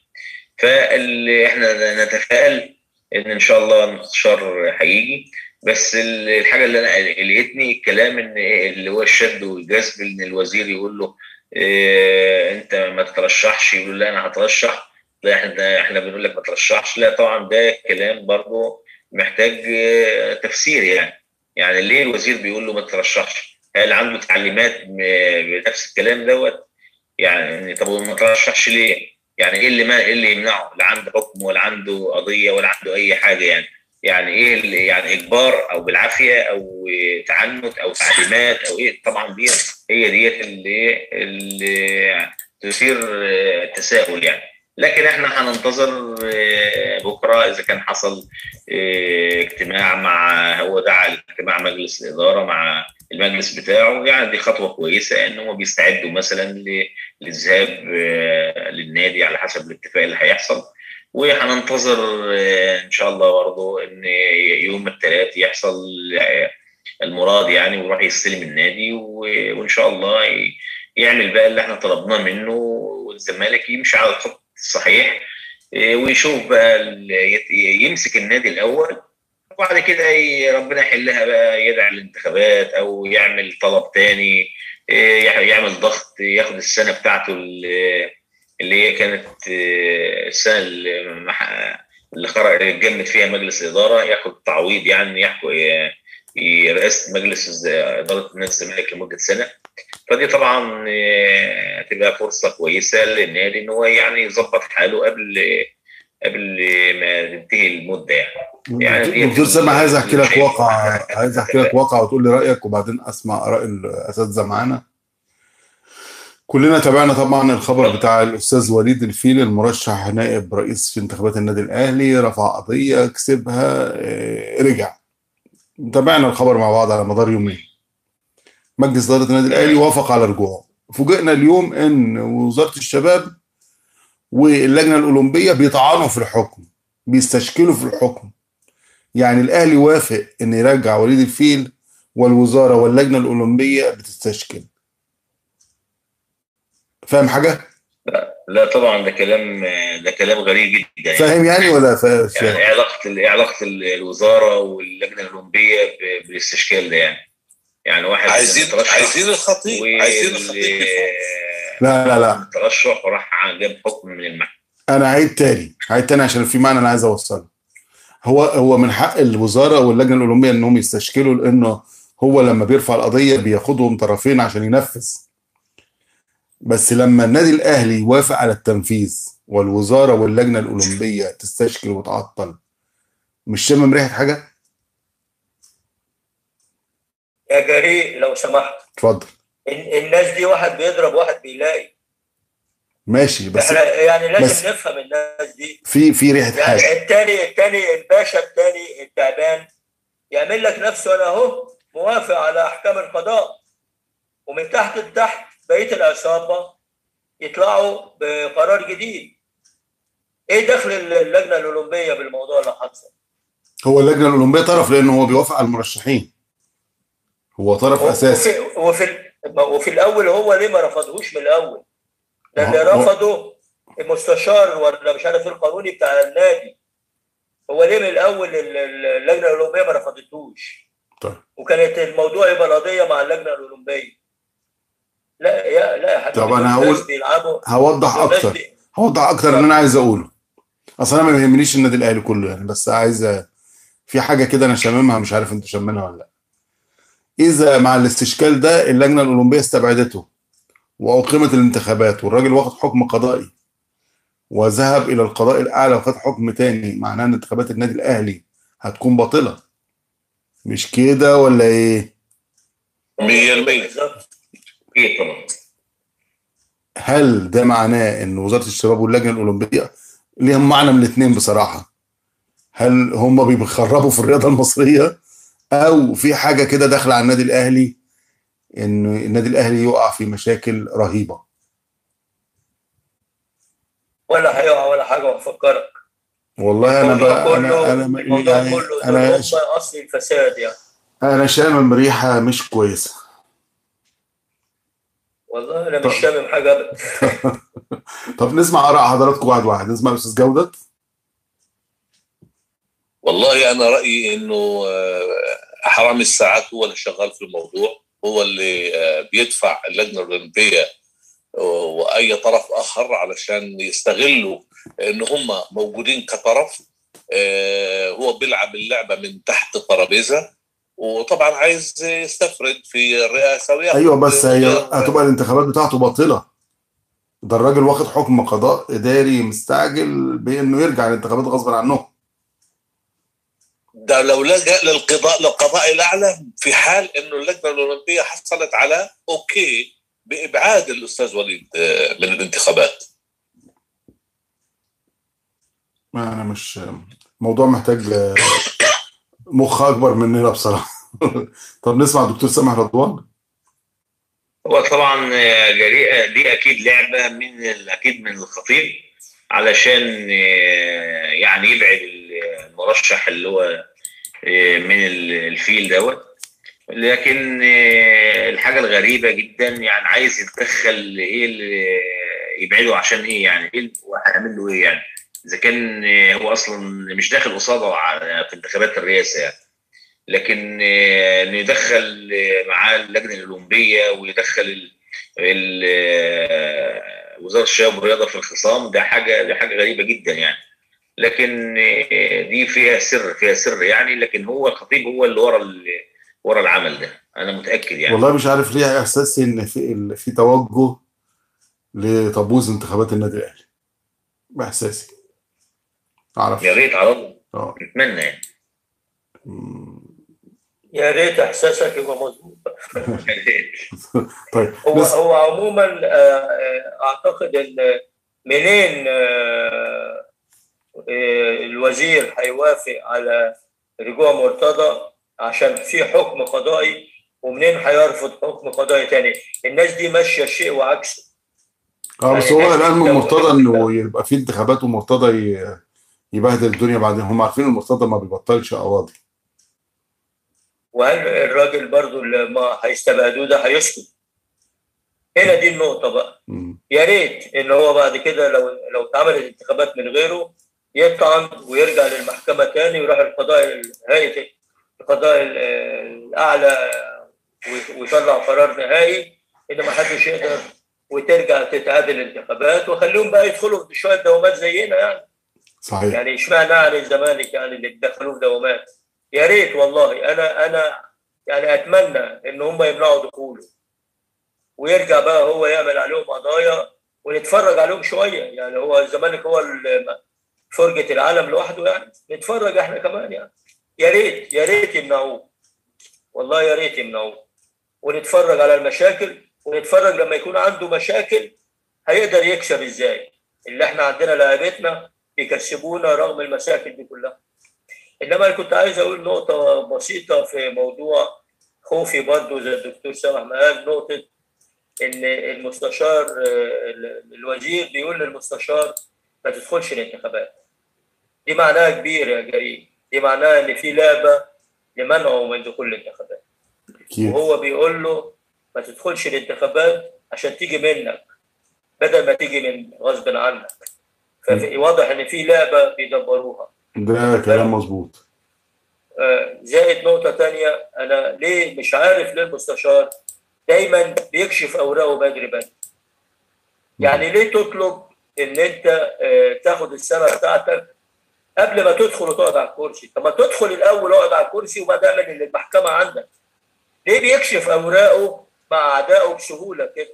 C: فاحنا نتفائل ان ان شاء الله المستشار هيجي بس ال- الحاجه اللي انا قلقتني الكلام ان إيه اللي هو الشد والجذب ان الوزير يقول له إيه انت ما تترشحش يقول له لا انا هترشح لا احنا احنا بنقول لك ما ترشحش لا طبعا ده كلام برضه محتاج آه، تفسير يعني يعني ليه الوزير بيقول له ما ترشحش هل عنده تعليمات م- بنفس الكلام دوت يعني طب ما ترشحش ليه يعني ايه اللي ما ايه اللي يمنعه لا عنده حكم ولا عنده قضيه ولا عنده اي حاجه يعني يعني ايه اللي يعني اجبار او بالعافيه او تعنت او تعليمات او ايه طبعا دي هي ديت اللي اللي تثير آه، تساؤل يعني لكن احنا هننتظر آه، بكره اذا كان حصل آه، اجتماع مع هو دعا لاجتماع مجلس الاداره مع المجلس بتاعه يعني دي خطوه كويسه ان هم بيستعدوا مثلا ل- للذهاب آه، للنادي على حسب الاتفاق اللي هيحصل وهننتظر آه، ان شاء الله برضه ان يوم الثلاث يحصل آه، المراد يعني ويروح يستلم النادي و- وان شاء الله ي- يعمل بقى اللي احنا طلبناه منه والزمالك يمشي على الخط الصحيح إيه، ويشوف بقى ال- يت- يمسك النادي الاول وبعد كده ي- ربنا يحلها بقى يدعي الانتخابات او يعمل طلب تاني إيه، يح- يعمل ضغط ياخد السنه بتاعته اللي اللي هي كانت إيه، السنه اللي مح- اللي خرج اتجمد فيها مجلس الاداره ياخد تعويض يعني يحكوا رئاسه مجلس اداره نادي الزمالك لمده سنه فدي طبعا آه، هتبقى فرصه كويسه للنادي ان هو يعني يظبط حاله قبل قبل ما تنتهي المده يعني يعني دي-
A: دكتور سامح عايز احكي لك واقع عايز احكي لك واقع وتقول لي رايك وبعدين اسمع اراء الاساتذه معانا كلنا تابعنا طبعا الخبر بتاع الاستاذ وليد الفيل المرشح نائب رئيس في انتخابات النادي الاهلي رفع قضيه كسبها آه، رجع تابعنا الخبر مع بعض على مدار يومين مجلس اداره النادي الاهلي وافق على رجوعه فوجئنا اليوم ان وزاره الشباب واللجنه الاولمبيه بيطعنوا في الحكم بيستشكلوا في الحكم يعني الاهلي وافق ان يرجع وليد الفيل والوزاره واللجنه الاولمبيه بتستشكل فاهم حاجه
C: لا طبعا ده كلام ده كلام غريب جدا يعني.
A: فاهم يعني ولا فا-
C: يعني ايه علاقه ال- إيه علاقه ال- الوزاره واللجنه الاولمبيه ب- بالاستشكال ده يعني يعني واحد
D: عايزين
C: مترشح
D: عايزين الخطيب
C: وال-
D: عايزين الخطيب
A: لا لا لا
C: ترشح وراح جاب حكم من المحكمه
A: انا عيد تاني عيد تاني عشان في معنى انا عايز اوصله هو هو من حق الوزاره واللجنه الاولمبيه انهم يستشكلوا لانه هو لما بيرفع القضيه بياخدهم طرفين عشان ينفذ بس لما النادي الاهلي يوافق على التنفيذ والوزاره واللجنه الاولمبيه تستشكل وتعطل مش شامم ريحه حاجه
B: يا جريء لو سمحت
A: اتفضل
B: ال- الناس دي واحد بيضرب واحد بيلاقي
A: ماشي بس
B: احنا يعني لازم
A: بس-
B: نفهم الناس دي
A: في في ريحه حاجه
B: يعني التاني التاني الباشا التاني التعبان يعمل لك نفسه انا اهو موافق على احكام القضاء ومن تحت لتحت بقيه العصابه يطلعوا بقرار جديد ايه دخل اللجنه الاولمبيه بالموضوع اللي حصل؟
A: هو اللجنه الاولمبيه طرف لانه هو بيوافق على المرشحين هو طرف اساسي
B: وفي وفي, ال- وفي الاول هو ليه ما رفضهوش من الاول؟ ده اللي
A: هو-
B: رفضه المستشار ولا مش عارف ايه القانوني بتاع النادي هو ليه من الاول ال- ال- اللجنه الاولمبيه ما رفضتوش؟
A: طيب.
B: وكانت الموضوع يبقى القضيه مع اللجنه الاولمبيه لا يا لا يا حبيبي
A: طب أنا
B: دول
A: هقول-
B: ناس بيلعبوا
A: هوضح
B: دول ناس
A: اكتر
B: بي-
A: هوضح اكتر اللي انا عايز اقوله اصل انا ما بيهمنيش النادي الاهلي كله يعني بس عايز في حاجه كده انا شاممها مش عارف انتوا شامينها ولا لا اذا مع الاستشكال ده اللجنه الاولمبيه استبعدته واقيمت الانتخابات والراجل واخد حكم قضائي وذهب الى القضاء الاعلى وخد حكم تاني معناه ان انتخابات النادي الاهلي هتكون باطله مش كده ولا ايه
D: 100%
B: بالظبط.
C: ايه طبعا
A: هل ده معناه ان وزاره الشباب واللجنه الاولمبيه ليهم معنى من الاثنين بصراحه هل هم بيخربوا في الرياضه المصريه او في حاجه كده داخله على النادي الاهلي ان النادي الاهلي يقع في مشاكل رهيبه
B: ولا هيقع ولا حاجه وافكرك
A: والله انا
B: الموضوع
A: بقى انا
B: كله
A: انا
B: الموضوع
A: يعني
B: كله دول
A: انا
B: هم اصل الفساد يعني
A: انا شامم ريحه مش كويسه
B: والله انا
A: طب.
B: مش شامم حاجه ابدا
A: طب نسمع اراء حضراتكم واحد واحد نسمع الاستاذ جوده
D: والله انا رايي انه آه، حرام الساعات هو اللي شغال في الموضوع هو اللي آه، بيدفع اللجنه الاولمبيه واي طرف اخر علشان يستغلوا ان هم موجودين كطرف آه، هو بيلعب اللعبه من تحت الترابيزه وطبعا عايز يستفرد في الرئاسه وياخد
A: ايوه بس هي هتبقى الانتخابات بتاعته باطله ده الراجل واخد حكم قضاء اداري مستعجل بانه يرجع الانتخابات غصبا عنه
D: ده لو لجأ للقضاء للقضاء الاعلى في حال انه اللجنه الاولمبيه حصلت على اوكي بابعاد الاستاذ وليد آه، من الانتخابات
A: ما انا مش موضوع محتاج آه، مخ اكبر مننا بصراحه طب نسمع الدكتور سامح رضوان
C: هو طبعا آه، جريئه دي اكيد لعبه من ال- اكيد من الخطيب علشان آه، يعني يبعد المرشح اللي هو آه، من ال- الفيل دوت لكن آه، الحاجه الغريبه جدا يعني عايز يتدخل ايه اللي يبعده عشان ايه يعني ايه هيعمل له ايه يعني اذا كان آه، هو اصلا مش داخل قصاده على- في انتخابات الرئاسه يعني لكن آه، انه يدخل آه، معاه اللجنه الاولمبيه ويدخل ال- ال- آه، وزاره الشباب والرياضه في الخصام ده حاجه ده حاجه غريبه جدا يعني لكن آه، دي فيها سر فيها سر يعني لكن هو الخطيب هو اللي ورا ال- ورا العمل ده انا متاكد يعني
A: والله مش عارف ليه احساسي ان في ال- في توجه لتبوظ انتخابات النادي الاهلي باحساسي معرفش
C: يا ريت على الله
A: اه
C: نتمنى يعني
A: مم.
B: يا ريت احساسك يبقى مظبوط
C: يا ريت.
A: طيب
B: هو
A: بس
B: هو عموما آه، آه، اعتقد ان منين آه، آه، الوزير هيوافق على رجوع مرتضى عشان في حكم قضائي ومنين هيرفض حكم قضائي تاني الناس دي ماشيه شيء وعكسه
A: اه بس
B: يعني
A: هو
B: الناس
A: الان من
B: لو-
A: مرتضى انه يبقى في انتخابات ومرتضى ي- يبهدل الدنيا بعدين هم عارفين ان مرتضى ما بيبطلش قواضي
B: وهل الراجل برضو اللي ما هيستبعدوه ده هيسكت هنا دي النقطه بقى
A: مم.
B: يا ريت ان هو بعد كده لو لو اتعملت انتخابات من غيره يطعن ويرجع للمحكمه تاني ويروح القضاء هيئه القضاء ال- الاعلى وي- ويطلع قرار نهائي ان ما حدش يقدر وترجع تتعادل الانتخابات وخليهم بقى يدخلوا في شويه دوامات زينا يعني
A: صحيح
B: يعني اشمعنى يعني الزمالك يعني اللي دخلوه في دوامات يا ريت والله انا انا يعني اتمنى ان هم يمنعوا دخوله ويرجع بقى هو يعمل عليهم قضايا ونتفرج عليهم شويه يعني هو الزمالك هو ال- فرجه العالم لوحده يعني نتفرج احنا كمان يعني يا ريت يا ريت يمنعوه والله يا ريت يمنعوه ونتفرج على المشاكل ونتفرج لما يكون عنده مشاكل هيقدر يكسب ازاي اللي احنا عندنا لعيبتنا يكسبونا رغم المشاكل دي كلها انما انا كنت عايز اقول نقطه بسيطه في موضوع خوفي برضو زي الدكتور سامح ما قال نقطه ان المستشار آه، الوزير بيقول للمستشار ما تدخلش الانتخابات دي معناها كبير يا جريم دي معناها ان في لعبه لمنعه من دخول الانتخابات
A: اكيد
B: وهو بيقول له ما تدخلش الانتخابات عشان تيجي منك بدل ما تيجي من غصب عنك فواضح ان في لعبه بيدبروها
A: ده كلام مظبوط
B: آه، زائد نقطة تانية أنا ليه مش عارف ليه المستشار دايما بيكشف أوراقه بدري بدري يعني ليه تطلب إن أنت آه، تاخد السنة بتاعتك قبل ما تدخل وتقعد على الكرسي طب ما تدخل الأول اقعد على الكرسي وبعد اعمل اللي المحكمة عندك ليه بيكشف أوراقه مع أعدائه بسهولة كده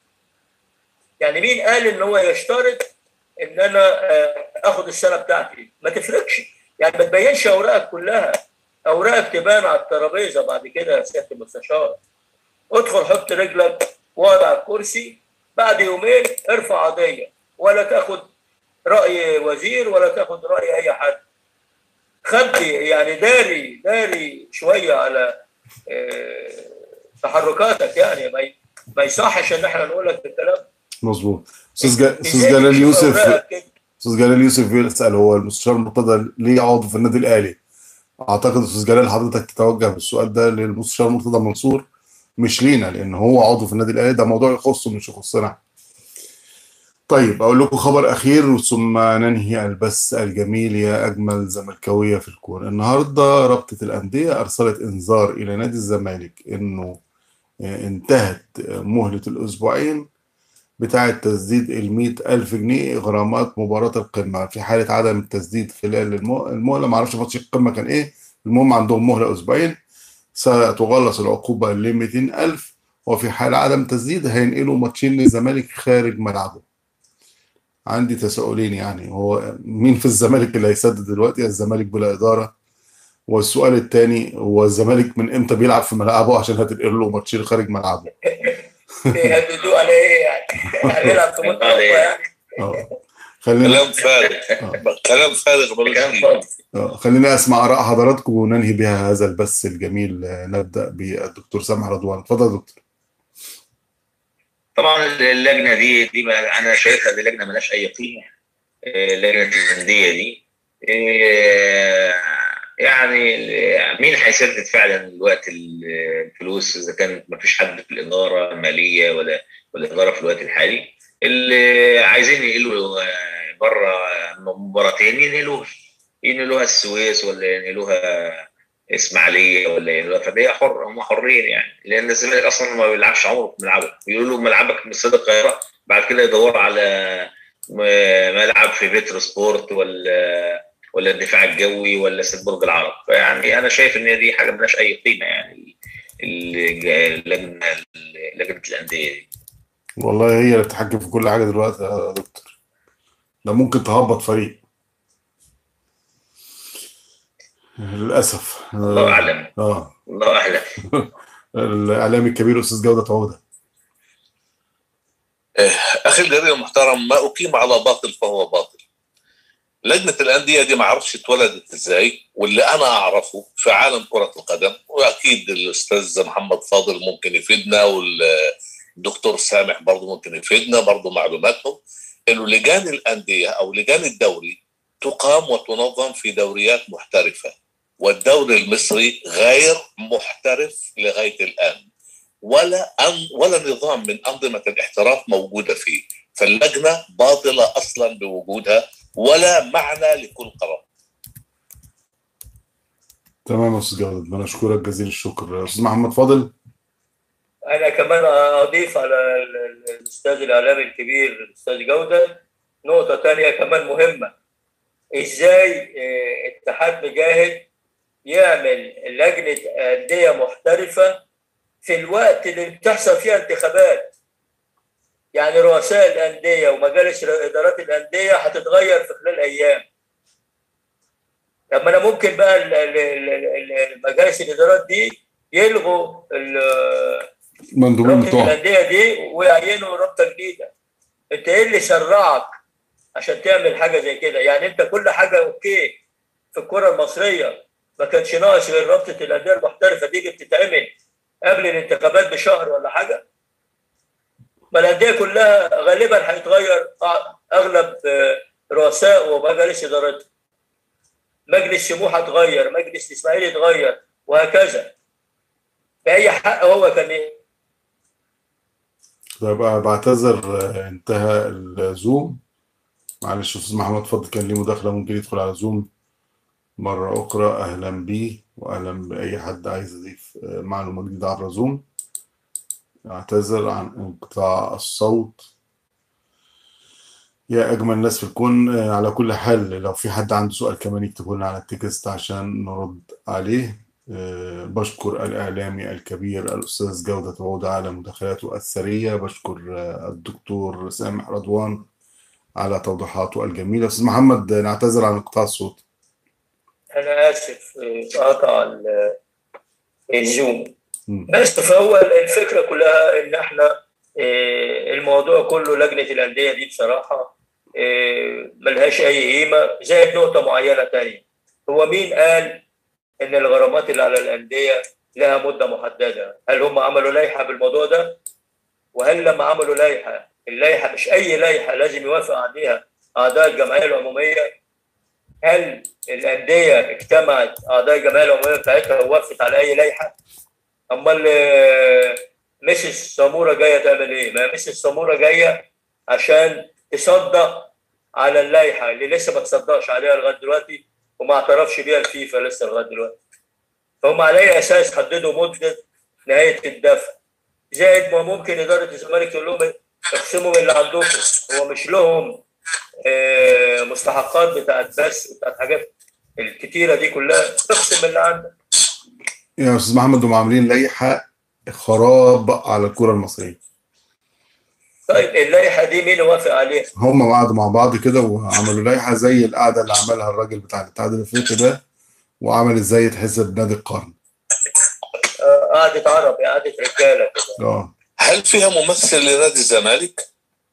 B: يعني مين قال إن هو يشترط إن أنا آه، آخد السنة بتاعتي ما تفرقش يعني ما تبينش اوراقك كلها اوراقك تبان على الترابيزه بعد كده يا سياده المستشار ادخل حط رجلك واقعد على الكرسي بعد يومين ارفع قضيه ولا تاخد راي وزير ولا تاخد راي اي حد خبي يعني داري داري شويه على آه، تحركاتك يعني ما ي- ما يصحش ان احنا نقول لك الكلام
A: مظبوط استاذ جا- استاذ
B: إزاي
A: جلال
B: تكشف
A: يوسف
B: أوراقك كده؟
A: استاذ جلال يوسف بيسال هو المستشار مرتضى ليه عضو في النادي الاهلي اعتقد استاذ جلال حضرتك تتوجه بالسؤال ده للمستشار مرتضى منصور مش لينا لان هو عضو في النادي الاهلي ده موضوع يخصه مش يخصنا طيب اقول لكم خبر اخير ثم ننهي البث الجميل يا اجمل زملكاويه في الكوره النهارده رابطه الانديه ارسلت انذار الى نادي الزمالك انه آه، انتهت آه، مهله الاسبوعين بتاعة تسديد ال ألف جنيه غرامات مباراة القمة في حالة عدم التسديد خلال المو- المهلة معرفش ماتش القمة كان إيه المهم عندهم مهلة أسبوعين ستغلظ العقوبة ل ألف وفي حال عدم تسديد هينقلوا ماتشين للزمالك خارج ملعبه عندي تساؤلين يعني هو مين في الزمالك اللي هيسدد دلوقتي الزمالك بلا إدارة والسؤال الثاني هو الزمالك من امتى بيلعب في ملعبه عشان هتنقل له ماتشين خارج ملعبه
B: يهددوه على ايه يعني؟ هنلعب في منطقه يعني
A: اه خلينا
D: كلام فارغ كلام فارغ ملوش
B: كلام
D: قيمة.
B: فاضي
A: آه، خلينا اسمع اراء حضراتكم وننهي بها هذا البث الجميل آه، نبدا بالدكتور سامح رضوان اتفضل يا دكتور
C: طبعا اللجنه دي دي ما انا شايفها دي لجنه ملهاش اي قيمه آه، لجنه الانديه دي آه، يعني مين هيسدد فعلا الوقت الفلوس اذا كان ما فيش حد في الاداره الماليه ولا ولا الاداره في الوقت الحالي اللي عايزين ينقلوا بره مباراتين ينقلوها ينقلوها السويس ولا ينقلوها اسماعيليه ولا ينقلوها فدي حر هم حرين يعني لان الزمالك اصلا ما بيلعبش عمره في ملعبه بيقولوا له ملعبك من استاد القاهره بعد كده يدوروا على ملعب في بيتر سبورت ولا ولا الدفاع الجوي ولا استاد برج العرب فيعني انا شايف ان دي حاجه ملهاش اي قيمه يعني اللجنه لجنه الانديه دي
A: والله هي اللي تتحكم في كل حاجه دلوقتي يا دكتور ده ممكن تهبط فريق للاسف
C: الله اعلم
A: اه
C: الله اعلم
A: الاعلامي الكبير استاذ جوده عوده
D: اخي الجرير المحترم ما اقيم على باطل فهو باطل لجنه الانديه دي ما اعرفش اتولدت ازاي واللي انا اعرفه في عالم كره القدم واكيد الاستاذ محمد فاضل ممكن يفيدنا والدكتور سامح برضه ممكن يفيدنا برضه معلوماتهم انه لجان الانديه او لجان الدوري تقام وتنظم في دوريات محترفه والدوري المصري غير محترف لغايه الان ولا أن ولا نظام من انظمه الاحتراف موجوده فيه فاللجنه باطله اصلا بوجودها ولا معنى لكل قرار
A: تمام يا استاذ جوده انا اشكرك جزيل الشكر استاذ محمد فاضل
B: انا كمان اضيف على الاستاذ الاعلامي الكبير الاستاذ جوده نقطه ثانيه كمان مهمه ازاي اتحاد مجاهد يعمل لجنه انديه محترفه في الوقت اللي بتحصل فيها انتخابات يعني رؤساء الانديه ومجالس ادارات الانديه هتتغير في خلال ايام طب ما انا ممكن بقى مجالس الادارات دي يلغوا
A: المندوبين بتوعهم
B: الانديه دي ويعينوا رابطه جديده انت ايه اللي شرعك عشان تعمل حاجه زي كده يعني انت كل حاجه اوكي في الكره المصريه ما كانش ناقص غير رابطه الانديه المحترفه دي اللي بتتعمل قبل الانتخابات بشهر ولا حاجه ما الانديه كلها غالبا هيتغير اغلب رؤساء ومجالس ادارتها مجلس سموحه اتغير مجلس الاسماعيلي اتغير وهكذا باي حق هو كان ايه
A: طيب بعتذر انتهى الزوم معلش استاذ محمد فضل كان ليه مداخله ممكن يدخل على زوم مره اخرى اهلا بيه واهلا باي حد عايز يضيف معلومه جديده عبر زوم اعتذر عن انقطاع الصوت يا اجمل ناس في الكون على كل حال لو في حد عنده سؤال كمان يكتبه لنا على التكست عشان نرد عليه بشكر الإعلامي الكبير الأستاذ جودة عودة على مداخلاته الثرية بشكر الدكتور سامح رضوان على توضيحاته الجميلة أستاذ محمد نعتذر عن انقطاع الصوت
B: أنا آسف قطع الزوم بس فهو الفكرة كلها إن إحنا الموضوع كله لجنة الأندية دي بصراحة ملهاش أي قيمة زائد نقطة معينة تانية هو مين قال ان الغرامات اللي على الانديه لها مده محدده هل هم عملوا لائحه بالموضوع ده وهل لما عملوا لائحه اللائحه مش اي لائحه لازم يوافق عليها اعضاء الجمعيه العموميه هل الانديه اجتمعت اعضاء الجمعيه العموميه بتاعتها ووافقت على اي لائحه امال مسز سموره جايه تعمل ايه ما مسز سموره جايه عشان تصدق على اللائحه اللي لسه ما تصدقش عليها لغايه دلوقتي وما اعترفش بيها الفيفا لسه لغايه دلوقتي فهم على اي اساس حددوا مده نهايه الدفع زائد ما ممكن اداره الزمالك تقول لهم اقسموا من اللي عندكم هو مش لهم مستحقات بتاعت بس بتاعت حاجات الكتيره دي كلها اقسم من اللي عندك
A: يا استاذ محمد هم عاملين لائحه خراب على الكره المصريه
B: طيب اللائحه دي مين وافق عليها؟
A: هم قعدوا مع بعض كده وعملوا لائحه زي القعده اللي عملها الراجل بتاع الاتحاد الافريقي ده وعمل ازاي يتحسب نادي القرن.
B: قعدة عرب قعدة رجاله كده.
A: اه
D: هل فيها ممثل لنادي الزمالك؟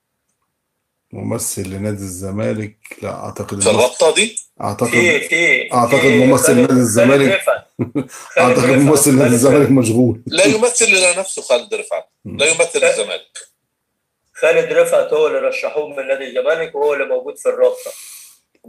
A: ممثل لنادي الزمالك لا اعتقد
D: في الرابطه دي؟
A: اعتقد
B: في في
A: اعتقد ممثل نادي الزمالك اعتقد ممثل نادي الزمالك مشغول
D: لا يمثل الا نفسه خالد رفعت لا يمثل الزمالك
B: خالد رفعت هو اللي رشحوه من نادي الزمالك وهو اللي موجود في الرابطه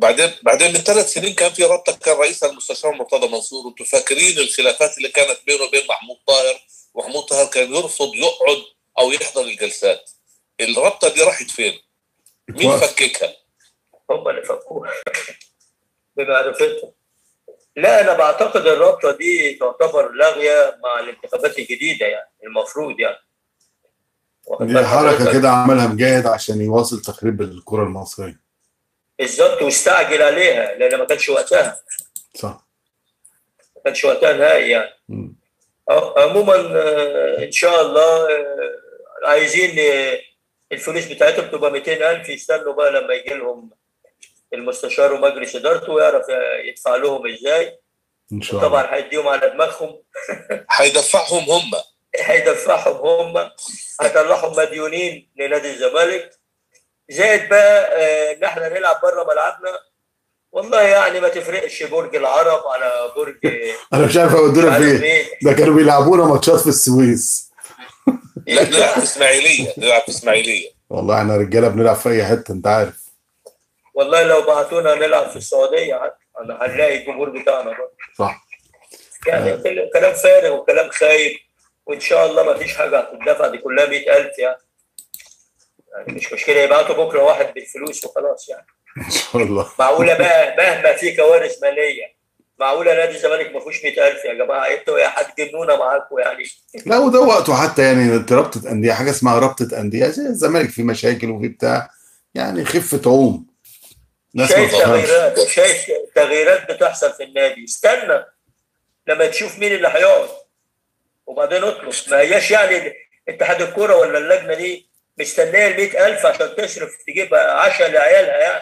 D: بعدين بعدين من ثلاث سنين كان في رابطه كان رئيسها المستشار مرتضى منصور وانتم فاكرين الخلافات اللي كانت بينه وبين محمود طاهر ومحمود طاهر كان يرفض يقعد او يحضر الجلسات الرابطه دي راحت فين؟ مين
A: اتوقف.
D: فككها؟
B: هم اللي فكوها بمعرفتهم لا انا بعتقد الرابطه دي تعتبر لاغيه مع الانتخابات الجديده يعني المفروض يعني واخد
A: دي
B: بال
A: حركه
B: حضرتك؟
A: كده عملها مجاهد عشان يواصل تخريب الكره المصريه
B: بالظبط واستعجل عليها لان ما كانش وقتها
A: صح
B: ما كانش وقتها نهائي يعني
A: مم.
B: أه، عموما آه، ان شاء الله آه، عايزين آه، الفلوس بتاعتهم تبقى 200000 يستنوا بقى لما يجي لهم المستشار ومجلس ادارته ويعرف آه، يدفع لهم ازاي
A: ان شاء الله
B: طبعا هيديهم على دماغهم
D: هيدفعهم هم
B: هيدفعهم هم هيطلعهم مديونين لنادي الزمالك زائد بقى آه، ان احنا نلعب بره ملعبنا والله يعني ما تفرقش برج العرب على برج
A: انا مش عارف
B: مش
A: اودونا
B: عارف
A: فين
B: مين
A: ده كانوا بيلعبونا ماتشات في السويس
D: لا نلعب في اسماعيليه نلعب في اسماعيليه
A: والله احنا رجاله بنلعب في اي حته انت عارف
B: والله لو بعتونا نلعب في السعوديه عاد، انا هنلاقي الجمهور بتاعنا برضه
A: صح
B: يعني كل- كلام فارغ وكلام خايب وان شاء الله ما فيش حاجه هتدفع دي كلها 100000 يعني يعني مش مشكله يبعتوا بكره واحد بالفلوس وخلاص يعني
A: ان شاء الله
B: معقوله بقى مهما في كوارث ماليه معقوله نادي الزمالك ما فيهوش 100000 يا جماعه انتوا يا هتجنونا معاكم يعني
A: لا وده وقته حتى يعني انت رابطه انديه حاجه اسمها رابطه انديه زي الزمالك في مشاكل وفي بتاع يعني خفه عوم ناس ما
B: شايف
A: تفهمش
B: تغييرات شايف تغييرات بتحصل في النادي استنى لما تشوف مين اللي هيقعد وبعدين اطلب ما هياش يعني اتحاد الكوره ولا اللجنه دي مستنيه ال 100000 عشان تصرف تجيب عشاء لعيالها يعني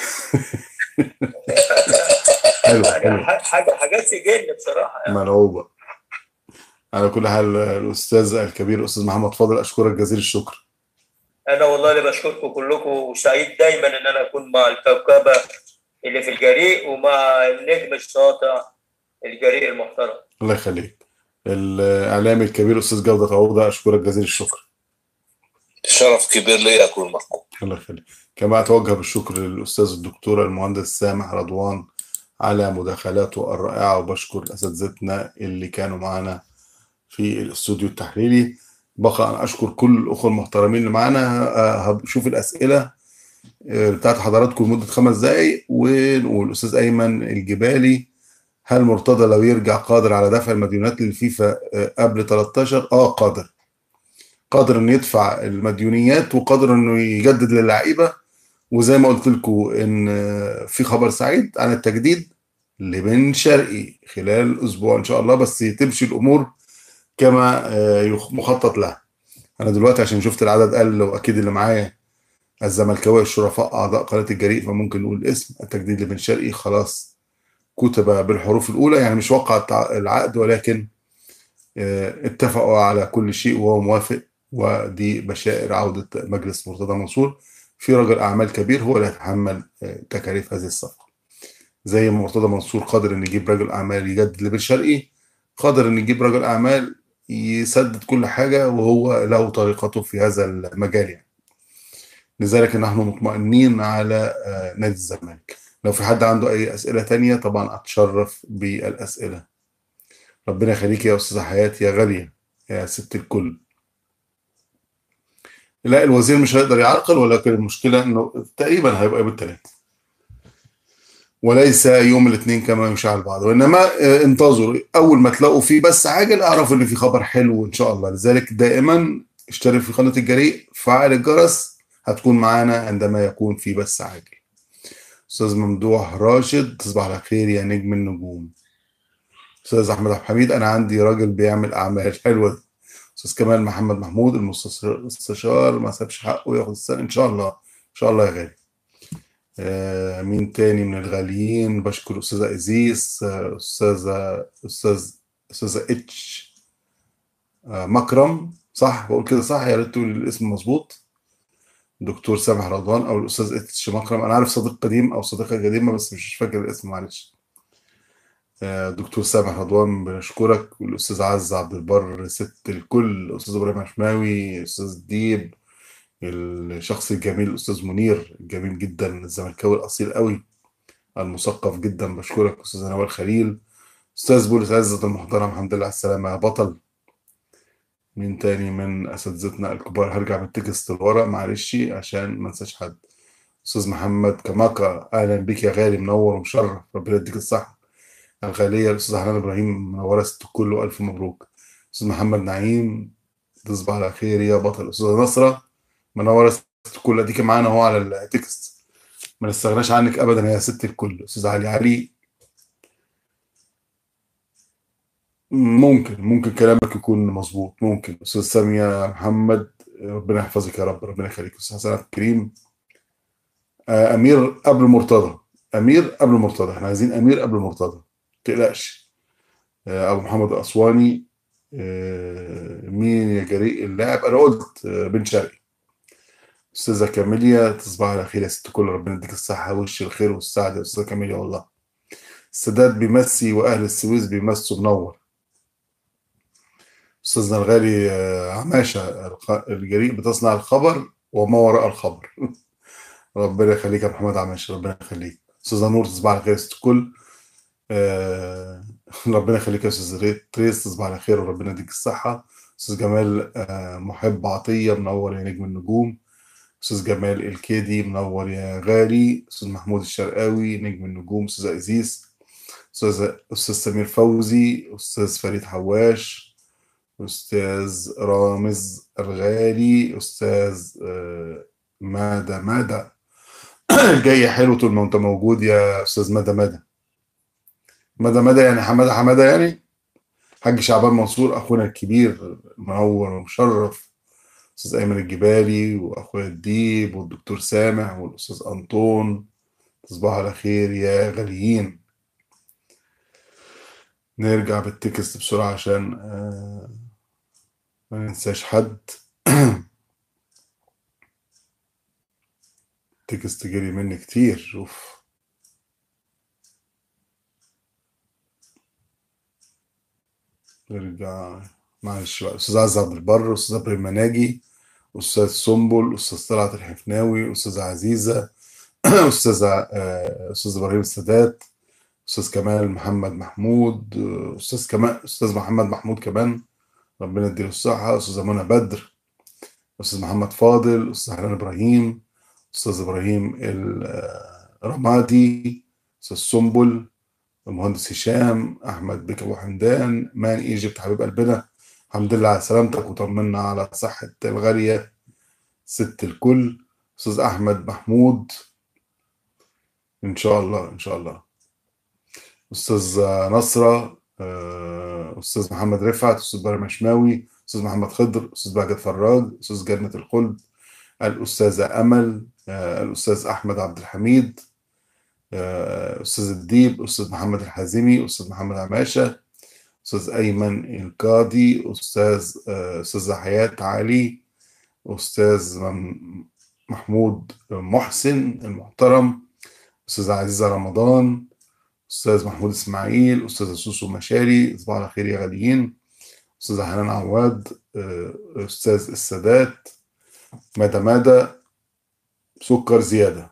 A: حلو
B: يعني
A: حلو
B: ح- حاجه حاجات تجن بصراحه يعني
A: ملعوبه على كل حال الاستاذ الكبير الاستاذ محمد فاضل اشكرك جزيل الشكر
B: انا والله اللي بشكركم كلكم وسعيد دايما ان انا اكون مع الكوكبه اللي في الجريء ومع النجم الساطع الجريء المحترم
A: الله يخليك الاعلامي الكبير استاذ جوده عوده اشكرك جزيل الشكر
D: شرف كبير لي اكون معكم
A: الله يخليك كما اتوجه بالشكر للاستاذ الدكتور المهندس سامح رضوان على مداخلاته الرائعه وبشكر اساتذتنا اللي كانوا معنا في الاستوديو التحليلي بقى انا اشكر كل الاخوه المحترمين اللي معانا ه- هشوف الاسئله آه، بتاعت حضراتكم لمده خمس دقائق ونقول الاستاذ ايمن الجبالي هل مرتضى لو يرجع قادر على دفع المديونات للفيفا آه، قبل 13 اه قادر قادر انه يدفع المديونيات وقادر انه يجدد للعيبه وزي ما قلت لكم ان آه، في خبر سعيد عن التجديد لبن شرقي خلال اسبوع ان شاء الله بس تمشي الامور كما آه، يخ- مخطط لها انا دلوقتي عشان شفت العدد قل واكيد اللي معايا الزملكاويه الشرفاء اعضاء قناه الجريء فممكن نقول الاسم التجديد لبن شرقي خلاص كتب بالحروف الاولى يعني مش وقع التع- العقد ولكن آه، اتفقوا على كل شيء وهو موافق ودي بشائر عوده مجلس مرتضى منصور في رجل اعمال كبير هو اللي هيتحمل آه، تكاليف هذه الصفقه زي ما مرتضى منصور قادر ان يجيب رجل اعمال يجدد لبن شرقي قادر ان يجيب رجل اعمال يسدد كل حاجه وهو له طريقته في هذا المجال يعني لذلك نحن مطمئنين على آه، نادي الزمالك لو في حد عنده اي اسئله تانية طبعا اتشرف بالاسئله ربنا يخليك يا استاذه حياه يا غاليه يا ست الكل لا الوزير مش هيقدر يعرقل ولكن المشكله انه تقريبا هيبقى يوم الثلاث وليس يوم الاثنين كما يشاع البعض وانما آه، انتظروا اول ما تلاقوا فيه بس عاجل اعرفوا ان في خبر حلو ان شاء الله لذلك دائما اشترك في قناه الجريء فعل الجرس هتكون معانا عندما يكون في بس عاجل استاذ ممدوح راشد تصبح على خير يا نجم النجوم استاذ احمد عبد الحميد انا عندي راجل بيعمل اعمال حلوه دي. استاذ كمال محمد محمود المستشار المستشار ما سابش حقه ياخد السنه ان شاء الله ان شاء الله يا غالي آه مين تاني من الغاليين بشكر استاذه ازيس آه، استاذه استاذ استاذه اتش آه مكرم صح بقول كده صح يا ريت تقول الاسم مظبوط دكتور سامح رضوان او الاستاذ اتش مكرم انا عارف صديق قديم او صديقه قديمه بس مش فاكر الاسم معلش آه، دكتور سامح رضوان بنشكرك والاستاذ عز عبد البر ست الكل الاستاذ ابراهيم عشماوي استاذ ديب الشخص الجميل الاستاذ منير الجميل جدا الزملكاوي الاصيل قوي المثقف جدا بشكرك استاذ نوال خليل استاذ بولس عزت المحترم الحمد لله على السلامه يا بطل مين تاني من اساتذتنا الكبار هرجع بالتكست لورا معلش عشان ما انساش حد استاذ محمد كماكا اهلا بك يا غالي منور ومشرف ربنا يديك الصحه الغاليه الاستاذ حنان ابراهيم منوره ست الكل والف مبروك استاذ محمد نعيم تصبح على خير يا بطل استاذ نصره منوره ست الكل اديك معانا اهو على التكست ما نستغناش عنك ابدا يا ست الكل استاذ علي علي ممكن ممكن كلامك يكون مظبوط ممكن استاذ ساميه محمد ربنا يحفظك يا رب ربنا يخليك استاذ حسن عبد الكريم آه، امير قبل مرتضى امير قبل مرتضى احنا عايزين امير قبل مرتضى ما تقلقش آه، ابو محمد الاسواني آه، مين يا جريء اللاعب انا قلت آه، بن شرقي استاذه كاميليا تصبح على خير يا ست الكل ربنا يديك الصحه وش الخير والسعاده يا استاذه كاميليا والله السادات بيمسي واهل السويس بيمسوا منور استاذنا الغالي آه، عماشه الق- الجريء بتصنع الخبر وما وراء الخبر ربنا يخليك يا محمد عماشه ربنا يخليك استاذه نور تصبح على خير يا ست الكل آه، ربنا يخليك يا استاذ ري- تريس تصبح على خير وربنا يديك الصحه استاذ جمال آه، محب عطيه منور يا نجم النجوم استاذ جمال الكيدي منور يا غالي استاذ محمود الشرقاوي نجم النجوم استاذ ازيز استاذ استاذ سمير فوزي استاذ فريد حواش استاذ رامز الغالي استاذ آه، ماذا ماذا جاي حلو طول ما انت موجود يا استاذ مدى مدى مدى مدى يعني حماده حماده يعني حاج شعبان منصور اخونا الكبير منور ومشرف استاذ ايمن الجبالي واخويا الديب والدكتور سامح والاستاذ انطون تصبحوا على خير يا غاليين نرجع بالتكست بسرعة عشان آه، ما ننساش حد تكست جري مني كتير شوف نرجع معلش بقى استاذ عز عبد البر استاذ ابراهيم مناجي استاذ سنبل استاذ طلعت الحفناوي استاذ عزيزه استاذ آه، استاذ ابراهيم السادات استاذ كمال محمد محمود آه، استاذ كمال استاذ محمد محمود كمان ربنا يديله الصحه استاذ منى بدر استاذ محمد فاضل استاذ حنان ابراهيم استاذ ابراهيم الرمادي استاذ سنبل المهندس هشام احمد بك ابو حمدان مان ايجيبت حبيب قلبنا الحمد لله على سلامتك وطمنا على صحه الغاليه ست الكل استاذ احمد محمود ان شاء الله ان شاء الله استاذ نصره آه، استاذ محمد رفعت استاذ ابراهيم مشماوي استاذ محمد خضر استاذ بهجت فراج استاذ جنة الخلد الاستاذه امل آه، الاستاذ احمد عبد الحميد آه، استاذ الديب استاذ محمد الحازمي استاذ محمد عماشه استاذ ايمن القاضي استاذ آه، استاذ حياة علي استاذ مم- محمود محسن المحترم استاذ عزيزه رمضان استاذ محمود اسماعيل استاذ سوسو مشاري صباح على خير يا غاليين استاذ حنان عواد آه، استاذ السادات مدى مدى سكر زياده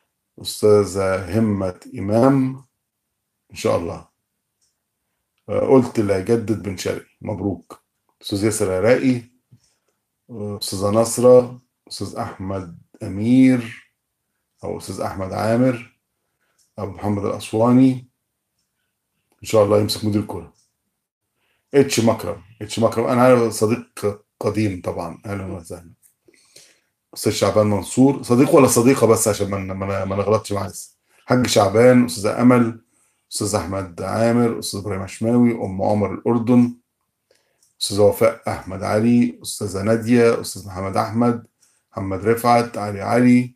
A: استاذه همه امام ان شاء الله آه، قلت اللي هيجدد بن شرقي مبروك استاذ ياسر عراقي آه، استاذه نصره استاذ احمد امير او استاذ احمد عامر ابو محمد الاسواني ان شاء الله يمسك مدير الكره اتش مكرم اتش مكرم انا عارف صديق قديم طبعا اهلا وسهلا استاذ شعبان منصور صديق ولا صديقه بس عشان ما ما ما نغلطش مع الناس حاج شعبان استاذه امل استاذ احمد عامر استاذ ابراهيم عشماوي ام عمر الاردن استاذه وفاء احمد علي استاذه ناديه استاذ محمد احمد محمد رفعت علي علي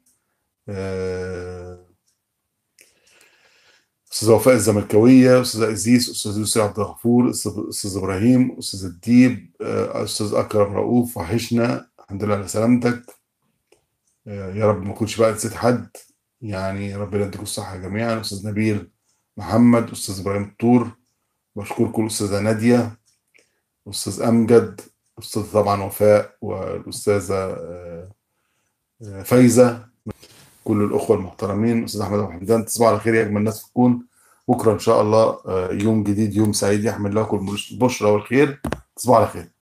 A: آه، استاذ وفاء الزملكاويه استاذ ازيس استاذ يوسف عبد الغفور استاذ أستاذ ابراهيم استاذ الديب آه، استاذ اكرم رؤوف وحشنا الحمد لله على سلامتك آه، يا رب ما اكونش بقى نسيت حد يعني ربنا يديكم الصحه جميعا استاذ نبيل محمد استاذ ابراهيم الطور بشكركم الاستاذه ناديه استاذ امجد استاذ طبعا وفاء والاستاذه آه، آه، فايزه كل الاخوه المحترمين استاذ احمد ابو حمدان تصبحوا على خير يا اجمل ناس في الكون بكره ان شاء الله آه، يوم جديد يوم سعيد يحمل لكم البشرى والخير تصبحوا على خير